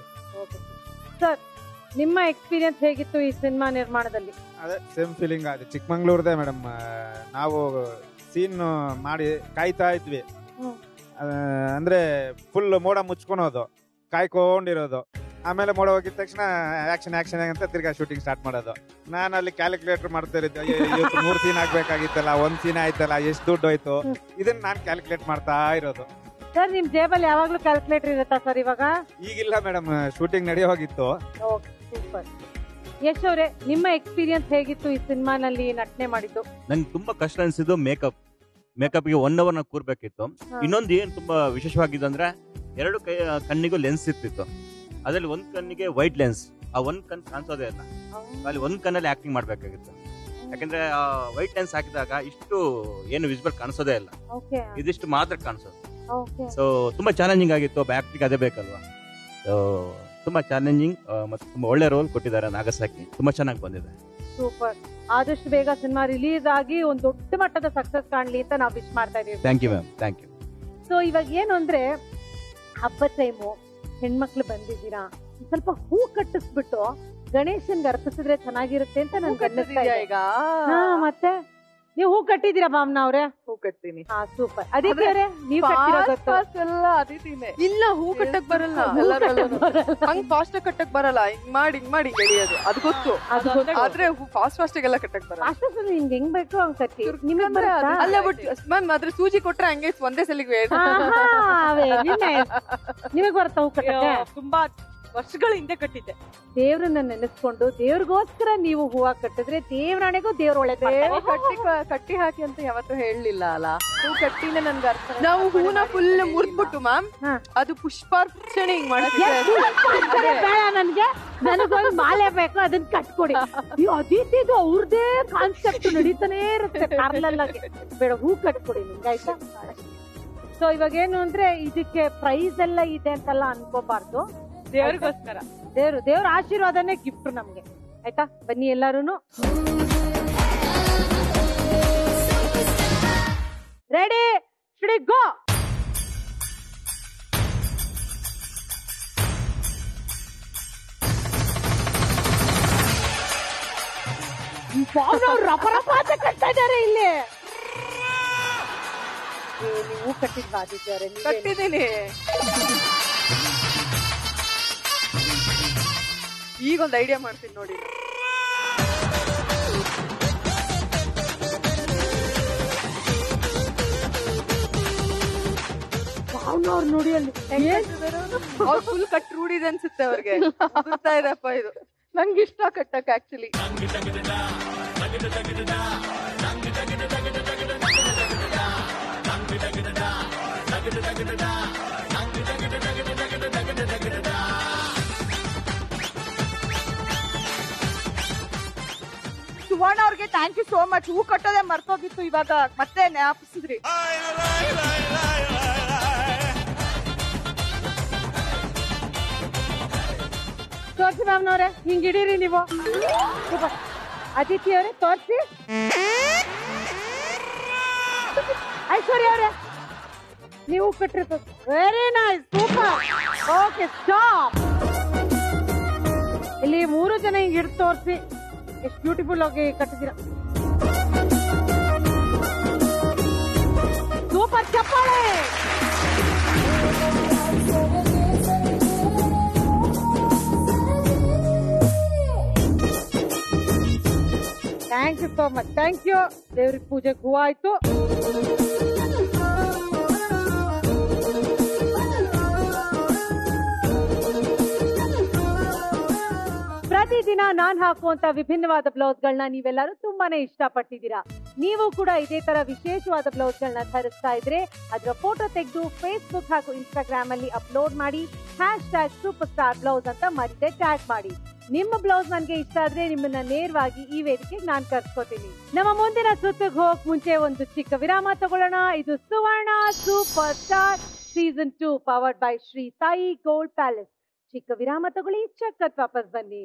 ಸರ್ ನಿಮ್ಮ ಎಕ್ಸ್ಪೀರಿಯನ್ಸ್ ಹೇಗಿತ್ತು ಈ ಸಿನಿಮಾ ನಿರ್ಮಾಣದಲ್ಲಿ ಅದೇ ಸೇಮ್ ಫೀಲಿಂಗ್ ಆಗಿದೆ ಚಿಕ್ಕಮಂಗ್ಳೂರ್ದೇ ಮೇಡಮ್ ನಾವು ಸೀನ್ ಮಾಡಿ ಕಾಯ್ತಾ ಇದ್ವಿ ಹ್ಮ್. ಆ, ಅಂದ್ರೆ ಫುಲ್ ಮೋಡ ಮುಚ್ಕೊಳೋದು ಕಾಯ್ಕೊಂಡಿರೋದು ಆಮೇಲೆ ಮೋಡ ಹೋಗಿದ ತಕ್ಷಣ ಆಕ್ಷನ್ ಆಕ್ಷನ್ ಅಂತ ತಿರ್ಗಾ ಶೂಟಿಂಗ್ ಸ್ಟಾರ್ಟ್ ಮಾಡೋದು ನಾನು ಅಲ್ಲಿ ಕ್ಯಾಲ್ಕುಲೇಟರ್ ಮಾಡ್ತಾ ಇದ್ದೆ ಅಯ್ಯೋ, ಇವತ್ತು ಮೂರ್ ಸೀನ್ ಆಗ್ಬೇಕಾಗಿತ್ತಲ್ಲ ಒಂದ್ ಸೀನ್ ಆಯ್ತಲ್ಲ ಎಷ್ಟು ದುಡ್ಡು ಹೋಯ್ತು ಇದನ್ನ ನಾನು ಕ್ಯಾಲ್ಕುಲೇಟ್ ಮಾಡ್ತಾ ಇರೋದು ಸರ್ ನಿಮ್ ಜೇಬಲ್ಲಿ ಯಾವಾಗ್ಲೂ ಕ್ಯಾಲ್ಕುಲೇಟರ್ ಇರುತ್ತಾ ಸರ್ ಇವಾಗ ಈಗಿಲ್ಲ ಮೇಡಮ್ ಶೂಟಿಂಗ್ ನಡೆಯೋ ಹೋಗಿತ್ತು ಸೂಪರ್ ಯಶ್ ಅವರೇ ನಿಮ್ಮ ಎಕ್ಸ್ಪೀರಿಯನ್ಸ್ ಹೇಗಿತ್ತು ಈ ಸಿನಿಮಾನಲ್ಲಿ ನಟನೆ ಮಾಡಿದ್ದು ನಂಗೆ ತುಂಬಾ ಕಷ್ಟ ಅನ್ಸಿದ್ದು ಮೇಕಪ್ ಮೇಕಪ್ಗೆ ಒನ್ ಅವರ್ ನಾವು ಕೂರ್ಬೇಕಿತ್ತು ಹಾ. ಇನ್ನೊಂದು ಏನ್ ತುಂಬಾ ವಿಶೇಷವಾಗಿದ್ದು ಅಂದ್ರೆ ಎರಡು ಕೈ ಕಣ್ಣಿಗೂ ಲೆನ್ಸ್ ಇರ್ತಿತ್ತು ಅದ್ರಲ್ಲಿ ಒಂದ್ ಕಣ್ಣಿಗೆ ವೈಟ್ ಲೆನ್ಸ್ ಆ ಒಂದ್ ಕಣ್ ಕಾಣಿಸೋದೇ ಇಲ್ಲ ಅಲ್ಲಿ ಒಂದ್ ಕಣ್ಣಲ್ಲಿ ಆಕ್ಟಿಂಗ್ ಮಾಡ್ಬೇಕಾಗಿತ್ತು ಯಾಕಂದ್ರೆ ವೈಟ್ ಲೆನ್ಸ್ ಹಾಕಿದಾಗ ಇಷ್ಟು ಏನು ವಿಸಿಬಲ್ ಕಾಣಿಸೋದೇ ಇಲ್ಲ ಓಕೆ ಇದಿಷ್ಟು ಮಾತ್ರ ಕಾಣಿಸೋದು ಓಕೆ ಸೊ ತುಂಬಾ ಚಾಲೆಂಜಿಂಗ್ ಆಗಿತ್ತು ಒಬ್ಬ ಆಕ್ಟಿಂಗ್ ಅದೇ ಬೇಕಲ್ವಾ ಸೊ ತುಂಬಾ ಚಾಲೆಂಜಿಂಗ್ ಮತ್ತೆ ತುಂಬಾ ಒಳ್ಳೆ ರೋಲ್ ಕೊಟ್ಟಿದ್ದಾರೆ ನಾಗಸಾಕಿ ತುಂಬಾ ಚೆನ್ನಾಗಿ ಬಂದಿದೆ ಸೂಪರ್ ಆದಷ್ಟು ಬೇಗ ಸಿನಿಮಾ ರಿಲೀಸ್ ಆಗಿ ಒಂದ್ ದೊಡ್ಡ ಮಟ್ಟದ ಸಕ್ಸಸ್ ಕಾಣ್ಲಿ ಅಂತ ನಾವು ವಿಶ್ ಮಾಡ್ತಾ ಇದೀವಿ thank you ma'am thank you so ಇವಾಗ ಏನು ಅಂದ್ರೆ ಹಬ್ಬದ ಟೈಮು ಹೆಣ್ಮಕ್ಳು ಬಂದಿದ್ದೀರಾ ಒಂದ್ ಸ್ವಲ್ಪ ಹೂ ಕಟ್ಟಿಸ್ಬಿಟ್ಟು ಗಣೇಶನ್ಗೆ ಅರ್ಪಿಸಿದ್ರೆ ಚೆನ್ನಾಗಿರುತ್ತೆ ಅಂತ ನನ್ಗೆ ಅನ್ನಿಸ್ತಾ ಇದೆ ಈಗ ಹಾ ಮತ್ತೆ ನೀವು ಹೂ ಕಟ್ಟಿದ್ದೀರಾ ಬಾಮ್ನ ಅವ್ರೆ ಹೂ ಕಟ್ತೀನಿ ಹಾ ಸೂಪರ್ ಅದಿತಿ ಅವರೇ ನೀವ್ ಕಟ್ಟಿರೋ Fast ಗೊತ್ತು fast ಎಲ್ಲ ಅದಿತಿನೇ ಇಲ್ಲ ಹೂ ಕಟ್ಟಕ್ ಬರಲ್ಲ ಹೂ ಎಲ್ಲರಲ್ಲೂನು. ಕಟ್ಟಕ್ ಬರಲ್ಲ. ಹಂಗ್ ಫಾಸ್ಟ್ ಕಟ್ಟಕ್ ಬರಲ್ಲ ಹಿಂಗ್ ಮಾಡಿ ಹಿಂಗ್ ಮಾಡಿ ಎಳಿಯೋದು ಅದು ಗೊತ್ತು ಅದು ಗೊತ್ತು. ಆದ್ರೆ ಫಾಸ್ಟ್ ಫಾಸ್ಟ್ ಎಲ್ಲ ಕಟ್ಟಕ್ ಬರಲ್ಲ ಅಷ್ಟು ನಿಮ್ಗೆ ಹೆಂಗ್ ಬೇಕು ಹಂಗ್ ಕಟ್ಟಿ ನಿಮಗ್ ಅಂದ್ರೆ ಬರುತ್ತಾ? ಅದು- ಅಲ್ಲ ಬಟ್ ಮ್ಯಾಮ್ ಆದ್ರೆ ಸೂಜಿ ಕೊಟ್ರೆ ಹಂಗೆ ಒಂದೇ ಸಲಿಗೆ ಆಹಾ, very nice. ನಿಮಗ್ ಬರುತ್ತಾ ಹೂ ಕಟ್ಟಕ್ಕೆ ತುಂಬಾ ವರ್ಷಗಳ ಹಿಂದೆ ಕಟ್ಟಿದ್ದೆ ದೇವ್ರನ್ನ ನೆನೆಸ್ಕೊಂಡು ದೇವ್ರಿಗೋಸ್ಕರ ನೀವು ಹೂವ ಕಟ್ಟಿದ್ರೆ ದೇವ್ರಾಣೆಗೂ ದೇವ್ರ ಒಳ್ಳೇದ್ ದೇವ್ರು ಮಾಡ್ತಾರೆ. ಕಟ್ಟಿ ಕಟ್ಟಿ ಹಾಕಿ ಅಂತ ಯಾವತ್ತೂ ಹೇಳಲಿಲ್ಲ ಅಲ್ಲ ಹೂ ಕಟ್ಟಿನೇ ನನ್ಗೆ ಅರ್ಥ ನಾವು ಹೂನ ಫುಲ್ ಮುರ್ದ್ಬಿಟ್ಟು ಮ್ಯಾಮ್ ಹಾ. ಅದು ಪುಷ್ಪಾರ್ಚನೆ ಹಿಂಗ್ ಮಾಡ್ತಿದ್ದೆ ಏ, ಪುಷ್ಪಾರ್ಚನೆ ಬೇಡ ನನ್ಗೆ ನನಗೊಂದು ಮಾಲೆ ಬೇಕು ಅದನ್ನ ಕಟ್ಕೊಡಿ ಈ ಅದಿತಿದು ಅವ್ರದೇ ಕಾನ್ಸೆಪ್ಟ್ ನಡೀತಾನೆ ಇರುತ್ತೆ ಪಾರ್ಲಲ್ಲಾಗೆ ಬೇಡ ಹೂ ಕಟ್ಕೊಡಿ ನಿಮ್ಗೆ ಆಯ್ತಾ ಸೊ ಇವಾಗ ಏನು ಅಂದ್ರೆ ಇದಕ್ಕೆ ಪ್ರೈಸ್ ಎಲ್ಲ ಇದೆ ಅಂತೆಲ್ಲ ಅನ್ಕೋಬಾರ್ದು ದೇವ್ರಿಗೋಸ್ಕರ ದೇವ್ರು ದೇವ್ರ ಆಶೀರ್ವಾದನೇ ಗಿಫ್ಟ್ ನಮ್ಗೆ ಆಯ್ತಾ ಬನ್ನಿ ಎಲ್ಲಾರು ರೆಡಿ ಶ್ರೀ ಗೋ ರಪ ರಪ ಅಂತ ಕಟ್ತಾ ಇದಾರೆ ಇಲ್ಲಿ ಏ, ನೀವು ಕಟ್ಟಿದ್ವಾ ಆದಿತ್ಯ ಅವರೇ ನೀವೇನು? ಕಟ್ಟಿದ್ದೀನಿ ಈಗೊಂದು ಐಡಿಯಾ ಮಾಡ್ತೀನಿ ನೋಡಿ ಅವ್ರು ನೋಡಿ ಅಲ್ಲಿ ಅವ್ರು ಫುಲ್ ಕಟ್ ರೂಢಿದೆ ಅನ್ಸುತ್ತೆ ಅವ್ರಿಗೆ ಗೊತ್ತಾ ಇದಪ್ಪ ಇದು ನಂಗೆ ಇಷ್ಟ ಕಟ್ಟಕ್ ಆಕ್ಚುಲಿ ಸುವರ್ಣ ಅವ್ರಿಗೆ ಥ್ಯಾಂಕ್ ಯು ಸೋ ಮಚ್ ಹೂ ಕಟ್ಟೋದೇ ಮರ್ತೋಗಿತ್ತು ಇವಾಗ ಮತ್ತೆ ಜ್ಞಾಪಿಸಿದ್ರಿ ತೋರ್ಸಿ ಮ್ಯಾಮ್ನವ್ರೆ ಹಿಂಗ್ ಹಿಡೀರಿ ನೀವು ಸೂಪರ್ ಅದಿತಿ ಅವರೇ ತೋರ್ಸಿ ಐಶ್ವರ್ಯ ಅವರೇ ನೀವು ಕಟ್ಟಿರ್ತದ very nice super okay stop ಇಲ್ಲಿ ಮೂರು ಜನ ಹಿಂಗ್ ಹಿಡಿದು ತೋರಿಸಿ ಎಷ್ಟು ಬ್ಯೂಟಿಫುಲ್ ಆಗಿ ಕಟ್ಟಿದ್ದೀರ ಸೂಪರ್ ಚಪ್ಪಾಳೆ thank you so much thank you ದೇವ್ರಿಗೆ ಪೂಜೆಗೆ ಹೂವ ಆಯ್ತು ಪ್ರತಿದಿನ ನಾನ್ ಹಾಕುವಂತ ವಿಭಿನ್ನವಾದ ಬ್ಲೌಸ್ ಗಳನ್ನ ನೀವೆಲ್ಲರೂ ತುಂಬಾನೇ ಇಷ್ಟಪಟ್ಟಿದ್ದೀರಾ ನೀವು ಕೂಡ ಇದೇ ತರ ವಿಶೇಷವಾದ ಬ್ಲೌಸ್ ಗಳನ್ನ ಧರಿಸ್ತಾ ಇದ್ರೆ ಅದರ ಫೋಟೋ ತೆಗೆದು ಫೇಸ್ಬುಕ್ ಹಾಗೂ ಇನ್ಸ್ಟಾಗ್ರಾಮ್ ಅಲ್ಲಿ ಅಪ್ಲೋಡ್ ಮಾಡಿ hash tag super star blouse ಅಂತ ಮರಿದೆ ಟ್ಯಾಗ್ ಮಾಡಿ ನಿಮ್ಮ ಬ್ಲೌಸ್ ನನ್ಗೆ ಇಷ್ಟ ಆದ್ರೆ ನಿಮ್ಮನ್ನ ನೇರವಾಗಿ ಈ ವೇದಿಕೆಗೆ ನಾನ್ ಕರ್ಸ್ಕೊತೀನಿ ನಮ್ಮ ಮುಂದಿನ ಸುತ್ತಿಗೆ ಹೋಗ್ ಮುಂಚೆ ಒಂದು ಚಿಕ್ಕ ವಿರಾಮ ತಗೊಳ್ಳೋಣ ಇದು Suvarna super star season two powered by Shri Sai gold palace ಚಿಕ್ಕ ವಿರಾಮ ತಗೊಳ್ಳಿ ಚಕ್ಕತ್ ವಾಪಸ್ ಬನ್ನಿ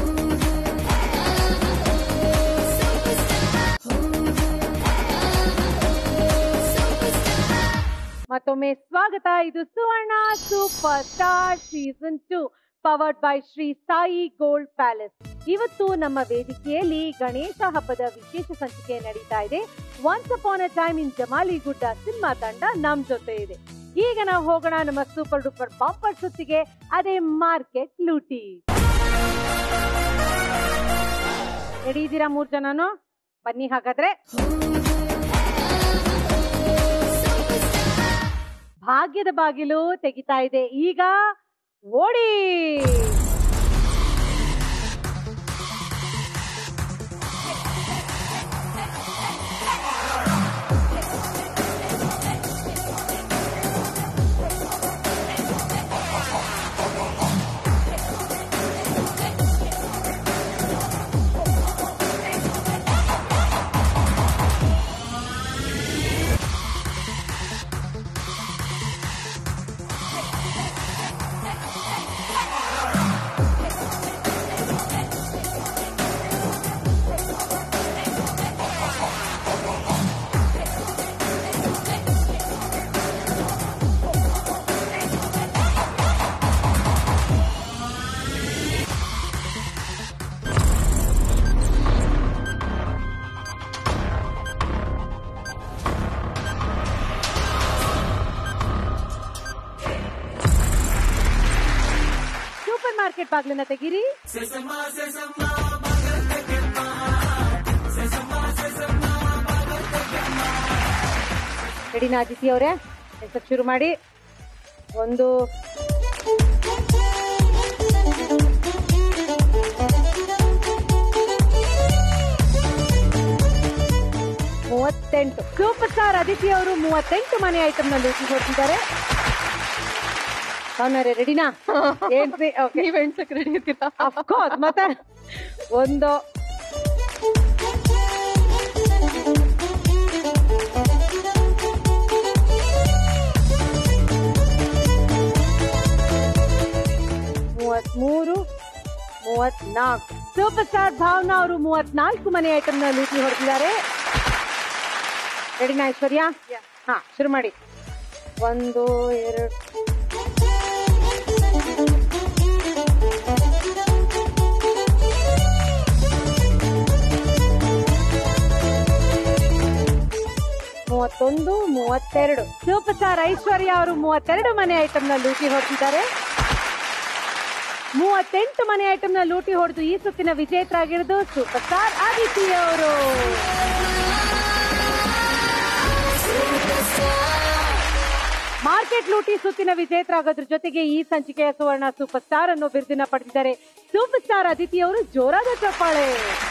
ಮತ್ತೊಮ್ಮೆ ಸ್ವಾಗತ ಇದು Suvarna super star season two powered by Shri Sai gold palace ಇವತ್ತು ನಮ್ಮ ವೇದಿಕೆಯಲ್ಲಿ ಗಣೇಶ ಹಬ್ಬದ ವಿಶೇಷ ಸಂಚಿಕೆ ನಡೀತಾ ಇದೆ once upon a time in Jamaligudda cinema ತಂಡ ನಮ್ ಜೊತೆ ಇದೆ ಈಗ ನಾವು ಹೋಗೋಣ ನಮ್ಮ ಸೂಪರ್ ಡೂಪರ್ ಬಾಂಪರ್ ಸುತ್ತಿಗೆ ಅದೇ ಮಾರ್ಕೆಟ್ ಲೂಟಿ ರೆಡಿ ಇದ್ದೀರಾ ಮೂರ್ ಜನನು ಬನ್ನಿ ಹಾಗಾದ್ರೆ ಭಾಗ್ಯದ ಬಾಗಿಲು ತೆಗಿತಾ ಇದೆ ಈಗ ಓಡಿ ಸೂಪರ್ ಮಾರ್ಕೆಟ್ ಬಾಗ್ಲನ್ನ ತೆಗೀರಿ ರೆಡಿನಾ ಅದಿತಿ ಅವರೇ ಕೆಲ್ಸಕ್ಕೆ ಶುರು ಮಾಡಿ ಒಂದು ಮೂವತ್ತೆಂಟು ಸೂಪರ್ ಸ್ಟಾರ್ ಅದಿತಿ ಅವರು ಮೂವತ್ತೆಂಟು ಮನೆ ಐಟಮ್ ನಲ್ಲಿ ಲೂಟಿ ಹೊಡ್ತಿದ್ದಾರೆ ಅವನವ್ರೆ ರೆಡಿನಾ ಏನ್ರಿ ನೀವ್ ಎಣ್ಸಕ್ ರೆಡಿ ಇರ್ತೀರಾ ಅಫ್ಕೋರ್ಸ್ ಮತ್ತೆ ಒಂದು ಮೂವತ್ಮೂರು ಮೂವತ್ನಾಲ್ಕು ಸೂಪರ್ ಸ್ಟಾರ್ ಭಾವನಾ ಅವರು ಮೂವತ್ನಾಲ್ಕು ಮನೆ ಐಟಮ್ ನ ಲೂಟಿ ಹೊಡೆದಿದ್ದಾರೆ ರೆಡಿನಾ ಐಶ್ವರ್ಯ ಹಾ ಶುರು ಮಾಡಿ ಒಂದು ಎರಡು ಮೂವತ್ತೊಂದು ಮೂವತ್ತೆರಡು ಸೂಪರ್ ಸ್ಟಾರ್ ಐಶ್ವರ್ಯ ಅವರು ಮೂವತ್ತೆರಡು ಮನೆ ಐಟಮ್ ನ ಲೂಟಿ ಹೊಡೆದಿದ್ದಾರೆ ಮೂವತ್ತೆಂಟು ಮನೆ ಐಟಮ್ ನ ಲೂಟಿ ಹೊಡೆದು ಈ ಸುತ್ತಿನ ವಿಜೇತರಾಗಿರೋದು ಸೂಪರ್ ಸ್ಟಾರ್ ಆದಿತ್ಯ ಅವರು ಮಾರ್ಕೆಟ್ ಲೂಟಿ ಸುತ್ತಿನ ವಿಜೇತರಾಗೋದ್ರ ಜೊತೆಗೆ ಈ ಸಂಚಿಕೆಯ ಸುವರ್ಣ ಸೂಪರ್ ಸ್ಟಾರ್ ಅನ್ನೋ ಬಿರುದಿನ ಪಡೆದಿದ್ದಾರೆ ಸೂಪರ್ ಸ್ಟಾರ್ ಅದಿತಿ ಅವರು ಜೋರಾದ ಚಪ್ಪಾಳೆ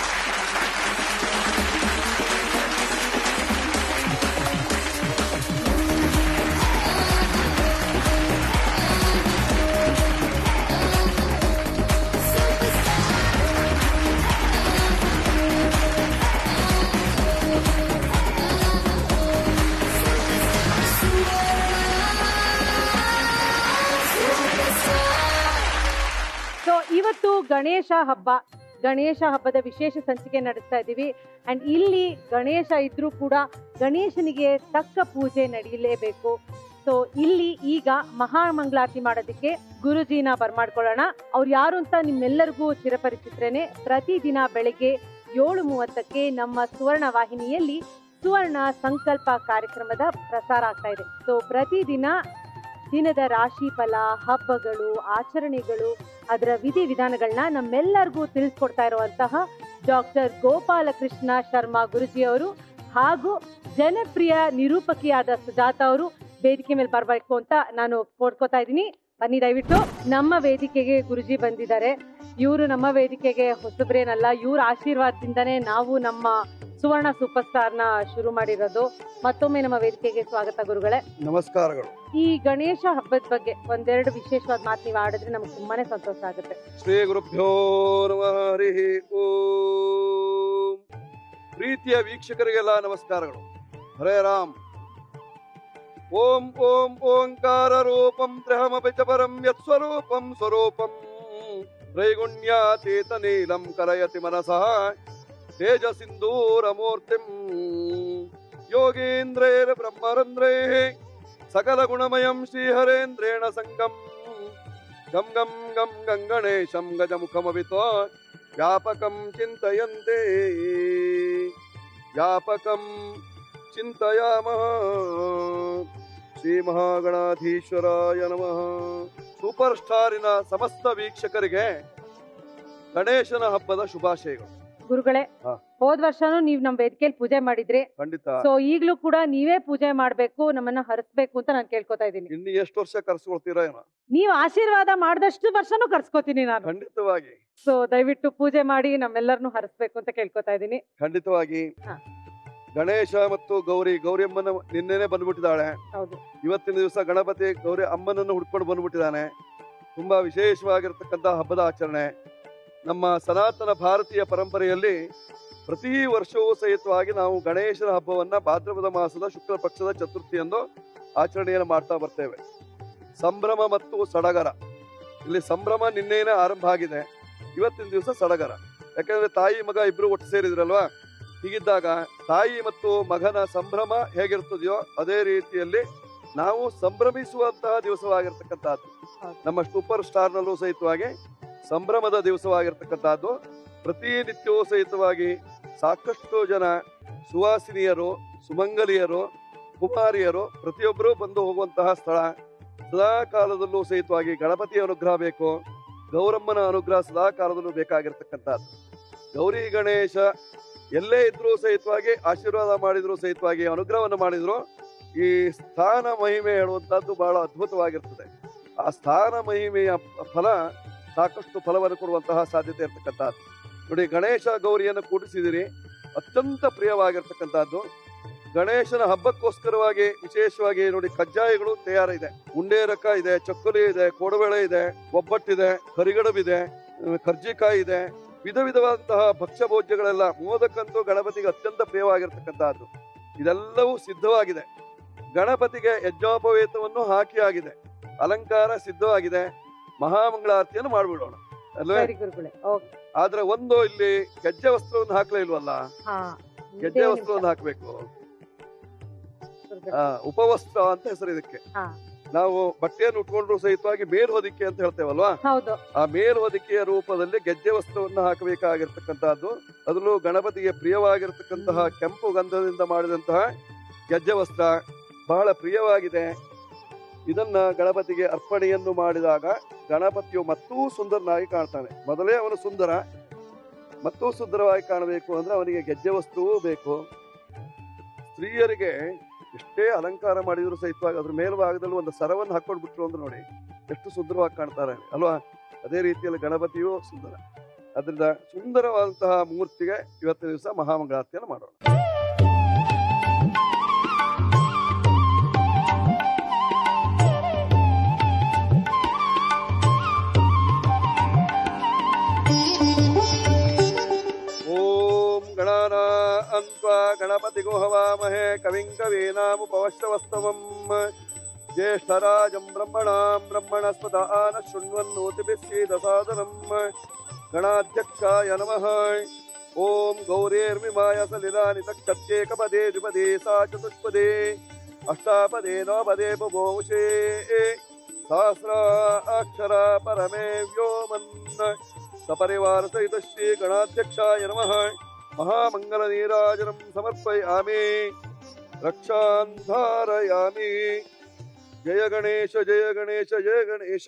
ಸೊ ಇವತ್ತು ಗಣೇಶ ಹಬ್ಬ ಗಣೇಶ ಹಬ್ಬದ ವಿಶೇಷ ಸಂಚಿಕೆ ನಡೆಸ್ತಾ ಇದ್ದೀವಿ ಅಂಡ್ ಇಲ್ಲಿ ಗಣೇಶ ಇದ್ರೂ ಕೂಡ ಗಣೇಶನಿಗೆ ತಕ್ಕ ಪೂಜೆ ನಡೆಯಲೇಬೇಕು ಸೊ ಇಲ್ಲಿ ಈಗ ಮಹಾಮಂಗಳಾರತಿ ಮಾಡೋದಕ್ಕೆ ಗುರುಜಿನ ಬರ್ಮಾಡ್ಕೊಳ್ಳೋಣ ಅವ್ರು ಯಾರು ಅಂತ ನಿಮ್ಮೆಲ್ಲರಿಗೂ ಚಿರಪರಿಚಿತ್ರೇನೆ ಪ್ರತಿದಿನ ಬೆಳಗ್ಗೆ ಏಳು ಮೂವತ್ತಕ್ಕೆ ನಮ್ಮ ಸುವರ್ಣ ವಾಹಿನಿಯಲ್ಲಿ ಸುವರ್ಣ ಸಂಕಲ್ಪ ಕಾರ್ಯಕ್ರಮದ ಪ್ರಸಾರ ಆಗ್ತಾ ಇದೆ ಸೊ ಪ್ರತಿದಿನ ದಿನದ ರಾಶಿ ಫಲ ಹಬ್ಬಗಳು ಆಚರಣೆಗಳು ಅದರ ವಿಧಿ ವಿಧಾನಗಳನ್ನ ನಮ್ಮೆಲ್ಲರಿಗೂ ತಿಳಿಸ್ಕೊಡ್ತಾ ಇರುವಂತಹ ಡಾಕ್ಟರ್ ಗೋಪಾಲಕೃಷ್ಣ ಶರ್ಮಾ ಗುರುಜಿ ಅವರು ಹಾಗೂ ಜನಪ್ರಿಯ ನಿರೂಪಕಿಯಾದ ಸುಜಾತ ಅವರು ವೇದಿಕೆ ಮೇಲೆ ಬರಬೇಕು ಅಂತ ನಾನು ಕೋಡ್ಕೋತಾ ಇದ್ದೀನಿ ಬನ್ನಿ ದಯವಿಟ್ಟು ನಮ್ಮ ವೇದಿಕೆಗೆ ಗುರುಜಿ ಬಂದಿದ್ದಾರೆ ಇವರು ನಮ್ಮ ವೇದಿಕೆಗೆ ಹೊಸಬ್ರೇನಲ್ಲ ಇವ್ರ ಆಶೀರ್ವಾದದಿಂದನೇ ನಾವು ನಮ್ಮ ಸುವರ್ಣ ಸೂಪರ್ ಸ್ಟಾರ್ ನ ಶುರು ಮಾಡಿರೋದು ಮತ್ತೊಮ್ಮೆ ನಮ್ಮ ವೇದಿಕೆಗೆ ಸ್ವಾಗತ ಗುರುಗಳೇ ನಮಸ್ಕಾರಗಳು ಈ ಗಣೇಶ ಹಬ್ಬದ ಬಗ್ಗೆ ಒಂದೆರಡು ವಿಶೇಷವಾದ ಮಾತು ನೀವು ಆಡಿದ್ರೆ ನಮ್ಗೆ ತುಂಬಾನೇ ಸಂತೋಷ ಆಗುತ್ತೆ ಶ್ರೀ ಗುರುಭ್ಯೋ ನಮಃ ಹರಿ ಓಂ ಪ್ರೀತಿಯ ವೀಕ್ಷಕರಿಗೆಲ್ಲ ನಮಸ್ಕಾರಗಳು ಹರೇ ರಾಮ್ ಓಂ ಓಂ ಓಂಕಾರ ರೂಪಂ ತ್ರಹಮಪಿ ಚ ಪರಂ ಯತ್ಸ್ವರೂಪಂ ಸ್ವರೂಪಂ ತ್ರೈಗುಣ್ಯಾತೀತ ನೀಲಂ ಕರಯತಿ ಮನಸಃ ತೇಜಸಿಂಧೂರಮೂರ್ತಿಂ ಯೋಗೀಂದ್ರೇರ ಬ್ರಹ್ಮರಂದ್ರೈಃ ಸಕಲ ಗುಣಮಯಂ ಶ್ರೀಹರೇಂದ್ರೇಣ ಸಂಗಂ ಗಂ ಗಂ ಗಂ ಗಂಗಣೇಶಂ ಗಜಮುಖಮವಿತೋ ವ್ಯಾಪಕಂ ಚಿಂತಯಂತೆ ವ್ಯಾಪಕಂ ಚಿಂತಯಾಮಃ ಶ್ರೀ ಮಹಾಗಣಾಧೀಶ್ವರಾಯ ನಮಃ ಸೂಪರ್ ಸ್ಟಾರಿನ ಸಮಸ್ತ ವೀಕ್ಷಕರಿಗೆ ಗಣೇಶನ ಹಬ್ಬದ ಶುಭಾಶಯಗಳು ಗುರುಗಳೇ ಹಾ. ಹೋದ್ ವರ್ಷನೂ ನೀವ್ ನಮ್ ವೇದಿಕೆಯಲ್ಲಿ ಪೂಜೆ ಮಾಡಿದ್ರಿ ಖಂಡಿತ ಸೊ ಈಗ್ಲೂ ಕೂಡ ನೀವೇ ಪೂಜೆ ಮಾಡ್ಬೇಕು ನಮ್ಮನ್ನ ಹರಿಸ್ಬೇಕು ಅಂತ ನಾನು ಕೇಳ್ಕೊತಾ ಇದ್ದೀನಿ ಇನ್ನು ಎಷ್ಟು ವರ್ಷ ಕರ್ಸ್ಕೊಳ್ತೀರಾ ಏನೋ ನೀವ್ ಆಶೀರ್ವಾದ ಮಾಡಿದಷ್ಟು ವರ್ಷನೂ ಕರ್ಸ್ಕೊತೀನಿ ನಾನು ಖಂಡಿತವಾಗಿ ಸೊ ದಯವಿಟ್ಟು ಪೂಜೆ ಮಾಡಿ ನಮ್ಮೆಲ್ಲರನ್ನು ಹರಿಸ್ಬೇಕು ಅಂತ ಕೇಳ್ಕೊತಾ ಇದ್ದೀನಿ ಖಂಡಿತವಾಗಿ ಹಾ. ಗಣೇಶ ಮತ್ತು ಗೌರಿ ಗೌರಿ ಅಮ್ಮನ ನಿನ್ನೆನೆ ಬಂದ್ಬಿಟ್ಟಿದ್ದಾಳೆ ಹೌದು ಇವತ್ತಿನ ದಿವಸ ಗಣಪತಿ ಗೌರಿ ಅಮ್ಮನನ್ನು ಹುಡ್ಕೊಂಡು ಬಂದ್ಬಿಟ್ಟಿದ್ದಾನೆ ತುಂಬಾ ವಿಶೇಷವಾಗಿರ್ತಕ್ಕಂಥ ಹಬ್ಬದ ಆಚರಣೆ ನಮ್ಮ ಸನಾತನ ಭಾರತೀಯ ಪರಂಪರೆಯಲ್ಲಿ ಪ್ರತಿ ವರ್ಷವೂ ಸಹಿತವಾಗಿ ನಾವು ಗಣೇಶನ ಹಬ್ಬವನ್ನ ಭಾದ್ರಪದ ಮಾಸದ ಶುಕ್ಲ ಪಕ್ಷದ ಚತುರ್ಥಿಯಂದು ಆಚರಣೆಯನ್ನು ಮಾಡ್ತಾ ಬರ್ತೇವೆ ಸಂಭ್ರಮ ಮತ್ತು ಸಡಗರ ಇಲ್ಲಿ ಸಂಭ್ರಮ ನಿನ್ನೆನೇ ಆರಂಭ ಆಗಿದೆ ಇವತ್ತಿನ ದಿವಸ ಸಡಗರ ಯಾಕಂದ್ರೆ ತಾಯಿ ಮಗ ಇಬ್ರು ಒಟ್ಟು ಸೇರಿದ್ರಲ್ವಾ ಹೀಗಿದ್ದಾಗ ತಾಯಿ ಮತ್ತು ಮಗನ ಸಂಭ್ರಮ ಹೇಗಿರ್ತದೆಯೋ ಅದೇ ರೀತಿಯಲ್ಲಿ ನಾವು ಸಂಭ್ರಮಿಸುವಂತಹ ದಿವಸವಾಗಿರ್ತಕ್ಕಂಥದ್ದು ನಮ್ಮ ಸೂಪರ್ ಸ್ಟಾರ್ ನಲ್ಲೂ ಸಹಿತವಾಗಿ ಸಂಭ್ರಮದ ದಿವಸವಾಗಿರ್ತಕ್ಕಂಥದ್ದು ಪ್ರತಿನಿತ್ಯವೂ ಸಹಿತವಾಗಿ ಸಾಕಷ್ಟು ಜನ ಸುವಾಸಿನಿಯರು ಸುಮಂಗಲಿಯರು ಕುಮಾರಿಯರು ಪ್ರತಿಯೊಬ್ಬರೂ ಬಂದು ಹೋಗುವಂತಹ ಸ್ಥಳ ಸದಾ ಕಾಲದಲ್ಲೂ ಸಹಿತವಾಗಿ ಗಣಪತಿಯ ಅನುಗ್ರಹ ಬೇಕು ಗೌರಮ್ಮನ ಅನುಗ್ರಹ ಸದಾ ಕಾಲದಲ್ಲೂ ಬೇಕಾಗಿರ್ತಕ್ಕಂಥದ್ದು ಗೌರಿ ಗಣೇಶ ಎಲ್ಲೇ ಇದ್ರೂ ಸಹಿತವಾಗಿ ಆಶೀರ್ವಾದ ಮಾಡಿದ್ರು ಸಹಿತವಾಗಿ ಅನುಗ್ರಹವನ್ನು ಮಾಡಿದ್ರು ಈ ಸ್ಥಾನ ಮಹಿಮೆ ಹೇಳುವಂತಹದ್ದು ಬಹಳ ಅದ್ಭುತವಾಗಿರ್ತದೆ ಆ ಸ್ಥಾನ ಮಹಿಮೆಯ ಫಲ ಸಾಕಷ್ಟು ಫಲವನ್ನು ಕೊಡುವಂತಹ ಸಾಧ್ಯತೆ ಇರ್ತಕ್ಕಂಥದ್ದು ನೋಡಿ ಗಣೇಶ ಗೌರಿಯನ್ನು ಕೂಡಿಸಿದಿರಿ ಅತ್ಯಂತ ಪ್ರಿಯವಾಗಿರ್ತಕ್ಕಂಥದ್ದು ಗಣೇಶನ ಹಬ್ಬಕ್ಕೋಸ್ಕರವಾಗಿ ವಿಶೇಷವಾಗಿ ನೋಡಿ ಕಜ್ಜಾಯಗಳು ತಯಾರಿದೆ ಉಂಡೇರಕ ಇದೆ ಚಕ್ಕುಲಿ ಇದೆ ಕೋಡಬೇಳೆ ಇದೆ ಒಬ್ಬಟ್ಟಿದೆ ಕರಿಗಡಬಿದೆ ಅಹ್, ಕರ್ಜಿಕಾಯಿ ಇದೆ ವಿಧ ವಿಧವಾದಂತಹ ಭಕ್ಷ್ಯ ಭೋಜ್ಯಗಳೆಲ್ಲ ಮೋದಕ್ಕಂತೂ ಗಣಪತಿಗೆ ಅತ್ಯಂತ ಪ್ರಿಯವಾಗಿರ್ತಕ್ಕಂತಹದ್ದು ಇದೆಲ್ಲವೂ ಸಿದ್ಧವಾಗಿದೆ ಗಣಪತಿಗೆ ಯಜ್ಞೋಪವೇತವನ್ನು ಹಾಕಿ ಆಗಿದೆ ಅಲಂಕಾರ ಸಿದ್ಧವಾಗಿದೆ ಮಹಾಮಂಗಳಾರತಿಯನ್ನು ಮಾಡಿಬಿಡೋಣ ಅಲ್ವೇ ಸರಿ ಗುರುಗಳೇ ಓಕೆ ಆದ್ರೆ ಒಂದು ಇಲ್ಲಿ ಗೆಜ್ಜೆ ವಸ್ತ್ರವನ್ನು ಹಾಕ್ಲೇ ಇಲ್ವಲ್ಲ ಹಾ ಗೆಜ್ಜೆ ವಸ್ತ್ರವನ್ನು ಹಾಕ್ಬೇಕು ಆ, ಉಪವಸ್ತ್ರ ಅಂತ ಹೆಸರು ಇದಕ್ಕೆ ಹಾ ನಾವು ಬಟ್ಟೆಯನ್ನು ಉಟ್ಕೊಂಡ್ರು ಸಹಿತವಾಗಿ ಮೇಲ್ ಹೊದಿಕೆ ಅಂತ ಹೇಳ್ತೇವಲ್ವಾ ಹೌದು ಆ ಮೇಲ್ ಹೊದಿಕೆಯ ರೂಪದಲ್ಲಿ ಗೆಜ್ಜೆ ವಸ್ತ್ರವನ್ನು ಹಾಕಬೇಕಾಗಿರ್ತಕ್ಕಂತಹದ್ದು ಅದರಲ್ಲೂ ಗಣಪತಿಗೆ ಪ್ರಿಯವಾಗಿರ್ತಕ್ಕಂತಹ ಕೆಂಪು ಗಂಧದಿಂದ ಮಾಡಿದಂತಹ ಗೆಜ್ಜೆ ವಸ್ತ್ರ ಬಹಳ ಪ್ರಿಯವಾಗಿದೆ ಇದನ್ನ ಗಣಪತಿಗೆ ಅರ್ಪಣೆಯನ್ನು ಮಾಡಿದಾಗ ಗಣಪತಿಯು ಮತ್ತೂ ಸುಂದರನಾಗಿ ಕಾಣ್ತಾನೆ ಮೊದಲೇ ಅವನು ಸುಂದರ ಮತ್ತೂ ಸುಂದರವಾಗಿ ಕಾಣಬೇಕು ಅಂದ್ರೆ ಅವನಿಗೆ ಗೆಜ್ಜೆ ವಸ್ತ್ರವೂ ಬೇಕು ಸ್ತ್ರೀಯರಿಗೆ ಎಷ್ಟೇ ಅಲಂಕಾರ ಮಾಡಿದ್ರು ಸಹಿತವಾಗಿ ಅದ್ರ ಮೇಲ್ಭಾಗದಲ್ಲಿ ಒಂದು ಸರವನ್ನು ಹಾಕೊಂಡ್ಬಿಟ್ರು ಅಂದ್ರೆ ನೋಡಿ ಎಷ್ಟು ಸುಂದರವಾಗಿ ಕಾಣ್ತಾರೆ ಅಲ್ವಾ ಅದೇ ರೀತಿಯಲ್ಲಿ ಗಣಪತಿಯೂ ಸುಂದರ ಅದರಿಂದ ಸುಂದರವಾದಂತಹ ಮೂರ್ತಿಗೆ ಇವತ್ತಿನ ದಿವಸ ಮಹಾಮಂಗಳಾರತಿಯನ್ನು ಮಾಡೋಣ ಓಂ ಗಣಾನ ಅಂತ ಗಣಪತಿಗೋ ಹವಾಮಹೇ ಕವಿಂ ಕವೀನಾಮುಪವಶ್ರವಸ್ತವಂ ಜ್ಯೇಷ್ಠರಾಜಂ ಬ್ರಹ್ಮಣಾಂ ಬ್ರಹ್ಮಣಸ್ಪದ ಆನ ಶೃಣ್ವನ್ನೋತಿಭಿಸ್ಸೀದಸಾದರಂ ಗಣಾಧ್ಯಕ್ಷಾಯ ನಮಃ ಓಂ ಗೌರೇರ್ಮಿಮಾಯ ಸಲಿಲಾನಿ ತಕ್ಷತ್ಯೇಕಪದೇ ದ್ವಿಪದೇ ಸಾ ಚತುಷ್ಪದೇ ಅಷ್ಟಾಪದೇ ನವಪದೇ ಬಭೋಷೇ ಸಹಸ್ರ ಅಕ್ಷರ ಪರಮೇ ವ್ಯೋಮನ್ ಸಪರಿವಾರ ಸಹಿತ ಶ್ರೀ ಗಣಾಧ್ಯಕ್ಷಾಯ ನಮಃ ಮಹಾಮಂಗಲ ನೀರಾಜನಂ ಸಮರ್ಪಯಾಮಿ ರಕ್ಷಾಂಧಾರಯಾಮಿ ಜಯ ಗಣೇಶ ಜಯ ಗಣೇಶ ಜಯ ಗಣೇಶ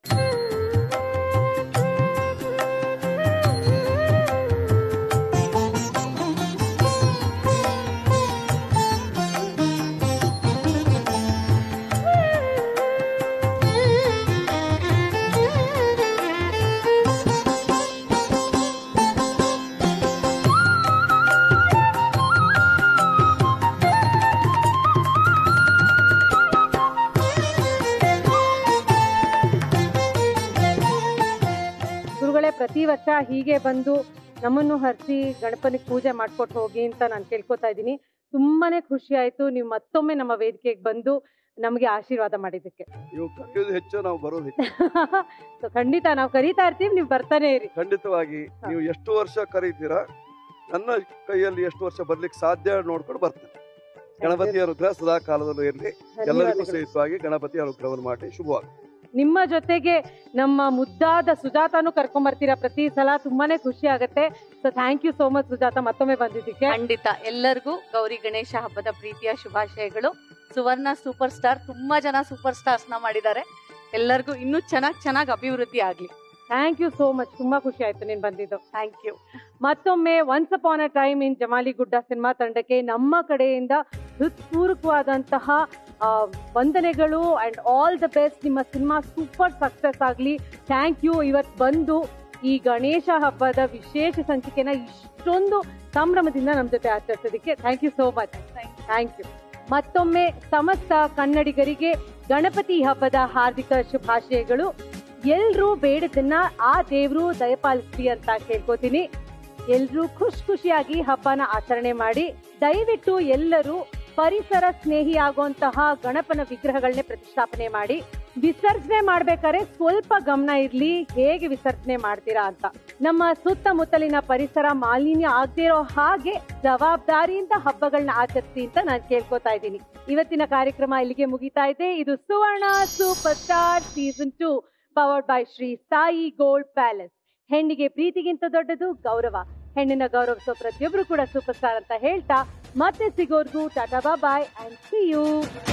ಗುರುಗಳೇ ಪ್ರತಿ ವರ್ಷ ಹೀಗೆ ಬಂದು ನಮ್ಮನ್ನು ಹರಿಸಿ ಗಣಪನಿಗೆ ಪೂಜೆ ಮಾಡ್ಕೊಟ್ಟು ಹೋಗಿ ಅಂತ ನಾನು ಕೇಳ್ಕೊತಾ ಇದ್ದೀನಿ ತುಂಬಾನೇ ಖುಷಿ ಆಯ್ತು ನೀವು ಮತ್ತೊಮ್ಮೆ ನಮ್ಮ ವೇದಿಕೆಗೆ ಬಂದು ನಮಗೆ ಆಶೀರ್ವಾದ ಮಾಡಿದ್ದಕ್ಕೆ ನೀವು ಕರೆಯೋದು ಹೆಚ್ಚು ನಾವು ಬರೋದು ಹೆಚ್ಚು So, ಖಂಡಿತ ನಾವು ಕರೀತಾ ಇರ್ತೀವಿ ನೀವು ಬರ್ತಾನೆ ಇರಿ ಖಂಡಿತವಾಗಿ ನೀವು ಎಷ್ಟು ವರ್ಷ ಕರೀತೀರಾ ನನ್ನ ಕೈಯಲ್ಲಿ ಎಷ್ಟು ವರ್ಷ ಬರ್ಲಿಕ್ಕೆ ಸಾಧ್ಯ ನೋಡ್ಕೊಂಡು ಬರ್ತೇನೆ ಗಣಪತಿ ಅನುಗ್ರಹ ಸದಾ ಕಾಲದಲ್ಲೂ ಇರಲಿ ಎಲ್ಲರಿಗೂ ಧನ್ಯವಾದಗಳು. ಸಹಿತವಾಗಿ ಗಣಪತಿ ಅನುಗ್ರಹವನ್ನು ಮಾಡಿ ಶುಭವಾಗಿ ನಿಮ್ಮ ಜೊತೆಗೆ ನಮ್ಮ ಮುದ್ದಾದ ಸುಜಾತಾನು ಕರ್ಕೊಂಡ್ ಬರ್ತೀರಾ ಪ್ರತಿ ಸಲ ತುಂಬಾನೇ ಖುಷಿ ಆಗತ್ತೆ so thank you so much Sujatha ಮತ್ತೊಮ್ಮೆ ಬಂದಿದ್ದಕ್ಕೆ ಖಂಡಿತ ಎಲ್ಲರಿಗೂ ಗೌರಿ ಗಣೇಶ ಹಬ್ಬದ ಪ್ರೀತಿಯ ಶುಭಾಶಯಗಳು ಸುವರ್ಣ ಸೂಪರ್ ಸ್ಟಾರ್ ತುಂಬಾ ಜನ ಸೂಪರ್ ಸ್ಟಾರ್ಸ್ ನ ಮಾಡಿದ್ದಾರೆ ಎಲ್ಲರಿಗೂ ಇನ್ನೂ ಚೆನ್ನಾಗಿ ಚೆನ್ನಾಗಿ ಅಭಿವೃದ್ಧಿ ಆಗ್ಲಿ ಥ್ಯಾಂಕ್ ಯು ಸೋ ಮಚ್ ತುಂಬಾ ಖುಷಿ ಆಯ್ತು ನೀನ್ ಬಂದಿದ್ದು ಥ್ಯಾಂಕ್ ಯು ಮತ್ತೊಮ್ಮೆ once upon a time in Jamaligudda cinema ತಂಡಕ್ಕೆ ನಮ್ಮ ಕಡೆಯಿಂದ ಹೃತ್ಪೂರ್ವಕವಾದಂತಹ ಆ, ವಂದನೆಗಳು ಅಂಡ್ ಆಲ್ ದ ಬೆಸ್ಟ್ ನಿಮ್ಮ ಸಿನಿಮಾ ಸೂಪರ್ ಸಕ್ಸಸ್ ಆಗಲಿ ಥ್ಯಾಂಕ್ ಯು ಇವತ್ತು ಬಂದು ಈ ಗಣೇಶ ಹಬ್ಬದ ವಿಶೇಷ ಸಂಚಿಕೆನ ಇಷ್ಟೊಂದು ಸಂಭ್ರಮದಿಂದ ನಮ್ಮ ಜೊತೆ ಆಚರಿಸೋದಕ್ಕೆ thank you so much thank you ಮತ್ತೊಮ್ಮೆ ಸಮಸ್ತ ಕನ್ನಡಿಗರಿಗೆ ಗಣಪತಿ ಹಬ್ಬದ ಹಾರ್ದಿಕ ಶುಭಾಶಯಗಳು ಎಲ್ರೂ ಬೇಡದನ್ನ ಆ ದೇವ್ರು ದಯಪಾಲಿಸ್ಲಿ ಅಂತ ಕೇಳ್ಕೊತೀನಿ ಎಲ್ರೂ ಖುಷಿ ಖುಷಿಯಾಗಿ ಹಬ್ಬನ ಆಚರಣೆ ಮಾಡಿ ದಯವಿಟ್ಟು ಎಲ್ಲರೂ ಪರಿಸರ ಸ್ನೇಹಿ ಆಗುವಂತಹ ಗಣಪನ ವಿಗ್ರಹಗಳನ್ನೇ ಪ್ರತಿಷ್ಠಾಪನೆ ಮಾಡಿ ವಿಸರ್ಜನೆ ಮಾಡ್ಬೇಕಾದ್ರೆ ಸ್ವಲ್ಪ ಗಮನ ಇರ್ಲಿ ಹೇಗೆ ವಿಸರ್ಜನೆ ಮಾಡ್ತೀರಾ ಅಂತ ನಮ್ಮ ಸುತ್ತಮುತ್ತಲಿನ ಪರಿಸರ ಮಾಲಿನ್ಯ ಆಗದೇ ಇರೋ ಹಾಗೆ ಜವಾಬ್ದಾರಿಯಿಂದ ಹಬ್ಬಗಳನ್ನ ಆಚರಿಸಿ ಅಂತ ನಾನು ಕೇಳ್ಕೊತಾ ಇದ್ದೀನಿ ಇವತ್ತಿನ ಕಾರ್ಯಕ್ರಮ ಇಲ್ಲಿಗೆ ಮುಗಿತಾ ಇದೆ ಇದು Suvarna super star season two powered by Shri Sai gold palace ಹೆಣ್ಣಿಗೆ ಪ್ರೀತಿಗಿಂತ ದೊಡ್ಡದು ಗೌರವ ಹೆಣ್ಣಿನ ಗೌರವಿಸೋ ಪ್ರತಿಯೊಬ್ರು ಕೂಡ ಸೂಪರ್ ಸ್ಟಾರ್ ಅಂತ ಹೇಳ್ತಾ ಮತ್ತೆ ಸಿಗೋರ್ಗು tata bye and see you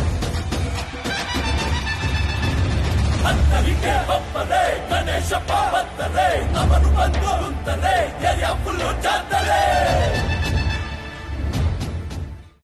ಭಕ್ತರಿಗೆ ಹಬ್ಬದೆ ಗಣೇಶಪ್ಪ ಬರ್ತದೆ ಅವನು ಬಂದು ಎರಿಯ ಫುಲ್ಲು ಜಾತರೆ